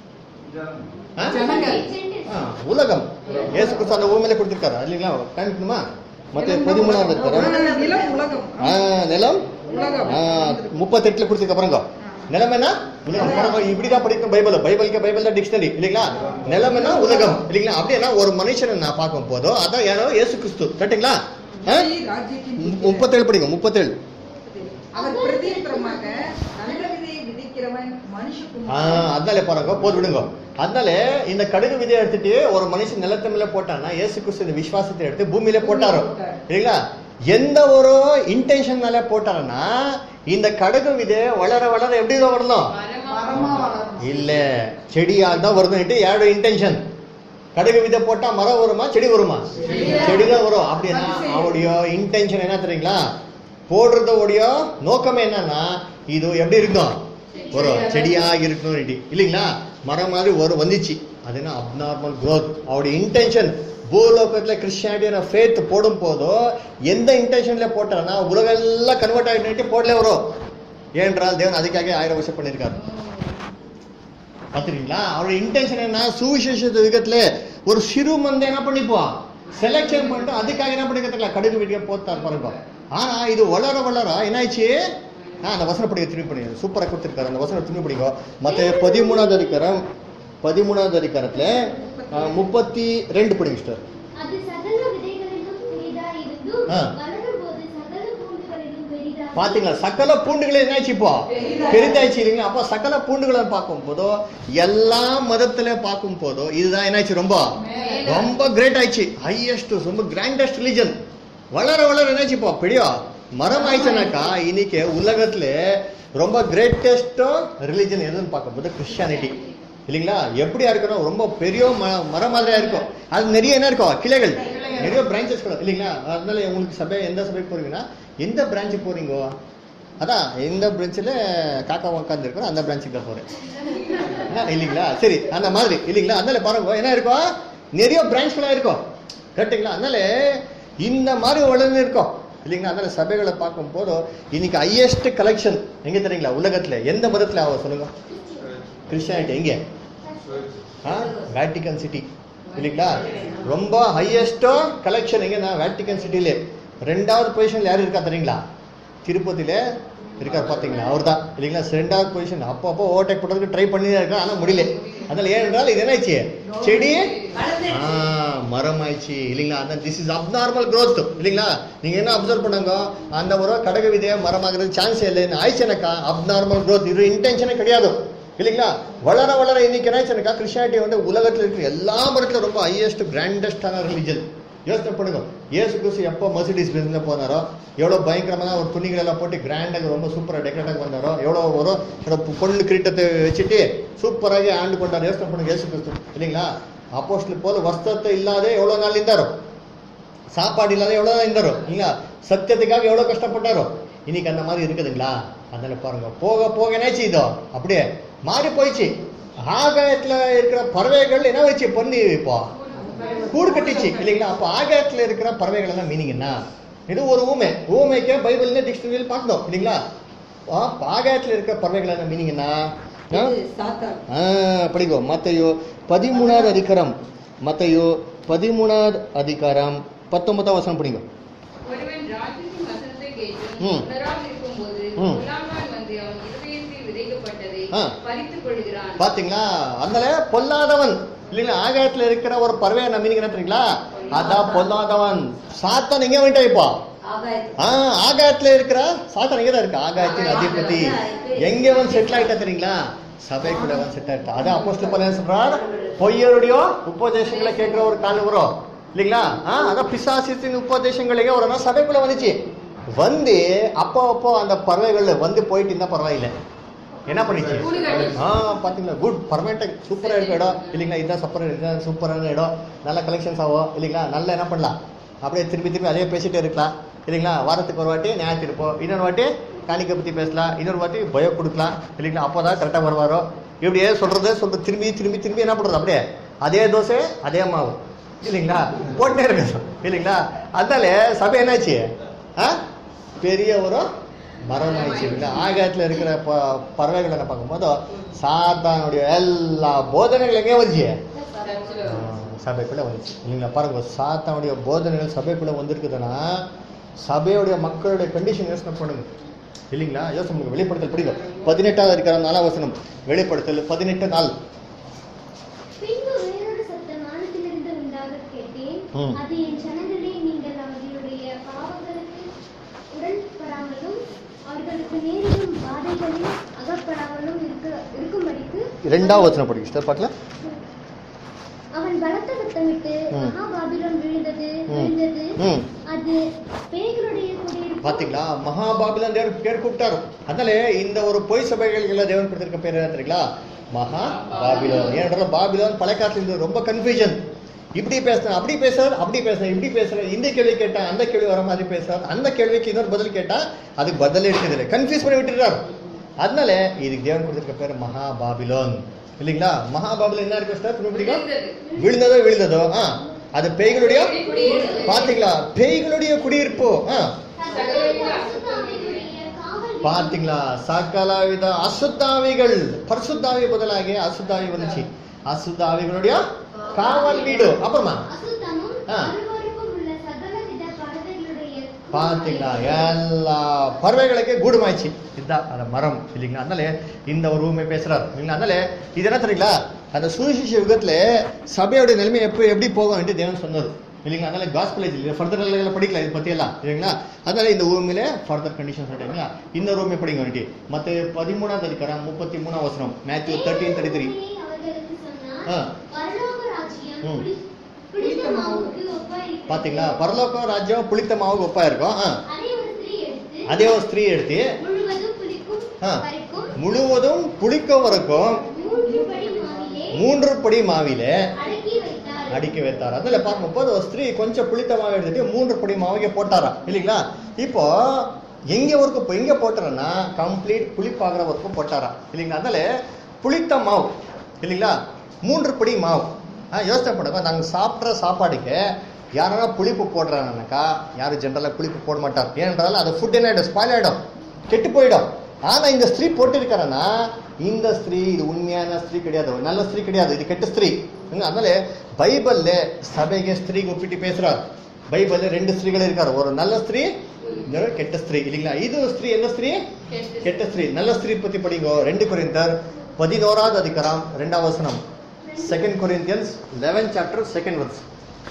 ஆ? ஜனங்கள் ஆ, உலகம் ஏசு கிறிஸ்து அந்த ஊமையில கொடுத்திருக்காரு இல்லைங்களா காமிக்கணுமா மத்த பதிமூணாவது இருக்கிறோம் நிலம் உலகம் ஆ, நிலம் உலகம் ஆ, முப்பத்தெட்டுல கொடுத்துருக்க பாருங்க நிலம் என்ன உலகம் பாருங்க, இப்படிதான் படிக்கும் பைபிள் பைபிளுக்கு பைபிள் தான் டிக்ஷனரி இல்லைங்களா நிலம் என்ன உலகம் இல்லைங்களா அப்படின்னா ஒரு மனுஷனை நான் பார்க்கும் போதோ அதான் யாரோ இயேசு கிறிஸ்து கரெக்டுங்களா ஆ? ராஜ்யத்தின் மு- முப்பத்தேழு படிங்க முப்பத்தேழு அவர் பிரதித்திரமாக நல்ல விதையை விதைக்கிறவன் ஆ, மனுஷகுமாரன் அதனால பாருங்க போது விடுங்க அதனால இந்த கடுகு விதையை எடுத்துட்டு ஒரு மனுஷன் நிலத்து மேல போட்டான்னா இயேசு கிறிஸ்து இந்த விசுவாசத்தை எடுத்து பூமியில போட்டாரோ இல்லைங்களா எந்த ஒரு இன்டென்ஷன்னால போட்டாருன்னா இந்த கடுகு விதை வளர வளர எப்படி தான் வரணும் மரமா வளரும் இல்ல செடியா தான் வருதுன்ட்டு யாரோட இன்டென்ஷன் கடுகு விதை போட்டா மரம் வருமா செடி வருமா செடி தான் வரும் அப்படின்னா அவருடைய இன்டென்ஷன் என்ன தெரியுங்களா போடுறதோடைய நோக்கமே என்னன்னா இது எப்படி இருக்கும் ஒரு செடியா இருக்கணும் இல்லைங்களா மரம் மாதிரி ஒரு வந்துச்சு அது என்ன அப்நார்மல் growth அவருடைய இன்டென்ஷன் பூலோகத்துல கிறிஸ்டியானிட்டியான ஃபேத் போடும் போதோ எந்த இன்டென்ஷன்ல போட்டாருன்னா உலகம் எல்லாம் கன்வெர்ட் ஆகிட்டு போடலே வரும் ஏனென்றால் தேவன் அதுக்காக ஆயிரம் வருஷம் பண்ணியிருக்காரு பார்த்துருக்கீங்களா அவரோட இன்டென்ஷன் என்ன சுவிசேஷ யுகத்துல ஒரு சிறு மந்தை என்ன பண்ணிப்போம் செலக்ஷன் பண்ணிட்டு அதுக்காக என்ன பண்ணிக்கிறதுல கடுகு வீடியோ போத்தார் பாருங்க ஆனா இது வளர வளர என்னாச்சு ஆ, அந்த வசனம் படிக்க திரும்பி படிங்க சூப்பரா கொடுத்துருக்காரு அந்த வசனம் திரும்பி படிங்க மத்த பதிமூணாவது அதிகாரம் பதிமூணாவது அதிகாரத்துல ஆ, முப்பத்தி ரெண்டு படிங்க சிஸ்டர் அது சகல விதைகளிலும் சிறிதாய் இருந்தும் ஆ. வளரும்போது சகல பூண்டுகளிலும் பெரிதாகி பாத்தீங்களா சகல பூண்டுகள் என்னாச்சு இப்போ பெரிதாச்சு இல்லைங்களா அப்போ சகல பூண்டுகளை பார்க்கும் போதோ எல்லா மதத்துல பார்க்கும் போதோ இதுதான் என்னாச்சு ரொம்ப ரொம்ப கிரேட் ஆயிடுச்சு ஹையஸ்ட் ரொம்ப கிராண்டஸ்ட் ரிலிஜன் வளர வளர என்னாச்சு இப்போ பெரிய மரம் ஆயிடுச்சுனாக்கா இன்னைக்கு உலகத்துல ரொம்ப கிரேட்டஸ்ட் ரிலிஜன் எதுன்னு பார்க்கும்போது கிறிஸ்டியானிட்டி இல்லைங்களா எப்படியா இருக்கணும் ரொம்ப பெரிய ம- மரம் மாதிரியா இருக்கும் அது நிறைய என்ன இருக்கும் கிளைகள் நிறைய பிரான்ச்சஸ் கூட இல்லைங்களா அதனால உங்களுக்கு சபை எந்த சபைக்கு போறீங்கன்னா எந்த பிரான்ச்சுக்கு போறீங்க அதான் எந்த பிரான்ச்சில் காக்கா உட்காந்து இருக்கோ அந்த பிரான்ச்சுக்கு தான் போறேன் என்ன, இல்லைங்களா சரி அந்த மாதிரி இல்லைங்களா அதனால பாருங்க என்ன இருக்கும் நிறைய பிரான்ச்களா இருக்கும் கரெக்டுங்களா அதனால இந்த மாதிரி வளர்ந்து இருக்கும் இல்லைங்களா அதனால சபைகளை பார்க்கும் போது இன்னைக்கு ஹையஸ்ட் கலெக்ஷன் எங்க தெரியுங்களா உலகத்துல எந்த மதத்துல ஆகும் சொல்லுங்க கிறிஸ்டியானிட்டி எங்க வேட்டிகன் சிட்டி இல்லைங்களா ரொம்ப ஹையஸ்டோ கலெக்ஷன் எங்கன்னா வேட்டிகன் சிட்டிலே ரெண்டாவது பொசிஷன்ல யார் இருக்கா தெரியுங்களா திருப்பதியில இருக்கார் பாத்தீங்களா அவர் தான் இல்லைங்களா ரெண்டாவது பொசிஷன் அப்போ அப்போ ஓவர்டேக் பண்றதுக்கு ட்ரை பண்ணி தான் இருக்கா ஆனா முடியல அதனால ஏனென்றால் இது என்னாச்சு செடி ஆ, மரம் ஆயிடுச்சு இல்லைங்களா அந்த திஸ் இஸ் அப்நார்மல் growth இல்லைங்களா நீங்க என்ன அப்சர்வ் பண்ணாங்க அந்த ஒரு கடக விதைய மரமாகிறது சான்ஸ் இல்லைன்னு ஆயிடுச்சுனாக்கா அப்நார்மல் growth இது இன்டென்ஷனே கிடையாது இல்லைங்களா வளர வளர இன்னைக்கு என்னாச்சுனாக்கா கிறிஸ்டியானிட்டி வந்து உலகத்துல இருக்கிற எல்லா மரத்துல ரொம்ப ஹையஸ்ட் கிராண்டஸ்டான ரிலிஜன் யோசனை பண்ணுங்க இயேசு கிறிஸ்து எப்போ மர்சிடிஸ் பென்ஸ்ல போனாரோ எவ்வளவு பயங்கரமான ஒரு துணிகள் எல்லாம் போட்டு கிராண்டாக ரொம்ப சூப்பரா டெக்கரேட்டாக வந்தாரோ எவ்வளவு ஒரு ஒரு பொண்ணு கிரீட்டத்தை வச்சுட்டு சூப்பராக ஆண்டு கொண்டார் யோசனை பண்ணுங்க இயேசு கிறிஸ்து இல்லைங்களா அப்போஸ்டல் போல வஸ்திரத்தை இல்லாத எவ்வளவு நாள் இருந்தாரோ சாப்பாடு இல்லாத எவ்வளவு நாள் இருந்தாரோ இல்லைங்களா சத்தியத்துக்காக எவ்வளவு கஷ்டப்பட்டாரோ இன்னைக்கு அந்த மாதிரி இருக்குதுங்களா அதனால பாருங்க போக போக என்னாச்சு இதோ அப்படியே மாறி போயிடுச்சு ஆகாயத்துல இருக்கிற பறவைகள் என்ன வச்சு பண்ணி இப்போ கூடு கட்டிச்சு இல்லைங்களா அப்போ ஆகாயத்துல இருக்கிற பறவைகள் எல்லாம் மீனிங் என்ன இது ஒரு ஊமை ஊமைக்கு பைபிள்ல டிக்ஷனரியில் பார்க்கணும் இல்லைங்களா ஆ, ஆகாயத்துல இருக்கிற பறவைகள் என்ன மீனிங் என்ன ஆ? சாத்தான் ஆ, படிக்கோ மத்தையோ பதிமூணாவது அதிகாரம் மத்தையோ பதிமூணாவது அதிகாரம் பத்தொன்பதாம் வசனம் படிங்க ஒருவன் ராட்சசின் வசனத்தை கேட்டு ம். உணராமல் இருக்கும்போது ம். பொல்லாங்கான் வந்து அவன் இருதயத்தில் விதைக்கப்பட்டதை ஆ. பறித்துக் கொள்கிறான் பாத்தீங்களா அதனால பொல்லாதவன் இல்லைங்களா ஆகாயத்துல இருக்கிற ஒரு பறவை என்ன மீனிங் என்ன தெரியுங்களா அதான் பொல்லாதவன் சாத்தான் எங்க வந்துட்டா இப்போ ஆகாயத்து ஆ ஆகாயத்துல இருக்கிற சாத்தான் எங்க தான் இருக்கு ஆகாயத்தின் அதிபதி எங்க வந்து செட்டில் ஆயிட்டா தெரியுங்களா சபைக்குள்ள வந்து செட் ஆயிட்டா அதான் அப்போஸ்தலர் பவுல் என்ன சொல்றார் பொய்யருடைய உபதேசங்களை கேட்கிற ஒரு காலம் வரும் இல்லைங்களா ஆ அதான் பிசாசித்தின் உபதேசங்களே ஒரு நாள் சபைக்குள்ள வந்துச்சு வந்து அப்போ அப்போ அந்த பறவைகள் வந்து போயிட்டு இருந்தா பரவாயில்லை என்ன பண்ணிச்சு ஆ பாத்தீங்களா குட் பர்மனெண்ட் சூப்பரா இருக்க இடம் இல்லைங்களா இதான் சூப்பரா இருக்கு சூப்பரான இடம் நல்ல கலெக்ஷன்ஸ் ஆகும் இல்லைங்களா நல்லா என்ன பண்ணலாம் அப்படியே திருப்பி திருப்பி அதே பேசிட்டே இருக்கலாம் இல்லைங்களா வாரத்துக்கு ஒரு வாட்டி நியாயத்து இருப்போம் இன்னொரு வாட்டி காணிக்கை பத்தி பேசலாம் இன்னொரு வாட்டி பயம் கொடுக்கலாம் இல்லைங்களா அப்போதான் கரெக்டாக வருவாரோ இப்படியே சொல்றது சொல்றது திரும்பி திரும்பி திரும்பி என்ன பண்றது அப்படியே அதே தோசை அதே மாவு இல்லைங்களா போட்டே இருக்கு இல்லைங்களா அதனால சபை என்னாச்சு ஆ பெரிய ஒரு மரம் ஆயிடுச்சு இல்லைங்களா ஆகாயத்தில் இருக்கிற ப பறவைகளை என்ன பார்க்கும்போது சாத்தானுடைய எல்லா போதனைகள் எங்கே வந்துச்சு ஆ, சபைக்குள்ள வந்துச்சு இல்லைங்களா பாருங்க சாத்தானுடைய போதனைகள் சபைக்குள்ள வந்திருக்குதுன்னா சபையுடைய மக்களுடைய கண்டிஷன் யோசனை பண்ணுங்க இல்லைங்களா யோசனை பண்ணுங்க வெளிப்படுத்தல் பிடிக்கும் பதினெட்டாவது இருக்கிற நாலாம் வசனம் வெளிப்படுத்தல் பதினெட்டு நாள் பின்பு வேறொரு சத்தம் வானத்திலிருந்து உண்டாகக் கேட்டேன். ம். அது என் ஜனங்களே, நீங்கள் அவர்களுடைய பாவங்களுக்கு உடன்படாமலும் அவர்களுக்கு நேரிடும் பாதைகளில் அகப்படாமலும் இருக்க- இருக்கும்படிக்கு ரெண்டாவது வசனம் படிக்க சிஸ்டர் பார்க்கலாம் அவன் பலத்த சத்தமிட்டு ம். மகாபாபிலோன் விழுந்தது ம். விழுந்தது ம் அது பேய்களுடைய குடியிருப்பு பாத்தீங்களா மகாபாபிலன் தேவன் பேர் கூப்பிட்டாரு அதனால இந்த ஒரு பொய் சபைகள் தேவன் கொடுத்திருக்க பேர் என்ன தெரியுங்களா மகா பாபிலோன் ஏனென்றால் பாபிலோன் பழைய காலத்துல இருந்து ரொம்ப கன்ஃபியூஷன் இப்படி பேசுறேன் அப்படி பேசுறாரு அப்படி பேசுறேன் இப்படி பேசுறேன் இந்த கேள்வி கேட்டா அந்த கேள்வி வர மாதிரி பேசுறாரு அந்த கேள்விக்கு இன்னொரு பதில் கேட்டா அதுக்கு பதில் இருக்குது இல்லை கன்ஃபியூஸ் பண்ணி விட்டுறாரு அதனால இதுக்கு தேவன் கொடுத்திருக்க பேர் மகா பாபிலோன் இல்லைங்களா மகா பாபிலோன் என்ன இருக்கு sister? திரும்ப பிடிக்கும் விழுந்ததோ விழுந்ததோ ஆ அது பேய்களுடைய குடியிருப்பு. பாத்தீங்களா பேய்களுடைய குடியிருப்பு ஆ சகலவித அசுத்தாவிகளுடைய காவல் பாத்தீங்களா சகலவித அசுத்தாவிகள் பரிசுத்தாவி பதிலாக அசுத்தாவி வந்துச்சு அசுத்தாவிகளுடைய காவல் வீடு அப்புறமா அசுத்தமும் ஆ. அருவருப்பும் உள்ள சகலவித பறவைகளுடைய பாத்தீங்களா எல்லா பறவைகளுக்கே கூடுமாயிடுச்சு இதுதான் அந்த மரம் இல்லைங்களா அதனால இந்த ஒரு ஊமை பேசுறாரு இல்லைங்களா அதனால இது என்ன தெரியுங்களா அந்த சுவிசேஷ யுகத்துல சபையோட நிலைமை எப்ப எப்படி போகும்னு தேவன் சொன்னது இல்லைங்களா அதனால காஸ்பிளேஜ் இல்லை ஃபர்தர் எல்லாம் படிக்கலாம் இது பத்தி எல்லாம் இல்லைங்களா அதனால இந்த ஊமிலே ஃபர்தர் கண்டிஷன் சொல்லிட்டீங்களா இந்த ரூமே படிங்க வந்துட்டு மற்ற பதிமூணாவது அதிகாரம் முப்பத்தி மூணாம் வசனம் மேத்யூ தேர்ட்டீன் தேர்ட்டி த்ரீ அவர்களுக்கு ஆ. சொன்னார் பரலோக ராஜ்யம் ம். புளி- புளித்த மாவுக்கு ஒப்பாயிருக்கிறது. பாத்தீங்களா பரலோக ராஜ்யம் புளித்த மாவுக்கு ஒப்பா இருக்கும் ஆ. அதே ஒரு ஸ்திரீ எடுத்து அதே ஒரு ஸ்திரீ எடுத்து முழுவதும் புளிக்கும் ஆ. வரைக்கும் முழுவதும் புளிக்க வரைக்கும் மூன்று படி மாவிலே மூன்று படி மாவிலே அடக்கி வைத்தார் அடிக்க வைத்தார் அதுல பார்க்கும்போது ஒரு ஸ்திரீ கொஞ்சம் புளித்த மாவு எடுத்துட்டு மூன்று படி மாவுக்கு போட்டாராம் இல்லைங்களா இப்போ எங்க வரைக்கும் இப்போ எங்க போட்டாரன்னா கம்ப்ளீட் புளிப்பாகிற வரைக்கும் போட்டாராம் இல்லைங்களா அதனால புளித்த மாவு இல்லைங்களா மூன்று படி மாவு ஆ யோசனை பண்ணுங்க நாங்கள் சாப்பிட்ற சாப்பாடுக்கு யாரா புளிப்பு போடுறாங்கனாக்கா யாரும் ஜென்ரலாக புளிப்பு போட மாட்டார் ஏனென்றால் அது ஃபுட் என்ன ஆகிடும் ஸ்பாயில் ஆகிடும் கெட்டு போயிடும் ஆனா இந்த ஸ்திரீ போட்டிருக்காரன்னா இந்த ஸ்திரீ இது உண்மையான ஸ்திரீ கிடையாது ஒரு நல்ல ஸ்திரீ கிடையாது இது கெட்ட ஸ்திரீ என்ன, அதனால பைபிள்ல சபைக்கு ஸ்திரீக்கு ஒப்பிட்டு பேசுறார் பைபிள்ல ரெண்டு ஸ்திரீகள் இருக்காரு ஒரு நல்ல ஸ்திரீ இன்னொரு கெட்ட ஸ்திரீ இல்லைங்களா இது ஸ்திரீ என்ன ஸ்திரீ கெட்ட ஸ்திரீ நல்ல ஸ்திரீ பத்தி படிங்க ரெண்டு கொரிந்தர் பதினோராவது அதிகாரம் ரெண்டாம் வசனம் second Corinthians eleven chapter second verse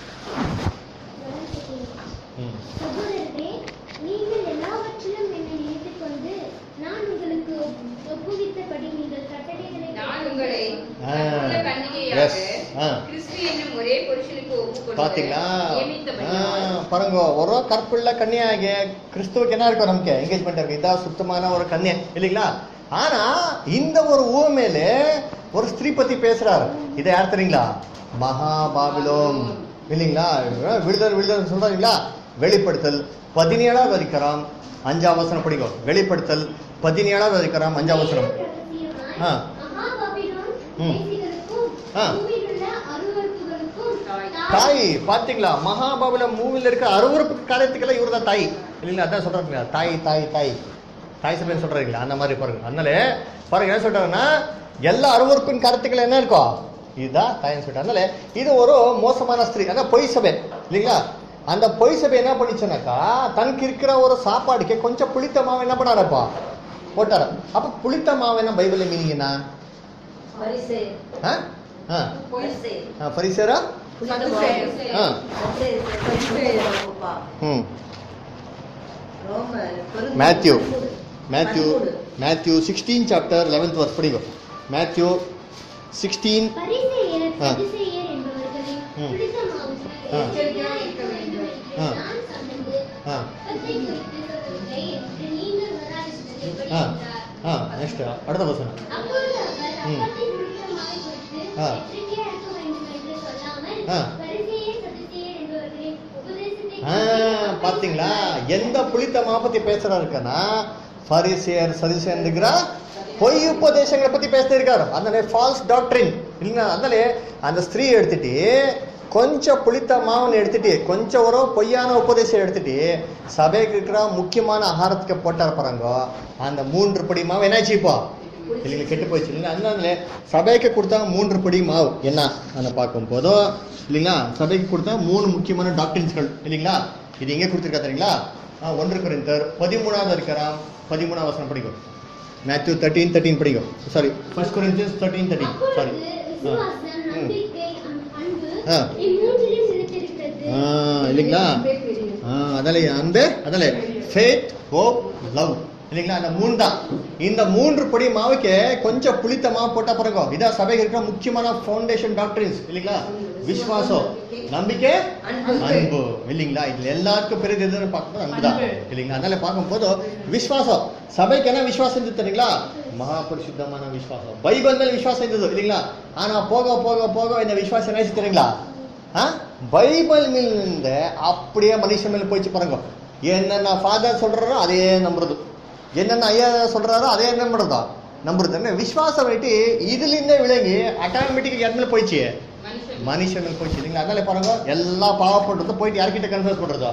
சகோதரரே நீங்கள் எல்லாவற்றிலும் என்னை நினைத்துக் கொண்டு நான் உங்களுக்கு ஒப்புவித்தபடி நீங்கள் கட்டளைகளை நான் உங்களை ஆ, நல்ல yes. கன்னிகையாக ஆ. கிறிஸ்து என்னும் ஒரே புருஷனுக்கு ஒப்புக்கொண்டு பாத்தீங்களா நியமித்தபடியால் ஆ, பாருங்க ஒரு கற்புள்ள கன்னியாகி கிறிஸ்துவுக்கு என்ன இருக்கும் நமக்கு என்கேஜ்மெண்ட் இருக்கு இதான் சுத்தமான ஒரு கன்னியை இல்லைங்களா ஆனா இந்த ஒரு ஊமையில ஒரு ஸ்திரீ பத்தி பேசுறாரு இதை யார் தெரியுங்களா மகாபாபிலோம் இல்லைங்களா விடுதல் விடுதல் சொல்றாங்களா வெளிப்படுத்தல் பதினேழாவது அதிகாரம் அஞ்சாம் வசனம் படிக்கும் வெளிப்படுத்தல் பதினேழாவது அதிகாரம் அஞ்சாம் வசனம் ஆ. மகாபாபிலோன் ம். தேசிகளுக்கும் ஆ. பூமியிலுள்ள அருவருப்புகளுக்கும் தாய் பாத்தீங்களா மகாபாபுல மூவில இருக்க அருவறுப்பு காரியத்துக்கெல்லாம் இவர் தான் தாய் இல்லைங்களா அதான் சொல்றாங்களா தாய் தாய் தாய் தாய் சபைன்னு சொல்றீங்களா அந்த மாதிரி பாருங்க அதனால பாருங்க என்ன சொல்றாங்கன்னா எல்லா அருவறுப்பின் காரியத்துக்கள் என்ன இருக்கும் இதுதான் தாய்னு சொல்லிட்டு அதனால இது ஒரு மோசமான ஸ்திரீ அதான் பொய் சபை இல்லைங்களா அந்த பொய் சபை என்ன பண்ணிச்சுனாக்கா தனக்கு இருக்கிற ஒரு சாப்பாடுக்கு கொஞ்சம் புளித்த மாவு என்ன பண்ணாரப்பா போட்டார அப்ப புளித்த மாவு என்ன பைபிள்ல மீனிங் என்ன பரிசே ஆ? ஆ பரிசே ஆ, பரிசேரா ஆ ம் Matthew Matthew Matthew sixteen chapter eleventh verse படிக்கும் மேத்யூ சிக்ஸ்டீன் பரிசேயர் ஆ. சதுசேயர் என்பவர்களை ம். பிடித்த மாவுக்கு ஆ. எச்சரிக்கையாய் இருக்க வேண்டும் என்று ஆ. நான் சொன்னது ஆ அப்பத்தை குறித்து சொல்லவில்லை என்று நீங்கள் வராதிருந்தது எப்படி ஆ என்றார். ஆ நெக்ஸ்ட் அடுத்த வசனம் அப்பொழுது அவர் ம். அப்பத்தின் பிடித்த மாவை குறித்து ஆ. எச்சரிக்கையாய் இருக்க வேண்டும் என்று சொல்லாமல் ஆ. பரிசேயர் சதுசேயர் என்பவர்களின் உபதேசத்தை ஆ குறித்து பாத்தீங்களா எந்த புளித்த மா பத்தி பேசுறாரு இருக்கனா பரிசேர் சதிசேர்ந்துக்கிற பொய் உபதேசங்களை பத்தி பேசிட்டு இருக்காரு அந்த ஃபால்ஸ் டாக்டரின் இல்லைங்களா அதனால அந்த ஸ்திரீ எடுத்துட்டு கொஞ்சம் புளித்த மாவுன்னு எடுத்துட்டு கொஞ்சம் ஒரு பொய்யான உபதேசம் எடுத்துட்டு சபைக்கு இருக்கிற முக்கியமான ஆகாரத்துக்கு போட்டார் பாருங்க அந்த மூன்று படி மாவு என்னாச்சு இப்போ இல்லைங்க கெட்டு போயிடுச்சு இல்லைங்களா அதனால சபைக்கு கொடுத்தா மூன்று படி மாவு என்ன அதை பார்க்கும் போதும் இல்லைங்களா சபைக்கு கொடுத்தா மூணு முக்கியமான டாக்டரின்ஸ்கள் இல்லைங்களா இது எங்கே கொடுத்துருக்கா தெரியுங்களா ஆ, ஒன்று குறிந்தர் பதிமூணாவது இருக்கிறான் பதிமூணாவது வசனம் படிக்கும் மேத்யூ தேர்ட்டீன் தேர்ட்டீன் படிக்கும் sorry first Corinthians thirteen thirteen sorry அப்பொழுது விசுவாசம் நம்பிக்கை அன்- அன்பு ஆ. இம்மூன்றிலும் நிலைத்திருக்கிறது இல்லைங்களா ஆ, அதலே அந்த அதலே ஃபேத் ஹோப் லவ் இல்லைங்களா அந்த மூணு தான் இந்த மூன்று படி மாவுக்கு கொஞ்சம் புளித்த மாவு போட்டா பாருங்க இதான் சபைக்கு இருக்கிற முக்கியமான ஃபவுண்டேஷன் டாக்டரின்ஸ் இல்லைங்களா விஸ்வாசம் நம்பிக்கை அன்பு. அன்பு இல்லைங்களா இதுல எல்லாருக்கும் பெரிய எதுன்னு பார்க்கும்போது அன்பு தான் இல்லைங்களா அதனால பார்க்கும்போது விஸ்வாசம் சபைக்கு என்ன விசுவாசம் இருந்தது தெரியுங்களா மகா பரிசுத்தமான விசுவாசம் பைபிள் மேல விசுவாசம் இருந்தது இல்லைங்களா ஆனா போக போக போக இந்த விசுவாசம் என்ன ஆச்சு தெரியுங்களா ஆ? பைபிள் மேல இருந்து அப்படியே மனுஷன் மேல போயிடுச்சு பாருங்க என்னென்ன ஃபாதர் சொல்றாரோ அதே நம்புறது என்னென்ன ஐயா சொல்றாரோ அதே நம்புறதா நம்புறது என்ன விசுவாசம் வந்துட்டு இதுல இருந்தே விளங்கி ஆட்டோமேட்டிக்கா யார் மேல போயிடுச்சு மனுஷன் மனுஷன் மேல போயிடுச்சு இல்லைங்களா அதனால பாருங்க எல்லா பாவப்படுறதும் போயிட்டு யார்கிட்ட கன்ஃபர்ஸ் பண்றதா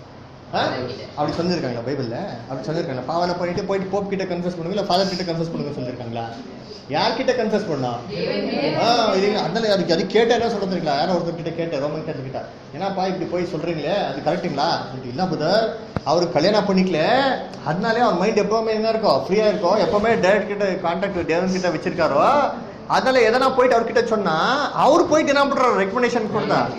ஆ? அப்படி சொல்லியிருக்காங்களா பைபிள்ல அப்படி சொல்லியிருக்காங்களா பாவனை பண்ணிட்டு போயிட்டு போப் கிட்ட கன்ஃபர்ஸ் பண்ணுங்க இல்ல ஃபாதர் கிட்ட கன்ஃபர்ஸ் பண்ணுங்க சொல்லியிருக்காங்களா யார்கிட்ட கன்ஃபர்ஸ் பண்ணா ஆ இல்லைங்க அதனால அதுக்கு அது கேட்ட என்ன சொல்றது தெரியுங்களா யாரோ ஒருத்தர் கிட்ட கேட்டேன் ரோமன் கேட்டு கிட்ட ஏன்னாப்பா இப்படி போய் சொல்றீங்களே அது கரெக்ட்டுங்களா சொல்லிட்டு, இல்ல புதர் அவரு கல்யாணம் பண்ணிக்கல அதனாலே அவர் மைண்ட் எப்பவுமே என்ன இருக்கும் ஃப்ரீயா இருக்கும் எப்பவுமே டேரக்ட் கிட்ட கான்டாக்ட் தேவன் கிட்ட வச்சிருக்காரோ அதனால எதனா போயிட்டு அவர்கிட்ட சொன்னா அவர் போயிட்டு என்ன பண்றாரு ரெக்கமெண்டேஷன் கொடுத்தா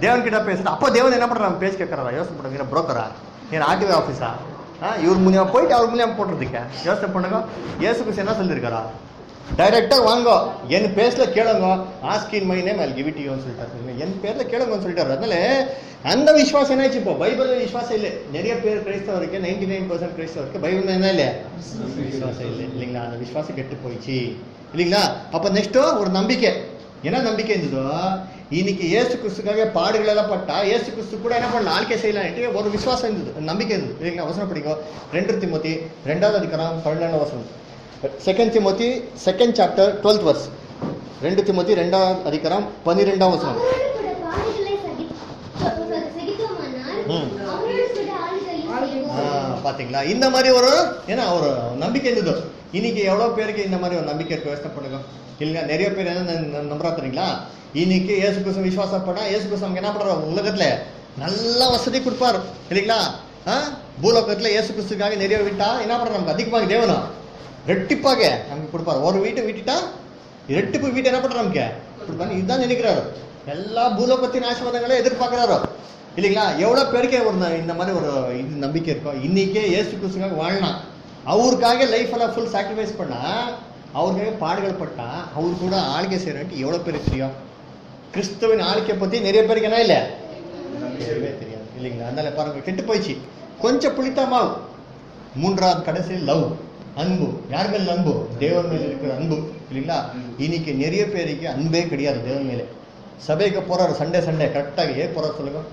தேவன் கிட்ட பேசுறது அப்போ தேவன் என்ன பண்றாங்க பேச்சு கேட்கறா யோசனை பண்ணுங்க புரோக்கரா ஏன் ஆர்டிஓ ஆஃபீஸா ஆ இவர் மூலியமா போயிட்டு அவர் மூலியமா போட்டுறதுக்க யோசனை பண்ணுங்க இயேசு கிறிஸ்து என்ன சொல்லியிருக்காரா டைரக்டா வாங்கோ என் பேர்ல கேளுங்க asking my name I give it யூன்னு சொல்லிட்டாரு என் பேர்ல கேளுங்கன்னு சொல்லிட்டாரு அதனால அந்த விசுவாசம் என்னாச்சு இப்போ பைபிள் விசுவாசம் இல்லை நிறைய பேர் கிறிஸ்தவருக்கு நைன்டி நைன் பர்சன்ட் கிறிஸ்தவருக்கு பைபிள் என்ன இல்லை விசுவாசம் இல்லை இல்லைங்களா அந்த விசுவாசம் கெட்டு போயிடுச்சு இல்லைங்களா அப்ப நெக்ஸ்ட் ஒரு நம்பிக்கை என்ன நம்பிக்கை இருந்ததோ இன்னைக்கு ஏசு கிறிஸ்துக்காக பாடுகள் எல்லாம் பட்டா ஏசு கிறிஸ்து கூட என்ன பண்ணலாம் ஆழ்க்கை செய்யலாம் ஒரு விசுவாசம் இருந்தது நம்பிக்கை இருந்தது இல்லைங்களா அவசரம் படிக்கும் ரெண்டு திமுத்தி ரெண்டாவது அதிகாரம் பன்னெண்டாம் வசனம் second Timothy second chapter twelfth verse ரெண்டு திமுத்தி ரெண்டாவது அதிகாரம் பன்னிரெண்டாம் வசனம் அவரோடு கூட பாடுகளை சகி- ச- சகித்தோமானால், ம். அவரோடு கூட ஆளுகையும் ஆ, செய்வோம். பாத்தீங்களா இந்த மாதிரி ஒரு ஏன்னா ஒரு நம்பிக்கை இருந்தது இன்னைக்கு எவ்வளவு பேருக்கு இந்த மாதிரி ஒரு நம்பிக்கை இருக்கு யோசனை பண்ணுங்க இல்லைங்க நிறைய பேர் என்ன ந- ந- நம்புறா தெரியுங்களா இன்னைக்கு ஏசு கிறிஸ்து விசுவாசப்படா ஏசு கிறிஸ்து நமக்கு என்ன பண்றாரு உலகத்துல நல்ல வசதி கொடுப்பாரு இல்லைங்களா ஆ? பூலோகத்துல ஏசு கிறிஸ்துக்காக நிறைய விட்டா என்ன பண்றாரு நமக்கு அதிகமாக தேவனும் ரெட்டிப்பாக நமக்கு கொடுப்பாரு ஒரு வீட்டை விட்டுட்டா ரெட்டிப்பு வீட்டை என்ன பண்றாரு நமக்கு கொடுப்பாரு இதுதான் நினைக்கிறாரு எல்லா பூலோகத்தின் ஆசீர்வாதங்களே எதிர்பார்க்கிறாரு இல்லைங்களா எவ்வளவு பேருக்கே ஒரு ந- இந்த மாதிரி ஒரு இது நம்பிக்கை இருக்கும் இன்னைக்கே ஏசு கிறிஸ்துக்காக வாழலாம் அவருக்காக லைஃப் எல்லாம் ஃபுல் சாக்ரிஃபைஸ் பண்ணா அவருக்காக பாடுகள் பட்டா அவர் கூட ஆளுகை செய்யறேன்ட்டு எவ்வளவு பேருக்கு தெரியும் கிறிஸ்துவின் ஆளுக்கை பத்தி நிறைய பேருக்கு என்ன இல்லை தெரியவே தெரியாது இல்லைங்களா அதனால பாருங்க கெட்டு போயிடுச்சு கொஞ்சம் புளித்த மாவு மூன்றாவது கடைசியில் லவ் அன்பு யார் மேல அன்பு தேவன் மேல இருக்கிற அன்பு இல்லைங்களா இன்னைக்கு நிறைய பேருக்கு அன்பே கிடையாது தேவன் மேலே சபைக்கு போறாரு சண்டே சண்டே கரெக்டாக ஏன் போறாரு சொல்லுங்க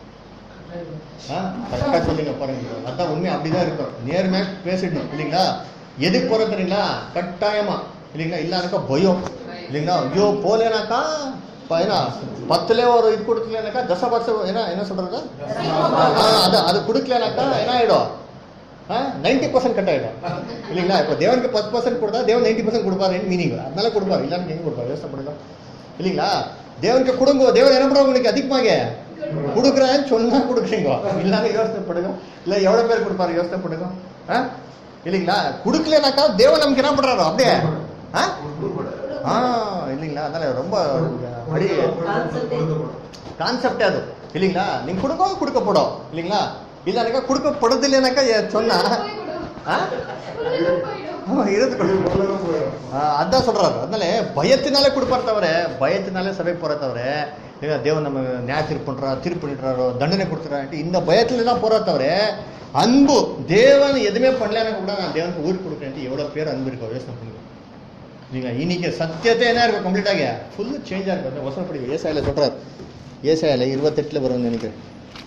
கரெக்டாக சொல்லுங்க பாருங்க அதான் உண்மை அப்படிதான் இருக்கும் நேர்மையா பேசிடணும் இல்லைங்களா எதுக்கு போறது தெரியுங்களா கட்டாயமா இல்லைங்களா இல்லாதக்கா பயம் இல்லைங்களா ஐயோ போலேனாக்கா ப- என்ன பத்துல ஒரு இது கொடுக்கலனாக்கா தசபர்சம் என்ன என்ன சொல்றது ஆ, அது அது கொடுக்கலனாக்கா என்ன ஆயிடும் நைன்டி பர்சன்ட் கட் ஆயிடும் இல்லைங்களா இப்போ தேவனுக்கு பத்து பர்சன்ட் கொடுத்தா தேவன் நைன்டி பர்சன்ட் கொடுப்பாருன்னு மீனிங் அதனால கொடுப்பாரு இல்லாமல் எங்க கொடுப்பாரு யோசனை பண்ணுங்க இல்லைங்களா தேவனுக்கு கொடுங்க தேவன் என்ன பண்ணுவாங்க உங்களுக்கு அதிகமாக கொடுக்குறேன்னு சொன்னா கொடுக்குறீங்க இல்லாம யோசனை பண்ணுங்க இல்ல எவ்வளவு பேர் கொடுப்பாரு யோசனை பண்ணுங்க ஆ? இல்லைங்களா கொடுக்கலனாக்கா தேவன் நமக்கு என்ன பண்றாரோ அப்படியே ஆ? ஆ இல்லைங்களா அதனால ரொம்ப அடி கான்செப்டே அது இல்லைங்களா நீங்க கொடுக்க கொடுக்கப்படும் இல்லைங்களா இல்லைனாக்கா கொடுக்கப்படுது இல்லைனாக்கா ஏ- சொன்னா ஆ? ஆமா, இருந்து கொடு. ஆ, அதான் சொல்றாரு அதனால பயத்தினாலே கொடுப்பார் தவிர பயத்தினாலே சபை போற தவிர இல்ல தேவன் நம்ம நியாய தீர்ப்பு பண்றா தீர்ப்பு பண்ணிடுறாரோ தண்டனை கொடுத்துறான்ட்டு இந்த பயத்துல தான் போறா தவிர அன்பு தேவன் எதுவுமே பண்ணலன்னா கூட நான் தேவனுக்கு ஊர் கொடுக்குறேன்ட்டு எவ்வளவு பேர் அன்பு இருக்கோ யோசனை பண்ணுங்க நீங்க இன்னைக்கு சத்தியத்தை என்ன இருக்கும் கம்ப்ளீட்டாக ஃபுல் சேஞ்சாக இருக்கும் அந்த வசனம் படிக்க ஏசாயில சொல்றாரு ஏசாயில இருபத்தெட்டுல வரும்னு நினைக்கிறேன்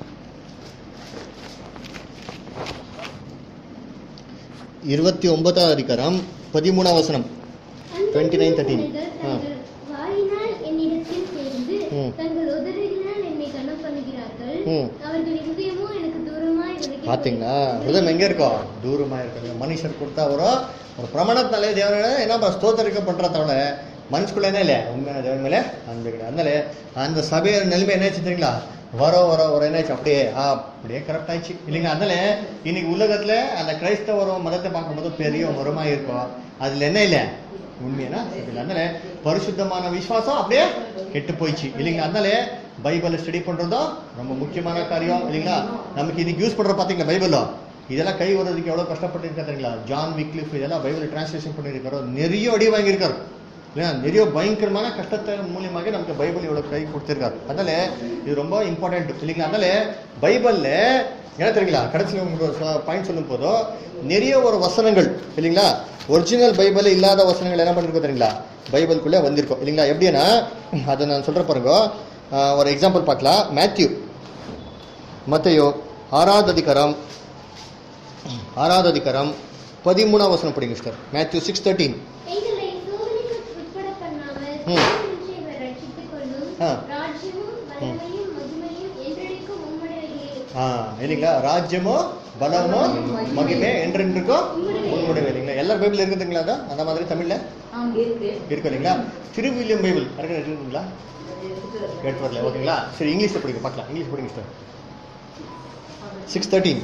இருபத்தி ஒன்பதாம் அதிகாரம் பதிமூணாம் வசனம் அந்த 29, 13. மனிதர்கள் ஆ. தங்கள் வாயினால் என்னிடத்தில் சேர்ந்து ம். தங்கள் உதடுகளினால் என்னை கனம் பண்ணுகிறார்கள் ம். அவர்கள் இருதயமோ எனக்கு தூரமாய் விலகி பாத்தீங்களா போகிறது. ஹிருதயம் எங்க இருக்கும் தூரமா இருக்காங்க மனுஷர் கொடுத்தா ஒரு ஒரு பிரமாணத்தினாலே தேவனோட என்ன பண்ற, ஸ்தோத்திரிக்க பண்ற தவிர மனசுக்குள்ள என்ன இல்லை உண்மையான தேவன் மேலே அன்பு கிடையாது அதனால அந்த சபையோட நிலைமை என்ன ஆச்சு தெரியுங்களா வர வர வர என்ன ஆச்சு அப்படியே ஆ, அப்படியே கரெக்ட் ஆயிடுச்சு இல்லைங்க அதனால இன்னைக்கு உலகத்துல அந்த கிறிஸ்தவ மதத்தை பார்க்கும்போது பெரிய மரமா இருக்கும் அதுல என்ன இல்லை உண்மையான இல்லை அதனால பரிசுத்தமான விசுவாசம் அப்படியே கெட்டு போயிடுச்சு இல்லைங்களா அதனால பைபிளை ஸ்டடி பண்றதும் ரொம்ப முக்கியமான காரியம் இல்லைங்களா நமக்கு இன்னைக்கு யூஸ் பண்ற பாத்தீங்களா பைபிளோ இதெல்லாம் கை வர்றதுக்கு எவ்வளவு கஷ்டப்பட்டு தெரியுங்களா ஜான் விக்லிஃப் இதெல்லாம் பைபிள் டிரான்ஸ்லேஷன் பண்ணியிருக்காரோ நிறைய அடி வாங்கியிருக்காரு இல்லையா நிறைய பயங்கரமான கஷ்டத்தை மூலியமாக நமக்கு பைபிள் இவ்வளவு கை கொடுத்திருக்காரு அதனால இது ரொம்ப இம்பார்ட்டன்ட் இல்லைங்களா அதனால பைபிள்ல என்ன தெரியுங்களா கடைசியில் உங்களுக்கு பாயிண்ட் சொல்லும் போதோ நிறைய ஒரு வசனங்கள் இல்லைங்களா ஒரிஜினல் பைபிள் இல்லாத வசனங்கள் என்ன பண்ணிருக்கோம் தெரியுங்களா பைபிள்குள்ளே வந்திருக்கோம் இல்லைங்களா எப்படின்னா அதை நான் சொல்ற பாருங்க ஆஹ் ஒரு எக்ஸாம்பிள் பார்க்கலாம் மேத்யூ மத்தையோ ஆறாவது அதிகாரம் ஆறாவது அதிகாரம் பதிமூணாம் வசனம் படிங்க சார் மேத்யூ சிக்ஸ் தேர்ட்டீன் எங்களை சோதனைக்கு உட்பட பண்ணாமல் ம். தீமையின்றி இவர் ரட்சித்துக் கொள்ளும் ஆ. ராஜ்யமும் வல்லமையும் மகிமையும் என்றென்றைக்கும் உம்முடையதே. ஆ இல்லைங்களா ராஜ்யமோ பலமோ மகிமே என்றென்றுக்கும் உங்களுடைய இல்லைங்களா எல்லா பைபிள் இருக்குதுங்களா அதான் அந்த மாதிரி தமிழ்ல இருக்கு இல்லைங்களா திருவில்லியம் பைபிள் யாருக்கும் இருக்குங்களா எட்டு வரல ஓகேங்களா சரி இங்கிலீஷ்ல படிங்க பார்க்கலாம் இங்கிலீஷ் படிங்க sir six thirteen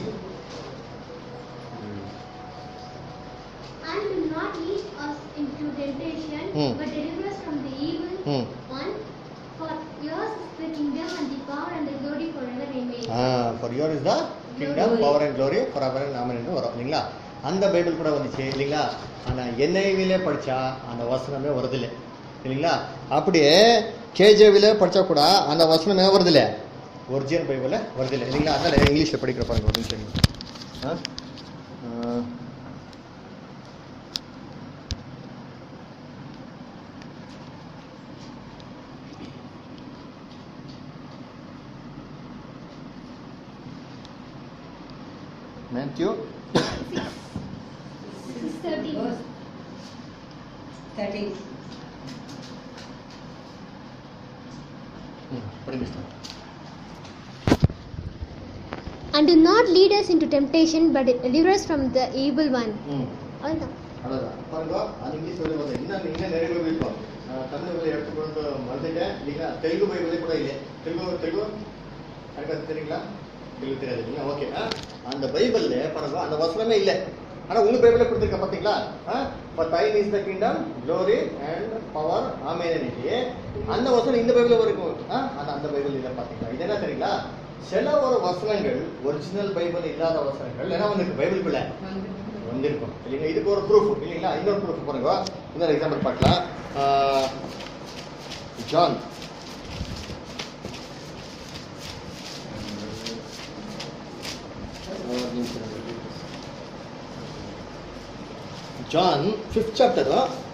And do not lead us into temptation, Hmm. but deliver us from the evil ம் one. For yours is the kingdom and and the power and the glory forever. Amen. For your is the kingdom power and glory forever நாமன்னு வரும் இல்லைங்களா அந்த Bible கூட வந்துச்சு இல்லைங்களா ஆனால் என்ஐவிலே படித்தா அந்த வசனமே வருதில்லை இல்லைங்களா அப்படியே கேஜேவில படித்தா கூட அந்த வசனமே வருதில்ல ஒரிஜினல் பைபிளில் வருதில்லை இல்லைங்களா அதனால இங்கிலீஷில் படிக்கிற பாருங்க ஒரு நிமிஷம் இருங்க. ஆ? ஆ. மேத்யூ 613. தேர்ட்டீன் ம், படிங்க sister. And do not lead us into temptation, but deliver us from the evil one. ம் அவ்வளவுதான். அவ்வளோதான் பாருங்க அது இங்கிலீஷ் சொல்லி பார்த்தேன் இன்னும் இன்னும் நிறைய பைபிள் இருக்கும் நான் தமிழ் பைபிள் எடுத்துக்கொண்டு மறந்துட்டேன் இல்லைங்களா தெலுங்கு பைபிளே கூட இல்லை தெலுங்கு தெலுங்கு எனக்கு தெரியுங்களா தெலுங்கு தெரியாது இல்லைங்களா ஓகே அந்த பைபிள்ல பாருங்க அந்த வசனமே இல்லை ஆனா உங்க பைபிள்ல கொடுத்துருக்க பாத்தீங்களா for time is the kingdom glory and power ஆமேனிட்டி அந்த வசனம் இந்த பைபிள்ல இருக்கும் ஆ? ஆனா அந்த பைபிள் இல்லை பாத்தீங்களா இது என்ன தெரியுங்களா சில ஒரு வசனங்கள் ஒரிஜினல் பைபிள் இல்லாத வசனங்கள் என்ன வந்திருக்கு பைபிளுக்குள்ள வந்திருக்கும் இல்லைங்களா இதுக்கு ஒரு ப்ரூஃப் இல்லைங்களா இன்னொரு ப்ரூஃப் பாருங்க இன்னொரு எக்ஸாம்பிள் பார்க்கலாம் ஆஹ், ஜான் ஒரு நிமிஷம் இருங்க. ஜான் ஃபிஃப்த் சாப்டர்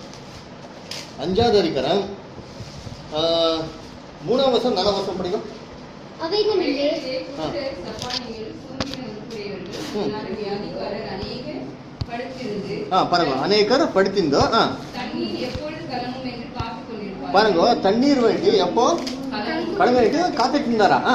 அஞ்சாவது அதிகாரம் ஆஹ், மூணாம் வருஷம் நாலாம் வருஷம் படிக்கும் அவைகளிலே அவைகளிலே குருடர், சப்பானிகள், சூம்பின உருப்புடையவர்கள், ம். நரவியாதிக்காரர் அநேகர் படுத்திருந்து ஆ பாருங்க அநேகர் படித்திருந்தோ ஆ தண்ணீர் எப்பொழுது கலங்கும் என்று காத்துக் கொண்டிருப்பார்கள். பாருங்க தண்ணீர் வேண்டி எப்போ கலங்கும். கடங்கரைக்கு காத்துட்டு இருந்தாரா ஆ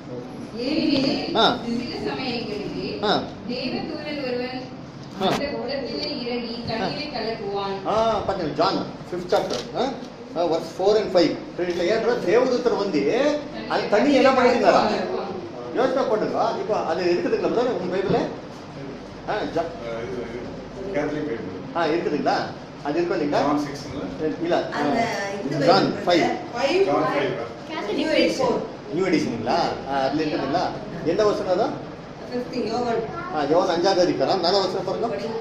ஏனெனில் ஆ. சில சமயங்களிலே ஆ. தேவதூதன் ஒருவன் ஆ. அந்த குளத்திலே இறங்கி தண்ணீரை கலக்குவான் ಆ ಪತ್ತೆ John fifth chapter verse four and five இதில் ஏன்ற தேவதூத்தர் வந்து அது தண்ணி என்ன பண்ணிருந்தாரா யோசனை பண்ணுங்க இப்போ அது இருக்குதுங்களா brother உங்க பைபிள் ஆ ஜா- கேத்தலிக் பைபிள் ஆ இருக்குதுங்களா அது இருக்கும் இல்லைங்களா ஜான் சிக்ஸ்ல இல்ல அந்த இந்த John five five John five Catholic new edition. New எடிஷனுங்களா அதுல இருக்குதுங்களா எந்த வருஷம் அதான் ஃபிஃப்த் யோவன் ஆ யோன் அஞ்சாவது அதிகாரம் நாலாம் வருஷம் பாருங்க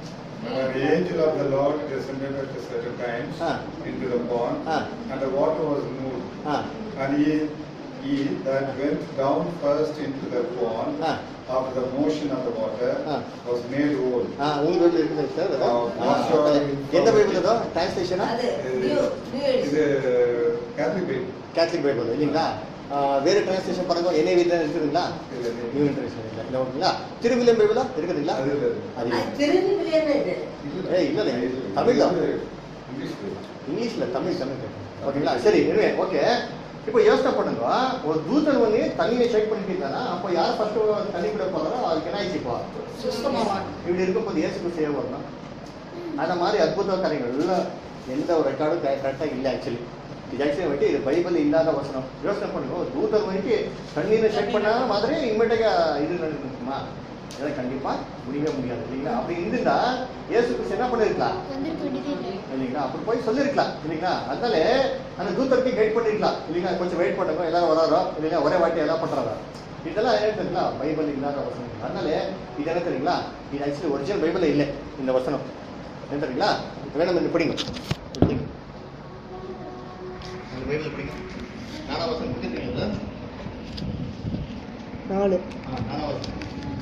The angel of the Lord descended at a certain times Ah. into the pond, Ah. and the water was moved. Ah And he, he that went down first into the pond, Ah. after the motion of the water, Ah. was made whole. ஆ உங்க Bible இருக்குது sir ஆ, not sure. எந்த Bible அதோ டிரான்ஸ்லேஷனா அது new new இது Catholic Bible Catholic Bible இல்லைங்களா ஆ, வேற டிரான்ஸ்லேஷன் பாருங்க என்ன வீட்டில் இருக்குதுங்களா இல்ல, இல்ல. நியூ டிரான்ஸ்லேஷன் இல்லை இல்லை ஓகேங்களா திருவில்லியம் பைபிளா இருக்குதுங்களா அது இல்ல. அது இல்லை. திரும்பி விளையாடு இது ஏய், இல்ல, இல்ல. தமிழ்ல. English Bible. இங்கிலீஷ்ல தமிழ் தமிழ் கேட்கும். ஓகேங்களா சரி anyway, ஓகே இப்போ யோசனை பண்ணுங்க ஒரு தூதன் வந்து தண்ணியை செக் பண்ணிட்டு இருந்தானா அப்போ யார் ஃபர்ஸ்ட் தண்ணி கூட போகிறாரோ அதுக்கு என்ன ஆயிடுச்சு இப்போ சுத்தமாவான் இப்படி இருக்கும்போது இயேசு கிறிஸ்து ஏன் வரணும் அந்த மாதிரி அற்புத காரியங்கள் எந்த ஒரு ரெக்கார்டும் கரெக்டாக இல்லை ஆக்சுவலி இது ஆக்சுவலி வந்துட்டு இது பைபிள் இல்லாத வசனம் யோசனை பண்ணுங்க ஒரு தூதர் வந்துட்டு தண்ணீரை செக் பண்ணாத மாதிரி இம்மீடியட்டா இது நடக்குமா இதெல்லாம் கண்டிப்பா முடியவே முடியாது இல்லைங்களா அப்படி இருந்திருந்தா இயேசு கிறிஸ்து என்ன பண்ணிருக்கலாம் வந்திருக்க வேண்டியதே இல்லை. இல்லைங்களா அப்படி போய் சொல்லிருக்கலாம் இல்லைங்களா அதனால அந்த தூத்தருக்கு கைட் பண்ணிருக்கலாம் இல்லைங்களா கொஞ்சம் வெயிட் பண்ணுங்க எல்லாரும் வராரோ இல்லைங்களா ஒரே வாட்டி எல்லாம் பண்றாரோ இதெல்லாம் என்ன தெரியுங்களா பைபிள் இல்லாத வசனம் அதனால இது என்ன தெரியுங்களா இது ஆக்சுவலி ஒரிஜினல் பைபிள் இல்லை இந்த வசனம் என்ன தெரியுங்களா வேணும் இந்த பிடிங்க இது பிடிங்க அந்த பைபிள் பிடிங்க நாலாம் வசனம் பிடிக்கிறீங்களா நாலு ஆ, நாலாம் வசனம்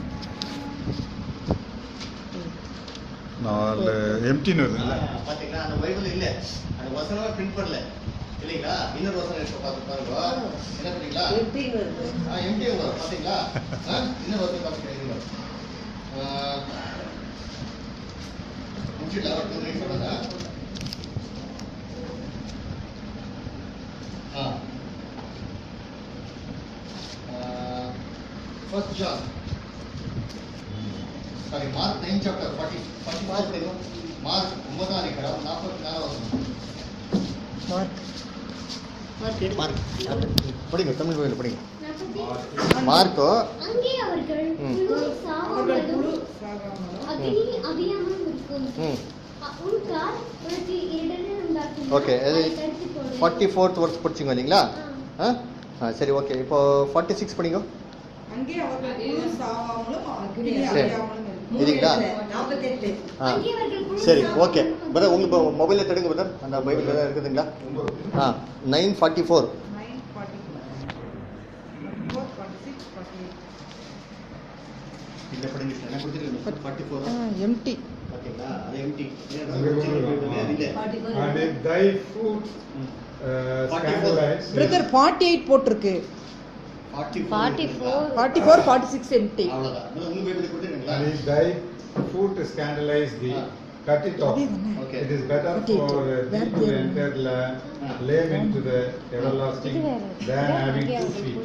நாலு எம்டின்னு வருதுல்ல ஆ, பாத்தீங்களா அந்த பைபிள் இல்ல அந்த வசனமே பிரிண்ட் பண்ணல இல்லைங்களா இன்னொரு வசனம் இருக்கு பாத்து பாருங்க என்ன பண்ணீங்களா எம்டின்னு வருது ஆ எம்டி வரும் பாத்தீங்களா ஆ, இன்னொரு வசனம் பாத்தீங்களா இது வரும். ஆ, முடிச்சிடலாம் ஒரு டூ மினிட்ஸ் சொல்லுங்க ஆ first John sorry Mark nine chapter forty forty Mark தெரியும் மார்க் ஒன்பதாம் அதிகாரம் நாற்பத்தி நாலாம் வசனம் மார்க் மார்க் மார்க் படிங்க தமிழ் கோயில் படிங்க நாற்பத்தி மார்க்கோ அங்கே அவர்கள் ம். குழு அவர்கள் சாவாமலும் குழு சாகாமலும் அக்னி அவியாமலும் இருக்கும் ம் அ- உன் கால் உனக்கு இடரில் உண்டாக்கும் ஓகே இது அதை கடித்துக் கொள். ஃபார்ட்டி ஃபோர்த் ஒர்க் படிச்சிங்க இல்லைங்களா ஆ ஆ சரி ஓகே இப்போ ஃபார்ட்டி சிக்ஸ் படிங்க அங்கே அவர்கள் குழு சாவாமலும் அக்னி சரி. அழியாமலும் இருக்கும். இல்லைங்களா நாற்பத்தெட்டு ஆ அங்கே அவர்கள் குழு சரி சாவாமலும் ஓகே பிரதர் உங்களுக்கு மொபைலில் தடுங்க பிரதர் அந்த பைபிள் ஏதாவது இருக்குதுங்களா ஆ நைன் ஃபார்ட்டி ஃபோர் 9:44. 46, 48. இல்லை படிங்க என்ன கொடுத்துருக்கீங்க ஃபார்ட்டி ஃபோர் empty. ஓகேங்களா அது empty And if thy fruit uh, scandalize. Brother, 48 போட்டிருக்கு ஃபார்ட்டி 44. 44 46 empty அவ்வளோதான் உங்களுக்கு பைபிள் கொடுத்துருக்கீங்களா And if thy fruit scandalize thee, Ah. cut it off. Okay It is better Okay, for okay. thee to Where enter land, Ah. lame into the everlasting, than having two feet.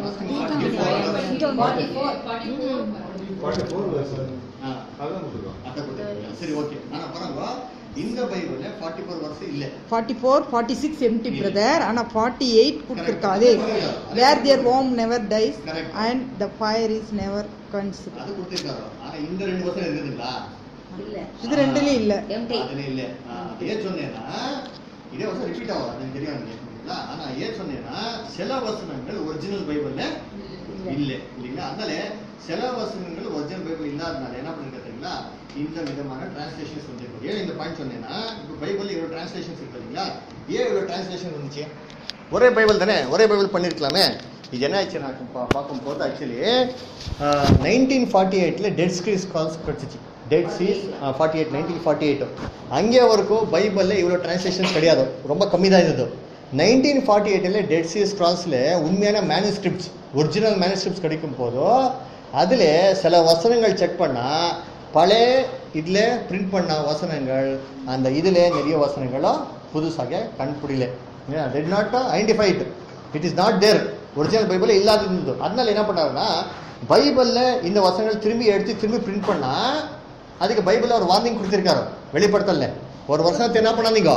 Forty-four verse. அதான் கொடுத்துருக்கோம். சரி okay ஆனா பாருங்க இந்த பைபிள்ல forty four வருஷம் இல்ல 44 46 empty brother ஆனா 48 கொடுத்திருக்காது where their home never dies Correct. and the fire is never consumed அது கொடுத்திருக்காரு ஆனா இந்த ரெண்டு வருஷம் இருக்குதுங்களா இல்ல இது ரெண்டுலயும் இல்ல அதுல இல்ல ஆ, அது ஏன் சொன்னேன்னா இதே வருஷம் ரிப்பீட் ஆகும் அது எனக்கு தெரியும் எனக்கு சரிங்களா? ஆனா ஏன் சொன்னேன்னா சில வசனங்கள் ஒரிஜினல் பைபிள்ல இல்ல இல்லைங்களா அதனால சில வசனங்கள் ஒரிஜினல் பைபிள் இல்லாதனால என்ன பண்ணிருக்கீங்களா இந்த விதமான டிரான்ஸ்லேஷன்ஸ் வந்துருக்கு ஏன் இந்த பாயிண்ட் சொன்னேன்னா இப்போ பைபிள் இவ்வளவு டிரான்ஸ்லேஷன்ஸ் இருக்கு இல்லைங்களா ஏன் இவ்வளவு டிரான்ஸ்லேஷன் வந்துச்சு ஒரே பைபிள் தானே ஒரே பைபிள் பண்ணிருக்கலாமே இது என்ன ஆச்சு நான் பா- பார்க்கும்போது ஆக்சுவலி நைன்டீன் ஃபார்ட்டி எயிட்டில் டெட் ஸ்கிரீஸ் கால்ஸ் கிடச்சிச்சு Dead Sea forty eight nineteen forty eight அங்கே வரைக்கும் பைபிளில் இவ்வளோ டிரான்ஸ்லேஷன்ஸ் கிடையாது ரொம்ப கம்மி தான் இருந்தது நைன்டீன் ஃபார்ட்டி எயிட்டில் டெட் சீஸ் கிராஸில் உண்மையான மேனுஸ்கிரிப்ட்ஸ் ஒரிஜினல் மேனுஸ்கிரிப்ட்ஸ் கிடைக்கும் போதோ அதில் சில வசனங்கள் செக் பண்ணால் பழைய இதில் பிரிண்ட் பண்ண வசனங்கள் அந்த இதில் நிறைய வசனங்களும் புதுசாக கண்டுபிடில that not identify it it is not there original Bible இல்லாத இருந்தது அதனால என்ன பண்ணாருன்னா பைபிளில் இந்த வசனங்கள் திரும்பி எடுத்து திரும்பி பிரிண்ட் பண்ணா அதுக்கு பைபிளில் ஒரு வார்னிங் கொடுத்துருக்காரு வெளிப்படுத்தல ஒரு வருஷத்தை என்ன பண்ணாதீங்க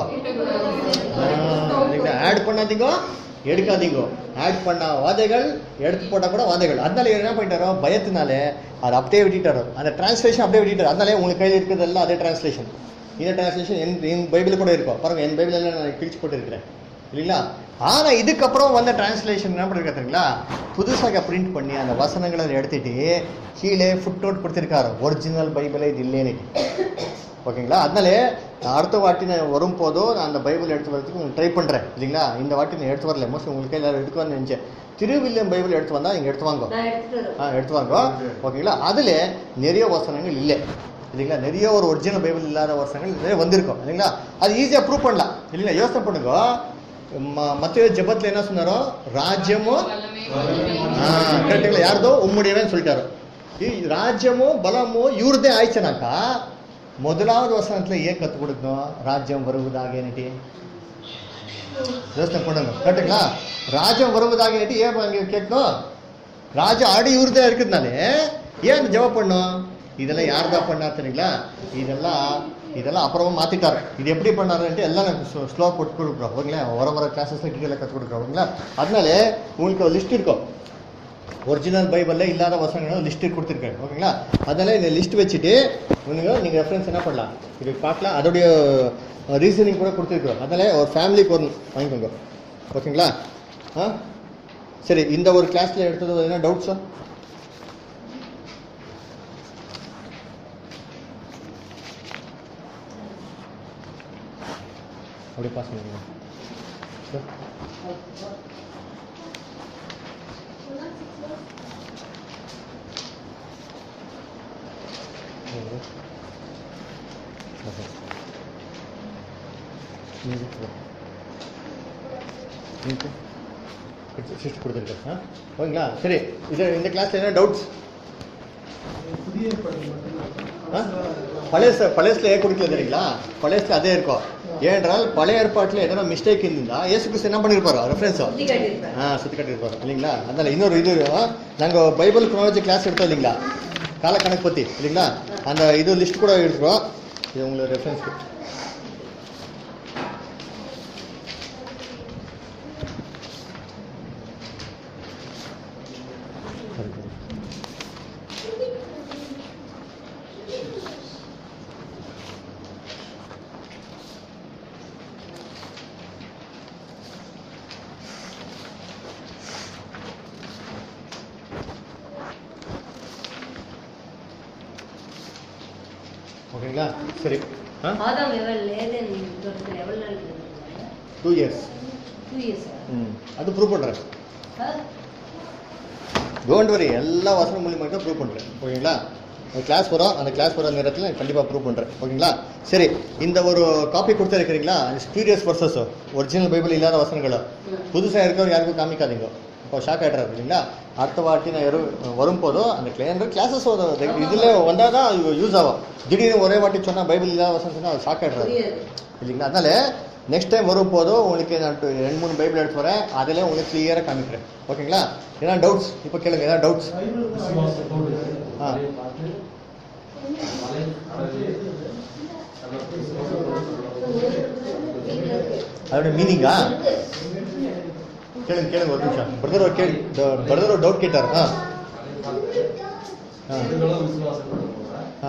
ஆட் பண்ணாதீங்க எடுக்காதீங்க ஆட் பண்ண வாதைகள் எடுத்து போட்டால் கூட வாதைகள் அதனால இவர் என்ன பண்ணிட்டாரோ பயத்தினாலே அதை அப்படியே விட்டுட்டாரோ அந்த டிரான்ஸ்லேஷன் அப்படியே விட்டுட்டாரு அதனாலே உங்களுக்கு கையில் இருக்கிறதெல்லாம் அதே டிரான்ஸ்லேஷன் இந்த டிரான்ஸ்லேஷன் என் என் பைபிள் கூட இருக்கும் பாருங்க என் பைபிள் எல்லாம் நான் கிழிச்சு போட்டுருக்கிறேன் இல்லைங்களா ஆனா இதுக்கப்புறம் வந்த டிரான்ஸ்லேஷன் என்ன பண்ணிருக்காருங்களா புதுசாக பிரிண்ட் பண்ணி அந்த வசனங்களை எடுத்துட்டு கீழே ஃபுட் நோட் கொடுத்துருக்காரு ஒரிஜினல் பைபிளே இது இல்லைன்னு ஓகேங்களா அதனால நான் அடுத்த வாட்டி நான் வரும்போதோ நான் அந்த பைபிள் எடுத்து வரதுக்கு உங்களுக்கு ட்ரை பண்ணுறேன் இல்லைங்களா இந்த வாட்டி நான் எடுத்து வரல மோஸ்ட்லி உங்களுக்கு எல்லாரும் எடுத்துவான்னு நினச்சேன் திருவில்லியம் பைபிள் எடுத்து வந்தால் இங்கே எடுத்து வாங்க நான் எடுத்துட்டு வரேன் ஆ எடுத்து வாங்க ஓகேங்களா அதில் நிறைய வசனங்கள் இல்லை இல்லைங்களா நிறைய ஒரு ஒரிஜினல் பைபிள் இல்லாத வசனங்கள் நிறைய வந்திருக்கும் இல்லைங்களா அது ஈஸியாக ப்ரூவ் பண்ணலாம் இல்லைங்களா யோசனை பண்ணுங்க ம- மத்திய ஜெபத்தில் என்ன சொன்னாரோ ராஜ்யமும் ஆ, கரெக்டுங்களா யார்தோ உம்முடையவன் சொல்லிட்டாரு ಈ ರಾಜ್ಯಮು ಬಲಮು ಇವ್ರದ್ದೇ ಆಯ್ಚನಾಕ ಮೊದಲಾவது ವಸನத்துல ஏன் கற்றுக் கொடுக்கணும் ராஜ்யம் வருவதாக என்னட்டி யோசனை பண்ணுங்க கரெக்டுங்களா ராஜ்யம் வருவதாக என்னட்டி ஏன் அங்கே கேட்கணும் ராஜா ஆடி இவர்தான் இருக்கிறதுனாலே ஏன் அந்த ஜெபம் பண்ணும் இதெல்லாம் யார் தான் பண்ணா தெரியுங்களா இதெல்லாம் இதெல்லாம் அப்புறமா மாத்திட்டாரு இது எப்படி பண்ணாருன்ட்டு எல்லாம் நான் ஸ்லோ போட்டு கொடுக்குறோம் ஓகேங்களா வர வர கிளாஸஸ்ல டீட்டெயிலாக கற்றுக் கொடுக்குறோம் ஓகேங்களா அதனால உங்களுக்கு ஒரு லிஸ்ட் இருக்கும் ஒரிஜினல் பைபிளில் இல்லாத வசனங்களும் லிஸ்ட்டு கொடுத்துருக்காரு ஓகேங்களா அதனால இந்த லிஸ்ட் வச்சுட்டு நீங்கள் நீங்கள் ரெஃபரன்ஸ் என்ன பண்ணலாம் இது பார்க்கலாம் அதோடைய ரீசனிங் கூட கொடுத்துருக்குறோம் அதனால ஒரு ஃபேமிலிக்கு ஒரு வாங்கிக்கோங்க ஓகேங்களா ஆ சரி இந்த ஒரு கிளாஸில் எடுத்தது என்ன டவுட்ஸா அப்படி பாஸ் பண்ணுங்க சார் சிஸ்ட் கொடுத்துருக்கேன் ஆ ஓகேங்களா சரி இது இந்த கிளாஸில் என்ன டவுட்ஸ் பழைய பழையசில் ஏன் கொடுக்கல தெரியுங்களா பழையசில் அதே இருக்கும் ஏனென்றால் பழைய ஏற்பாட்டில் எதனா மிஸ்டேக் இருந்தா இயேசு கிறிஸ்து என்ன பண்ணியிருப்பாரோ ரெஃபரன்ஸ் சுத்தி காட்டியிருப்பார். ஆ சுற்றி காட்டியிருப்பாரு இல்லைங்களா அதனால இன்னொரு இது நாங்கள் பைபிள் குரோனாலஜி கிளாஸ் எடுத்தோம் இல்லைங்களா காலக்கணக்கு பற்றி இல்லைங்களா அந்த இது லிஸ்ட் கூட எடுத்துக்கிறோம் இது உங்களுக்கு ரெஃபரன்ஸ்க்கு ஓகேங்களா சரி ஆதாம் எவ்வளவு லேதன் தோட்டத்தில் எவ்வளவு நாள் இருந்தாங்க டூ இயர்ஸ் டூ இயர்ஸ் ம் அது ப்ரூவ் பண்ணுறேன் டோன்ட் வரி எல்லா வசனம் மூலியமாக தான் ப்ரூவ் பண்ணுறேன் ஓகேங்களா ஒரு கிளாஸ் வரும் அந்த கிளாஸ் வர நேரத்தில் கண்டிப்பாக ப்ரூவ் பண்ணுறேன் ஓகேங்களா சரி இந்த ஒரு காப்பி கொடுத்துருக்கிறீங்களா ஸ்பீரியஸ் வர்சஸ் ஒரிஜினல் பைபிள் இல்லாத வசனங்களை புதுசாக இருக்கிறவர் யாருக்கும் காமிக்காதீங்க இப்போ ஷாக் ஆகிடுறாரு இல்லைங்களா அடுத்த வாட்டி நான் எரு வரும்போதோ அந்த கிளையர் கிளாஸஸ் இதில் வந்தால் தான் யூஸ் ஆகும் திடீர்னு ஒரே வாட்டி சொன்னால் பைபிள் இல்லாத வசனம் சொன்னால் அவர் ஷாக் ஆகிடுறாரு இல்லைங்களா அதனால நெக்ஸ்ட் டைம் வரும் போதோ உங்களுக்கு நான் டு- ரெண்டு மூணு பைபிள் எடுத்து வரேன் அதில் உங்களுக்கு கிளியராக காமிக்கிறேன் ஓகேங்களா ஏன்னா டவுட்ஸ் இப்போ கேளுங்க ஏதாவது டவுட்ஸ் ஆ அதோட மீனிங்கா கேளுங்க கேளுங்க ஒரு நிமிஷம் பிரதர் ஒரு கேள்வி பிரதர் ஒரு டவுட் கேட்டார் ஆ ஆ. ஆ.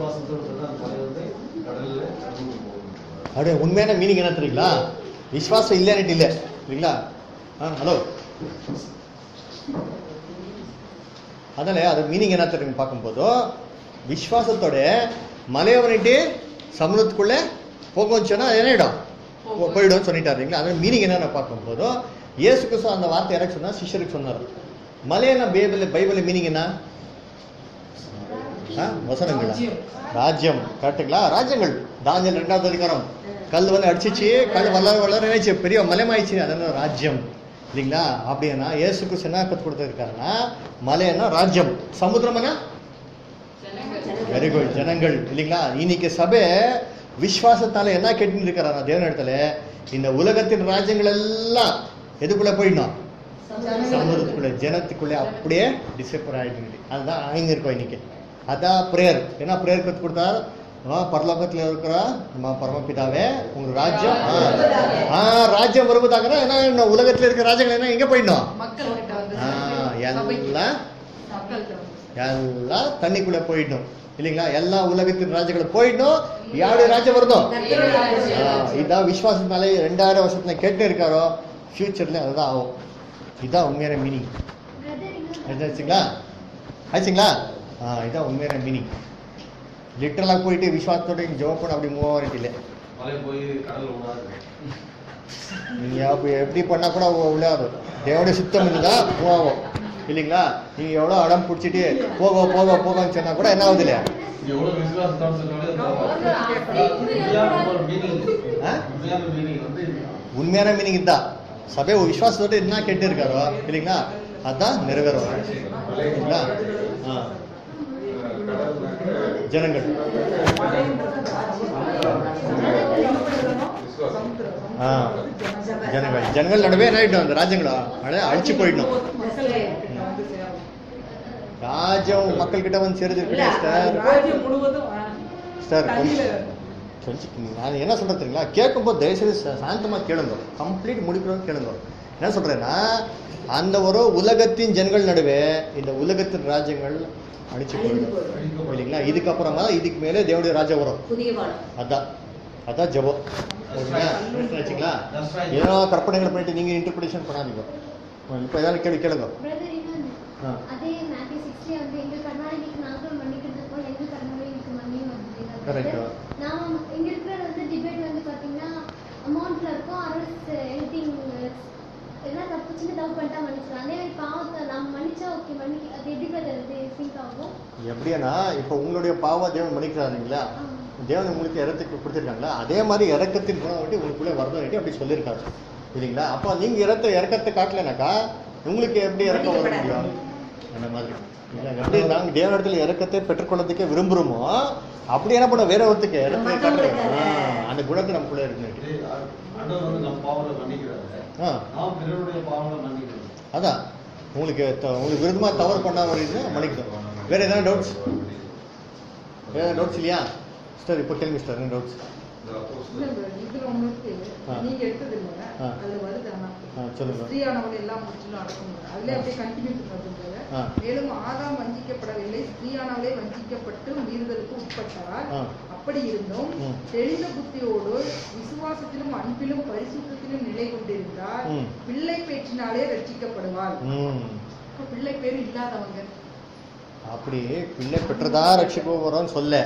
அப்படியே உண்மையான மீனிங் என்ன தெரியுங்களா விஸ்வாசம் இல்லைன்னுட்டு இல்லை இல்லைங்களா ஆ ஹலோ அதனால அது மீனிங் என்ன தெரியும் பார்க்கும்போது விஸ்வாசத்தோட மலையவனிட்டு சமுதிரத்துக்குள்ளே போகும் சொன்னா அது என்ன இடம் போ- போயிடும்னு சொல்லிட்டாரு இல்லைங்களா அதோட மீனிங் என்னன்னு பார்க்கும்போது இயேசு கிறிஸ்து அந்த வார்த்தை யாராச்சும் சொன்னா சிஷ்யருக்கு சொன்னார் மலையன பைபிள் பைபிள் மீனிங் என்ன ஆ, வசனங்களா ராஜ்யம் கரெக்டுங்களா ராஜ்யங்கள் தானியல் ரெண்டாவது அதிகாரம் கல் வந்து அடிச்சிச்சு கல் வளர வளர நினைச்சு பெரிய மலைமாயிடுச்சு அதனால ராஜ்யம் இல்லைங்களா அப்படின்னா இயேசு கிறிஸ்து என்ன கற்றுக் கொடுத்துருக்காருன்னா மலைன்னா ராஜ்யம் சமுத்திரம்னா வெரி குட் ஜனங்கள் இல்லைங்களா இன்னைக்கு சபை விஸ்வாசத்தால என்ன கேட்டுன்னு இருக்கிறாரா தேவன் இடத்துல இந்த உலகத்தின் ராஜ்யங்கள் எல்லாம் எதுக்குள்ள போயிடணும் சமுதிரத்துக்குள்ள ஜனத்துக்குள்ளே அப்படியே டிசப்பர் ஆயிட்டு அதுதான் ஆயிங்க இருக்கோம் இன்னைக்கு அதான் ப்ரேயர் என்ன ப்ரேயர் கற்று கொடுத்தார் ஆ, பரலோகத்துல இருக்கிற நம்ம பரமபிதாவே உங்க ராஜ்யம் ஆ, ஆ ராஜ்யம் வருவதாக ஏன்னா இந்த உலகத்துல இருக்கிற ராஜ்யங்கள் என்ன எங்க போயிடணும் மக்கள் கிட்ட வந்து ஆ, எல்லாம் மக்கள்கிட்ட வந்து எல்லாம் தண்ணிக்குள்ள போயிடணும் இல்லைங்களா எல்லா உலகத்தின் ராஜ்யங்களும் போயிடணும் யாருடைய ராஜ்யம் வரணும் ஆ, இதான் விஸ்வாசத்தினாலே ரெண்டாயிரம் வருஷத்துல கேட்டு இருக்காரோ ஃபியூச்சர்ல அதுதான் ஆகும் இதுதான் உண்மையான மீனிங் ஆச்சுங்களா ஆச்சுங்களா ஆ இதான் உண்மையான மீனிங் லிட்டரலாக போயிட்டு விஸ்வாசத்தோட இங்கே ஜோப் பண்ண அப்படி மூவ் ஆகிட்டு இல்லை நீங்கள் அப்போ எப்படி பண்ணால் கூட விளையாது தேவனுடைய சுத்தம் இருந்தால் மூவ் ஆகும் இல்லைங்களா நீங்கள் எவ்வளோ அடம் பிடிச்சிட்டு போக போக போகன்னு சொன்னால் கூட என்ன ஆகுது இல்லையா ஆ? உண்மையான மீனிங் இதுதான் சபை ஒரு விசுவாசத்தோட என்ன கேட்டு இருக்காரோ இல்லைங்களா அதான் நிறைவேறும் இல்லைங்களா ஆ ஜனங்கள் ஆ ஜனங்கள் ஜனங்கள் நடுவே என்ன ஆயிட்டோம் அந்த ராஜ்யங்களா அடைய அழிச்சு போயிடணும் ராஜ்யம் மக்கள் கிட்ட வந்து சேருது சார் ராஜ்யம் முழுவதும் ஆ, சார் தண்ணியில கொஞ்சம் கொஞ்சம் நான் என்ன சொல்றது தெரியுங்களா கேட்கும்போது தயவுசெய்து சா- சாந்தமா கேளுங்க கம்ப்ளீட் முடிக்கிறோம் கேளுங்க என்ன சொல்றேன்னா அந்த ஒரு உலகத்தின் ஜனங்கள் நடுவே இந்த உலகத்தின் ராஜ்யங்கள் அடிச்சு போயிடும் இல்லைங்களா இதுக்கப்புறமா இதுக்கு மேலே தேவனுடைய ராஜ்யம் வரும் புதிய வானம் அதான் அதான் ஜபம் ஓகேங்களா வச்சுங்களா ஏதோ கற்பனைகள் பண்ணிட்டு நீங்க இன்டர்பிரேஷன் பண்ணாதீங்க இப்போ ஏதாவது கேள்வி கேளுங்க பிரதர் இன்னொன்று ஆ. அதே மேத்யூ சிக்ஸ்ல வந்து எங்க கர்நாடகிக்கு நாங்கள் மன்னிக்கிறது போல எங்க கர்நாடகிக்கு மன்னியும் Correct. வந்து நாம இங்க இருக்கிற வந்து டிபேட் வந்து பாத்தீங்கன்னா அமௌண்ட்ல இருக்கும் அரசு எனிதிங் என்ன தப்பு சின்ன தப்பு பண்ணிட்டா மன்னிச்சிடும் அதே மாதிரி பாவத்தை நாம் மன்னிச்சா ஓகே மன்னிக்க அது எப்படி பிரதர் அது சிங்க் ஆகும் எப்படின்னா இப்போ உங்களுடைய பாவ தேவன் மன்னிக்கிறாருங்களா தேவன் உங்களுக்கு இறத்துக்கு கொடுத்துருக்காங்களா அதே மாதிரி இறக்கத்தின் குணம் வந்துட்டு உங்களுக்குள்ளே வரணும் அப்படி சொல்லியிருக்காரு இல்லைங்களா அப்போ நீங்க இறத்த இறக்கத்தை காட்டலைனாக்கா உங்களுக்கு எப்படி இறக்கம் வர முடியும் அந்த மாதிரி இல்லைங்களா? எப்படி நாங்கள் தேவன் இடத்துல இறக்கத்தை பெற்றுக்கொள்ளதுக்கே விரும்புகிறோமோ அப்படி என்ன பண்ண வேற ஒருத்துக்கு இறக்கத்தை காட்டல ஆ, அந்த குணத்தை நமக்குள்ளே இருக்கு ஆ அதான் உங்களுக்கு த- உங்களுக்கு விருதமா தவறு பண்ண வரையும் மன்னிக்கணும் வேற ஏதாவது டவுட்ஸ் வேற டவுட்ஸ் இல்லையா சார் இப்போ கேள்வி சார் என்ன டவுட்ஸ் இல்ல bro, இதுல உங்களுக்கு ஆ. நீங்க எடுத்தது இல்ல ஆ. அதுல வருது ஆனா ஆ சொல்லுங்க ஸ்திரீயானவள் எல்லாம் முற்றிலும் அடக்கம் அதுல அப்படியே கண்டினியூ பண்ணுறது ஆ. மேலும் ஆதாம் வஞ்சிக்கப்படவில்லை ஸ்திரீயானவளே வஞ்சிக்கப்பட்டு மீறுதலுக்கு உட்பட்டார் ஆ. அப்படி இருந்தும் ம். தெளிந்த புத்தியோடு விசுவாசத்திலும் அன்பிலும் பரிசுத்திலும் நிலை கொண்டிருந்தால் ம். பிள்ளை பேற்றினாலே ரட்சிக்கப்படுவாள் ம் அப்ப பிள்ளை பேர் இல்லாதவங்க அப்படி பிள்ளை பெற்றதா ரட்சிக்க வரோம்னு சொல்ல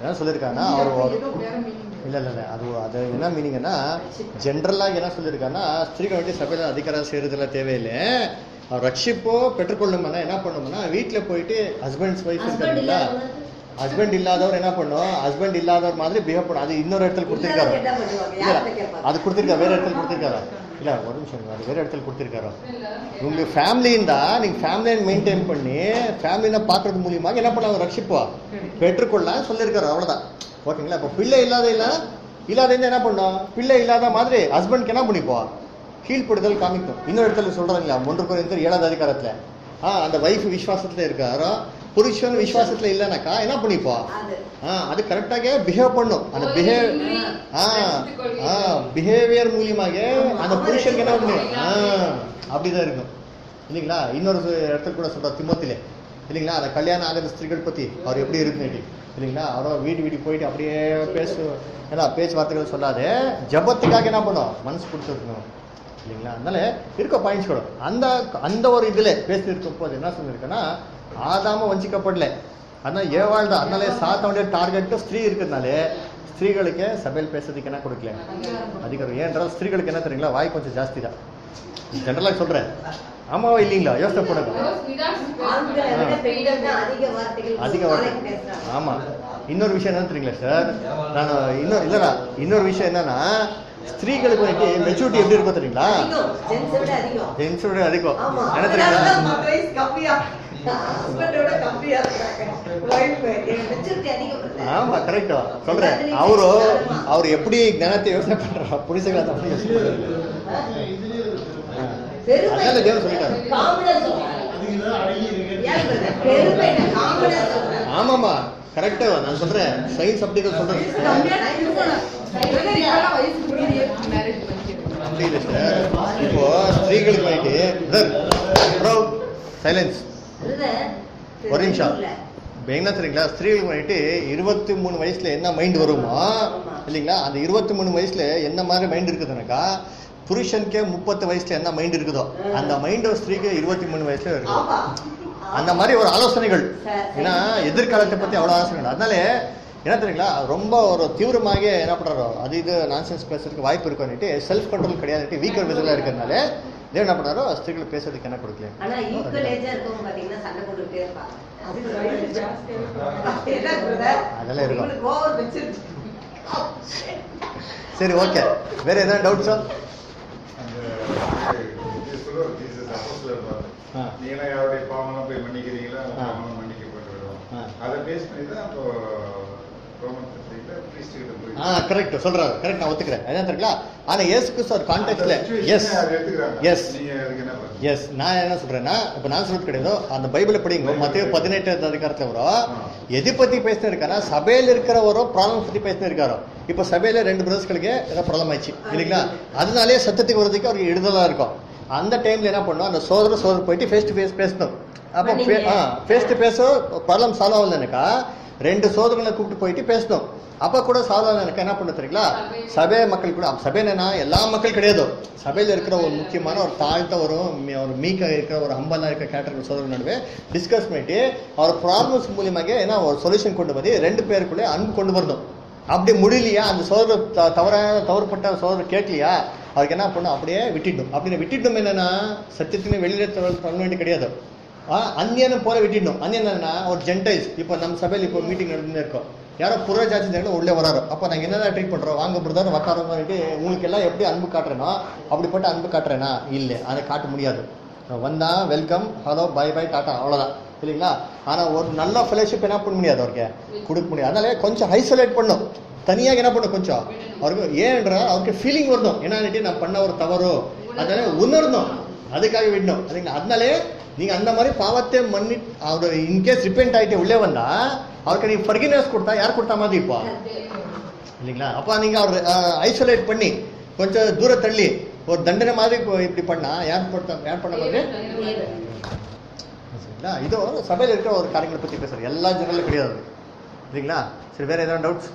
என்ன சொல்லியிருக்காங்கன்னா அவர் ஒரு- இல்ல இல்ல இல்ல அது அது என்ன மீனிங்னா ஜென்ரலா என்ன சொல்லியிருக்காங்கன்னா ஸ்திரீகள் வந்து சபையில அதிகாரம் செய்யறதுல தேவையில்லை அவர் ரட்சிப்போ பெற்றுக்கொள்ளும்னா என்ன பண்ணும்னா வீட்டுல போயிட்டு ஹஸ்பண்ட்ஸ் ஒய்ஃப் Husband இருக்காங்கல்ல இல்லாதவங்க- ஹஸ்பண்ட் இல்லாதவர் என்ன பண்ணும் ஹஸ்பண்ட் இல்லாதவர் மாதிரி பிஹேவ் பண்ணும் அது இன்னொரு இடத்துல கொடுத்திருக்காரு இல்லாதவங்க என்ன பண்ணுவாங்க? இல்ல யார்கிட்ட கேட்பாங்க? அது கொடுத்திருக்கா வேற இடத்துல கொடுத்திருக்காரா இல்ல ஒரு நிமிஷம் இருங்க, அது வேற இடத்துல கொடுத்திருக்காரோ உங்களுக்கு ஃபேமிலி இருந்தா நீங்க ஃபேமிலியை மெயின்டைன் பண்ணி ஃபேமிலியை பார்க்கறது மூலியமாக என்ன பண்ணலாம் ரட்சிப்போ பெற்றுக்கொள்ள சொல்லியிருக்காரு அவ்வளவுதான் ஓகேங்களா இப்போ பிள்ளை இல்லாத இல்ல இல்லாத இருந்தா என்ன பண்ணும் பிள்ளை இல்லாத மாதிரி ஹஸ்பண்ட்க்கு என்ன பண்ணிப்போ கீழ்ப்படுதல் காமிக்கும் இன்னொரு இடத்துல சொல்றாங்களா ஒன்று குறைந்த ஏழாவது அதிகாரத்துல ஆ அந்த வைஃப் விசுவாசத்துல இருக்காரோ புருஷன் விசுவாசத்துல இல்லைனாக்கா என்ன பண்ணிப்போ அது ஆ அது கரெக்டாக பிஹேவ் பண்ணும் அந்த பிஹேவ் ஆ ஆ பிஹேவியர் மூலியமாக அந்த புருஷனுக்கு என்ன பண்ணும் ஆ அப்படிதான் இருக்கும் இல்லைங்களா இன்னொரு இடத்துல கூட சொல்றார் திமுத்திலே இல்லைங்களா அந்த கல்யாணம் ஆகாத ஸ்திரீகள் பத்தி அவர் எப்படி இருக்குன்னு இல்லைங்களா அவரோ வீடு வீடு போயிட்டு அப்படியே பேசு ஏன்னா பேச்சுவார்த்தைகள் சொல்லாது ஜபத்துக்காக என்ன பண்ணும் மனசு கொடுத்துருக்கணும் இல்லைங்களா அதனால இருக்க பாயிண்ட்ஸ் கூட அந்த அந்த ஒரு இதுல பேசி இருக்கும் போது என்ன சொல்லியிருக்கேன்னா ஆதாம வஞ்சிக்கப்படல அதான் ஏவாள் தான் அதனால சாத்தவுடைய டார்கெட் ஸ்திரீ இருக்கிறதுனாலே ஸ்திரீகளுக்கு சபையில் பேசுறதுக்கு என்ன கொடுக்கல அதிகாரம் ஏன்றால் ஸ்திரீகளுக்கு என்ன தெரியுங்களா வாய் கொஞ்சம் ஜாஸ்தி தான் ஜென்ரலாக சொல்றேன் ஆமாவா இல்லைங்களா யோசனை பண்ணுங்க ஆண்களை விட பெண்கள் தான் அதிக வார்த்தைகள் அதிக ஒரு வார்த்தை நாளைக்கு பேசுறாங்க. ஆமா இன்னொரு விஷயம் என்ன தெரியுங்களா சார் நான் இன்னொரு இல்லடா இன்னொரு விஷயம் என்னன்னா ஸ்திரீகளுக்கு வந்துட்டு மெச்சூரிட்டி எப்படி இருக்கும் தெரியுங்களா அதிகம் ஜென்ஸை விட அதிகம் ஜென்ஸோட அதிகம் ஆமா என்ன அதனால தெரியுங்களா தான் பத்து வயசு கம்மியா ஹஸ்பண்டோட கம்மியா இருக்காங்க ஒய்ஃப் மெச்சூரிட்டி அதிகம் இல்ல. ஆமா கரெக்டா சொல்றேன் அவரு அவர் எப்படி ஞானத்தை யோசனை பண்றா புரிசுகளை தப்பு யோசனை பண்றாரு. பெருமை அதனால தேவன் சொல்லிட்டாரு காமனா சொல்றாங்க ஏன் brother? பெருமை காமனா சொல்றாங்க ஆமாமா கரெக்டா நான் சொல்றேன் சயின்ஸ் அப்படி தான் சொல்றேன் அப்படி இல்லை சார் இப்போ ஸ்திரீகளுக்கு வந்துட்டு ப்ரோ சைலன்ஸ் Brother, ஒரு நிமிஷம் இல்ல. இப்போ என்ன தெரியுங்களா ஸ்திரீகளுக்கு வந்துட்டு இருபத்தி மூணு வயசுல என்ன மைண்ட் வருமோ இல்லைங்களா அந்த இருபத்தி மூணு வயசுல என்ன மாதிரி மைண்ட் இருக்குதுனாக்கா புருஷனுக்கே முப்பத்து வயசுல என்ன மைண்ட் இருக்குதோ அந்த மைண்ட் ஒரு ஸ்திரீக்கு இருபத்தி மூணு வயசுல இருக்கும் ஆமா அந்த மாதிரி ஒரு ஆலோசனைகள் சரி. ஏன்னா எதிர்காலத்தை பத்தி அவ்வளவு ஆலோசனைகள் அதனால என்ன தெரியுங்களா ரொம்ப ஒரு தீவிரமாக என்ன பண்றாரோ அது இது நான்சென்ஸ் பேசுறதுக்கு வாய்ப்பு இருக்குன்னுட்டு செல்ஃப் கண்ட்ரோல் கிடையாது வீக்கர் விதத்தில் இருக்கிறதுனால தேவன் என்ன பண்ணாரோ ஸ்திரீகள் பேசுறதுக்கு என்ன கொடுக்கல ஆனா ஈக்குவல் ஏஜா இருக்கவங்க பாத்தீங்கன்னா சண்டை போட்டுட்டே இருப்பாங்க என்ன brother? அதெல்லாம் இருக்கும். உங்களுக்கு over maturity. சரி ஓகே வேற ஏதாவது டவுட்ஸா அந்த இது சொல்லுவார் ஜீசஸ் அப்போஸ்தலர் பாரு. ஆ. நீங்களாம் யாருடைய பாவம்லாம் போய் மன்னிக்கிறீங்களா உங்க ஆ. பாவம் மன்னிக்கப்பட்டு விடும் ஆ. அதை பேஸ் பண்ணி தான் அப்போ ரோமன் கத்தீங்க priest கிட்ட போய் ஆ கரெக்ட் சொல்றாரு கரெக்ட் நான் ஒத்துக்கிறேன் என்ன தெரியுங்களா ஆனா எஸ் கிறிஸ்து ஒரு கான்டெக்ட்ல அந்த situation எஸ் அதை எடுத்துக்கிறாங்க. எஸ் நீங்க அதுக்கு என்ன பண்ணுங்க எஸ் நான் என்ன சொல்றேன்னா இப்ப நான் சொல்றது கிடையாது அந்த பைபிளை படிங்க மத்திய பதினெட்டு அதிகாரத்துல வரும் எது பத்தி பேசினு இருக்காரா சபையில இருக்கிறவரோ ப்ராப்ளம் பத்தி பேசினு இருக்காரோ இப்ப சபையில ரெண்டு பிரதர்ஸ்களுக்கு ஏதோ ப்ராப்ளம் ஆயிடுச்சு இல்லைங்களா அதனாலே சத்தத்துக்கு வர்றதுக்கு அவருக்கு இடுதலா இருக்கும் அந்த டைம்ல என்ன பண்ணும் அந்த சோதர சோதர் போயிட்டு ஃபேஸ் டு ஃபேஸ் பேசணும் அப்போ face to face problem solve ஆகலனாக்கா ரெண்டு சோதரங்களை கூப்பிட்டு போயிட்டு பேசணும் அப்ப கூட சால்வ் ஆகலனாக்கா என்ன பண்ண தெரியுங்களா சபை மக்கள் கூட சபை என்னன்னா எல்லா மக்கள் கிடையாது சபையில இருக்கிற ஒரு முக்கியமான ஒரு தாழ்த்த ஒரு மி- ஒரு மீக்க இருக்கிற ஒரு ஹம்பலா இருக்கிற கேட்டகரி சோதரர் நடுவே டிஸ்கஸ் பண்ணிட்டு அவர் ப்ராப்ளம்ஸ் மூலியமாக என்ன ஒரு சொல்யூஷன் கொண்டு வந்து ரெண்டு பேருக்குள்ளே அன்பு கொண்டு வரணும் அப்படி முடியலையா அந்த சோதரர் த- தவறான தவறுப்பட்ட சோதரர் கேட்கலையா அவருக்கு என்ன பண்ணும் அப்படியே விட்டுடணும் அப்படின்னு விட்டுட்டோம் என்னன்னா சத்தியத்தின் வெளியில தள்ள தள்ள வேண்டிய கிடையாது ஆ, அந்நியனை போல விட்டுடணும் அந்நியன் என்னன்னா ஒரு ஜென்டைல்ஸ் இப்போ நம்ம சபையில் இப்போ மீட்டிங் நடந்துன்னு இருக்கோம் யாரோ புற ஜாதி ஜனங்களும் உள்ளே வராரு அப்போ நாங்கள் என்னென்ன ட்ரீட் பண்ணுறோம் வாங்க பிரதர் உக்காரமாட்டு உங்களுக்கு எல்லாம் எப்படி அன்பு காட்டுறேனோ அப்படிப்பட்ட அன்பு காட்டுறேனா இல்லை அதை காட்ட முடியாது வந்தா வெல்கம் ஹலோ பை பை டாட்டா அவ்வளோதான் இல்லைங்களா ஆனால் ஒரு நல்ல ஃபெலோஷிப் என்ன பண்ண முடியாது அவருக்கு கொடுக்க முடியாது அதனால கொஞ்சம் ஐசோலேட் பண்ணும் தனியாக என்ன பண்ணும் கொஞ்சம் அவருக்கு ஏன்ற அவருக்கு ஃபீலிங் வரணும் என்னன்னுட்டு நான் பண்ண ஒரு தவறு அதனால உணரணும் அதுக்காக விடணும் அதுங்களா அதனாலே நீங்க அந்த மாதிரி பாவத்தை மன்னி அவர் இன்கேஸ் ரிப்பெண்ட் ஆயிட்டு உள்ளே வந்தா அவருக்கு நீங்க ஃபர்கினஸ் கொடுத்தா யார் கொடுத்தா மாதிரி இப்போ இல்லைங்களா அப்போ நீங்க அவர் ஐசோலேட் பண்ணி கொஞ்சம் தூர தள்ளி ஒரு தண்டனை மாதிரி இப்போ இப்படி பண்ணா யார் கொடுத்தா யார் பண்ண மாதிரி சரிங்களா இது ஒரு சபையில் இருக்கிற ஒரு காரியங்களை பற்றி பேசுறது எல்லா ஜெனரலும் கிடையாது சரிங்களா சரி வேற ஏதாவது டவுட்ஸ்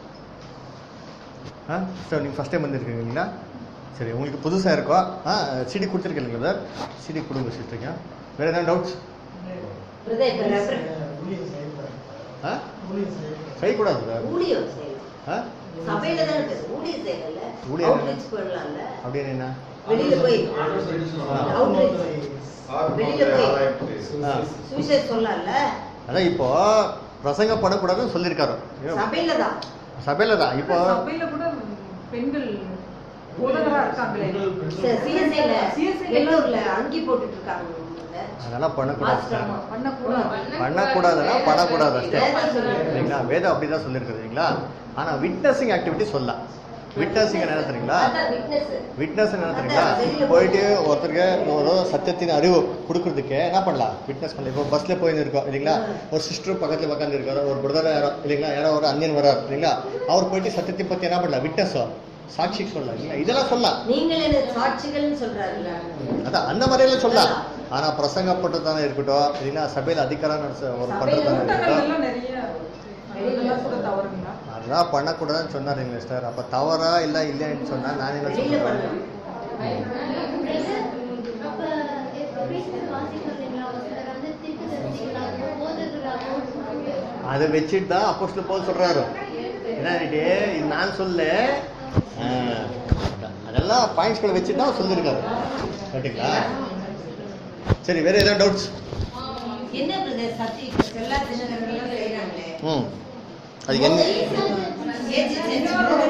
ஆ சார் நீங்கள் ஃபஸ்ட் டைம் வந்திருக்கீங்க இல்லைங்களா சரி உங்களுக்கு புதுசாக இருக்கோ ஆ சிடி கொடுத்துருக்கீங்க சார் சிடி கொடுங்க சிஸ்டருங்க வேற ஏதாவது டவுட்ஸ் Brother, இப்ப refer- ஆ செய்யக்கூடாது சார் ஊழியம் செய்யலாம் ஆ? சபையில தானே பேச ஊழியம் செய்யல ஊழியம் அவுட்ரீச் பண்ணலாம்ல அப்படின்னு என்ன வெளியில போய் அவுட்ரீச் ஆறு வெளியில மாதம் போய். ஆராய்ச்சி பேசு. ஆ. சுவிசேஷ் சொல்லலாம்ல அதான் இப்போ பிரசங்கம் பண்ணக்கூடாதுன்னு சொல்லியிருக்காரு சபையில தான் சபையில தான் இப்போ சபையில கூட பெண்கள் போதகரா இருக்காங்களே சிஎஸ்ஐல CSI ல வெள்ளூர்ல அங்கி போட்டுட்டு இருக்காங்க அதெல்லாம் பண்ணக்கூடாது சார் ஆசிரமம். பண்ணக்கூடாது பண்ணக்கூடாதுன்னா பண்ணக்கூடாது அಷ್ಟೇ வேதம் சொல்லுது. இல்லைங்களா வேதம் அப்படிதான் சொல்லியிருக்குது இல்லைங்களா ஆனா விட்னஸிங் ஆக்டிவிட்டி சொல்லலாம் விட்னஸிங் என்ன தெரியுங்களா அதான் witness. விட்னஸ் என்ன தெரியுங்களா அதான் வெளியில போயிட்டு ஒருத்தருக்கு ஒரு சத்தியத்தின் அறிவு கொடுக்கறதுக்கு என்ன பண்ணலாம் விட்னஸ் பண்ணலாம் இப்போ பஸ்ல போயின்னு இருக்கோம் இல்லைங்களா ஒரு சிஸ்டர் பக்கத்துல உட்காந்து இருக்காரு ஒரு பிரதர் யாரோ இல்லைங்களா யாரோ ஒரு அண்ணன் வரார் இல்லைங்களா அவர் போயிட்டு சத்தியத்தை பத்தி என்ன பண்ணலாம் விட்னஸ் சாட்சி சொல்லலாம் இல்லைங்களா இதெல்லாம் சொல்லலாம் நீங்கள் என்ன சாட்சிகள்னு சொல்றாருல்ல அதான் அந்த மாதிரியெல்லாம் சொல்லலாம் ஆனா பிரசங்கப்பட்டு தானே இருக்கட்டும் இல்லைன்னா சபையில அதிகாரம் நடத்த ஒரு பண்றது தானே இருக்கட்டும் கூட்டங்கள்லாம் நிறைய வெளியில கூட தவறுங்களா அதெல்லாம் பண்ணக்கூடாதுன்னு சொன்னார் மிஸ்டர் அப்ப தவறா இல்ல இல்லைன்னு சொன்னா நான் என்ன வெளியில சொல்றேன் பண்ணலாம் அப்ப எப்படி வாசிக்க வந்தீங்களா ஒருத்தர் வந்து திருக்கு தெரிஞ்சுக்கலாமோ போதகர்களாகவோ அதை வச்சுட்டு தான் அப்போஸ்ல போல் சொல்றாரு என்ன இது நான் சொல்ல ஆ, அதெல்லாம் பாயிண்ட்ஸ்களை வச்சுட்டு தான் சொல்லியிருக்காரு ஓகேங்களா சரி வேற ஏதாவது டவுட்ஸ் என்ன பிரதர் சத்தி இப்ப எல்லா தினகரங்களும் செய்யறாங்களே ம் அது என்ன ஏஜி செஞ்சு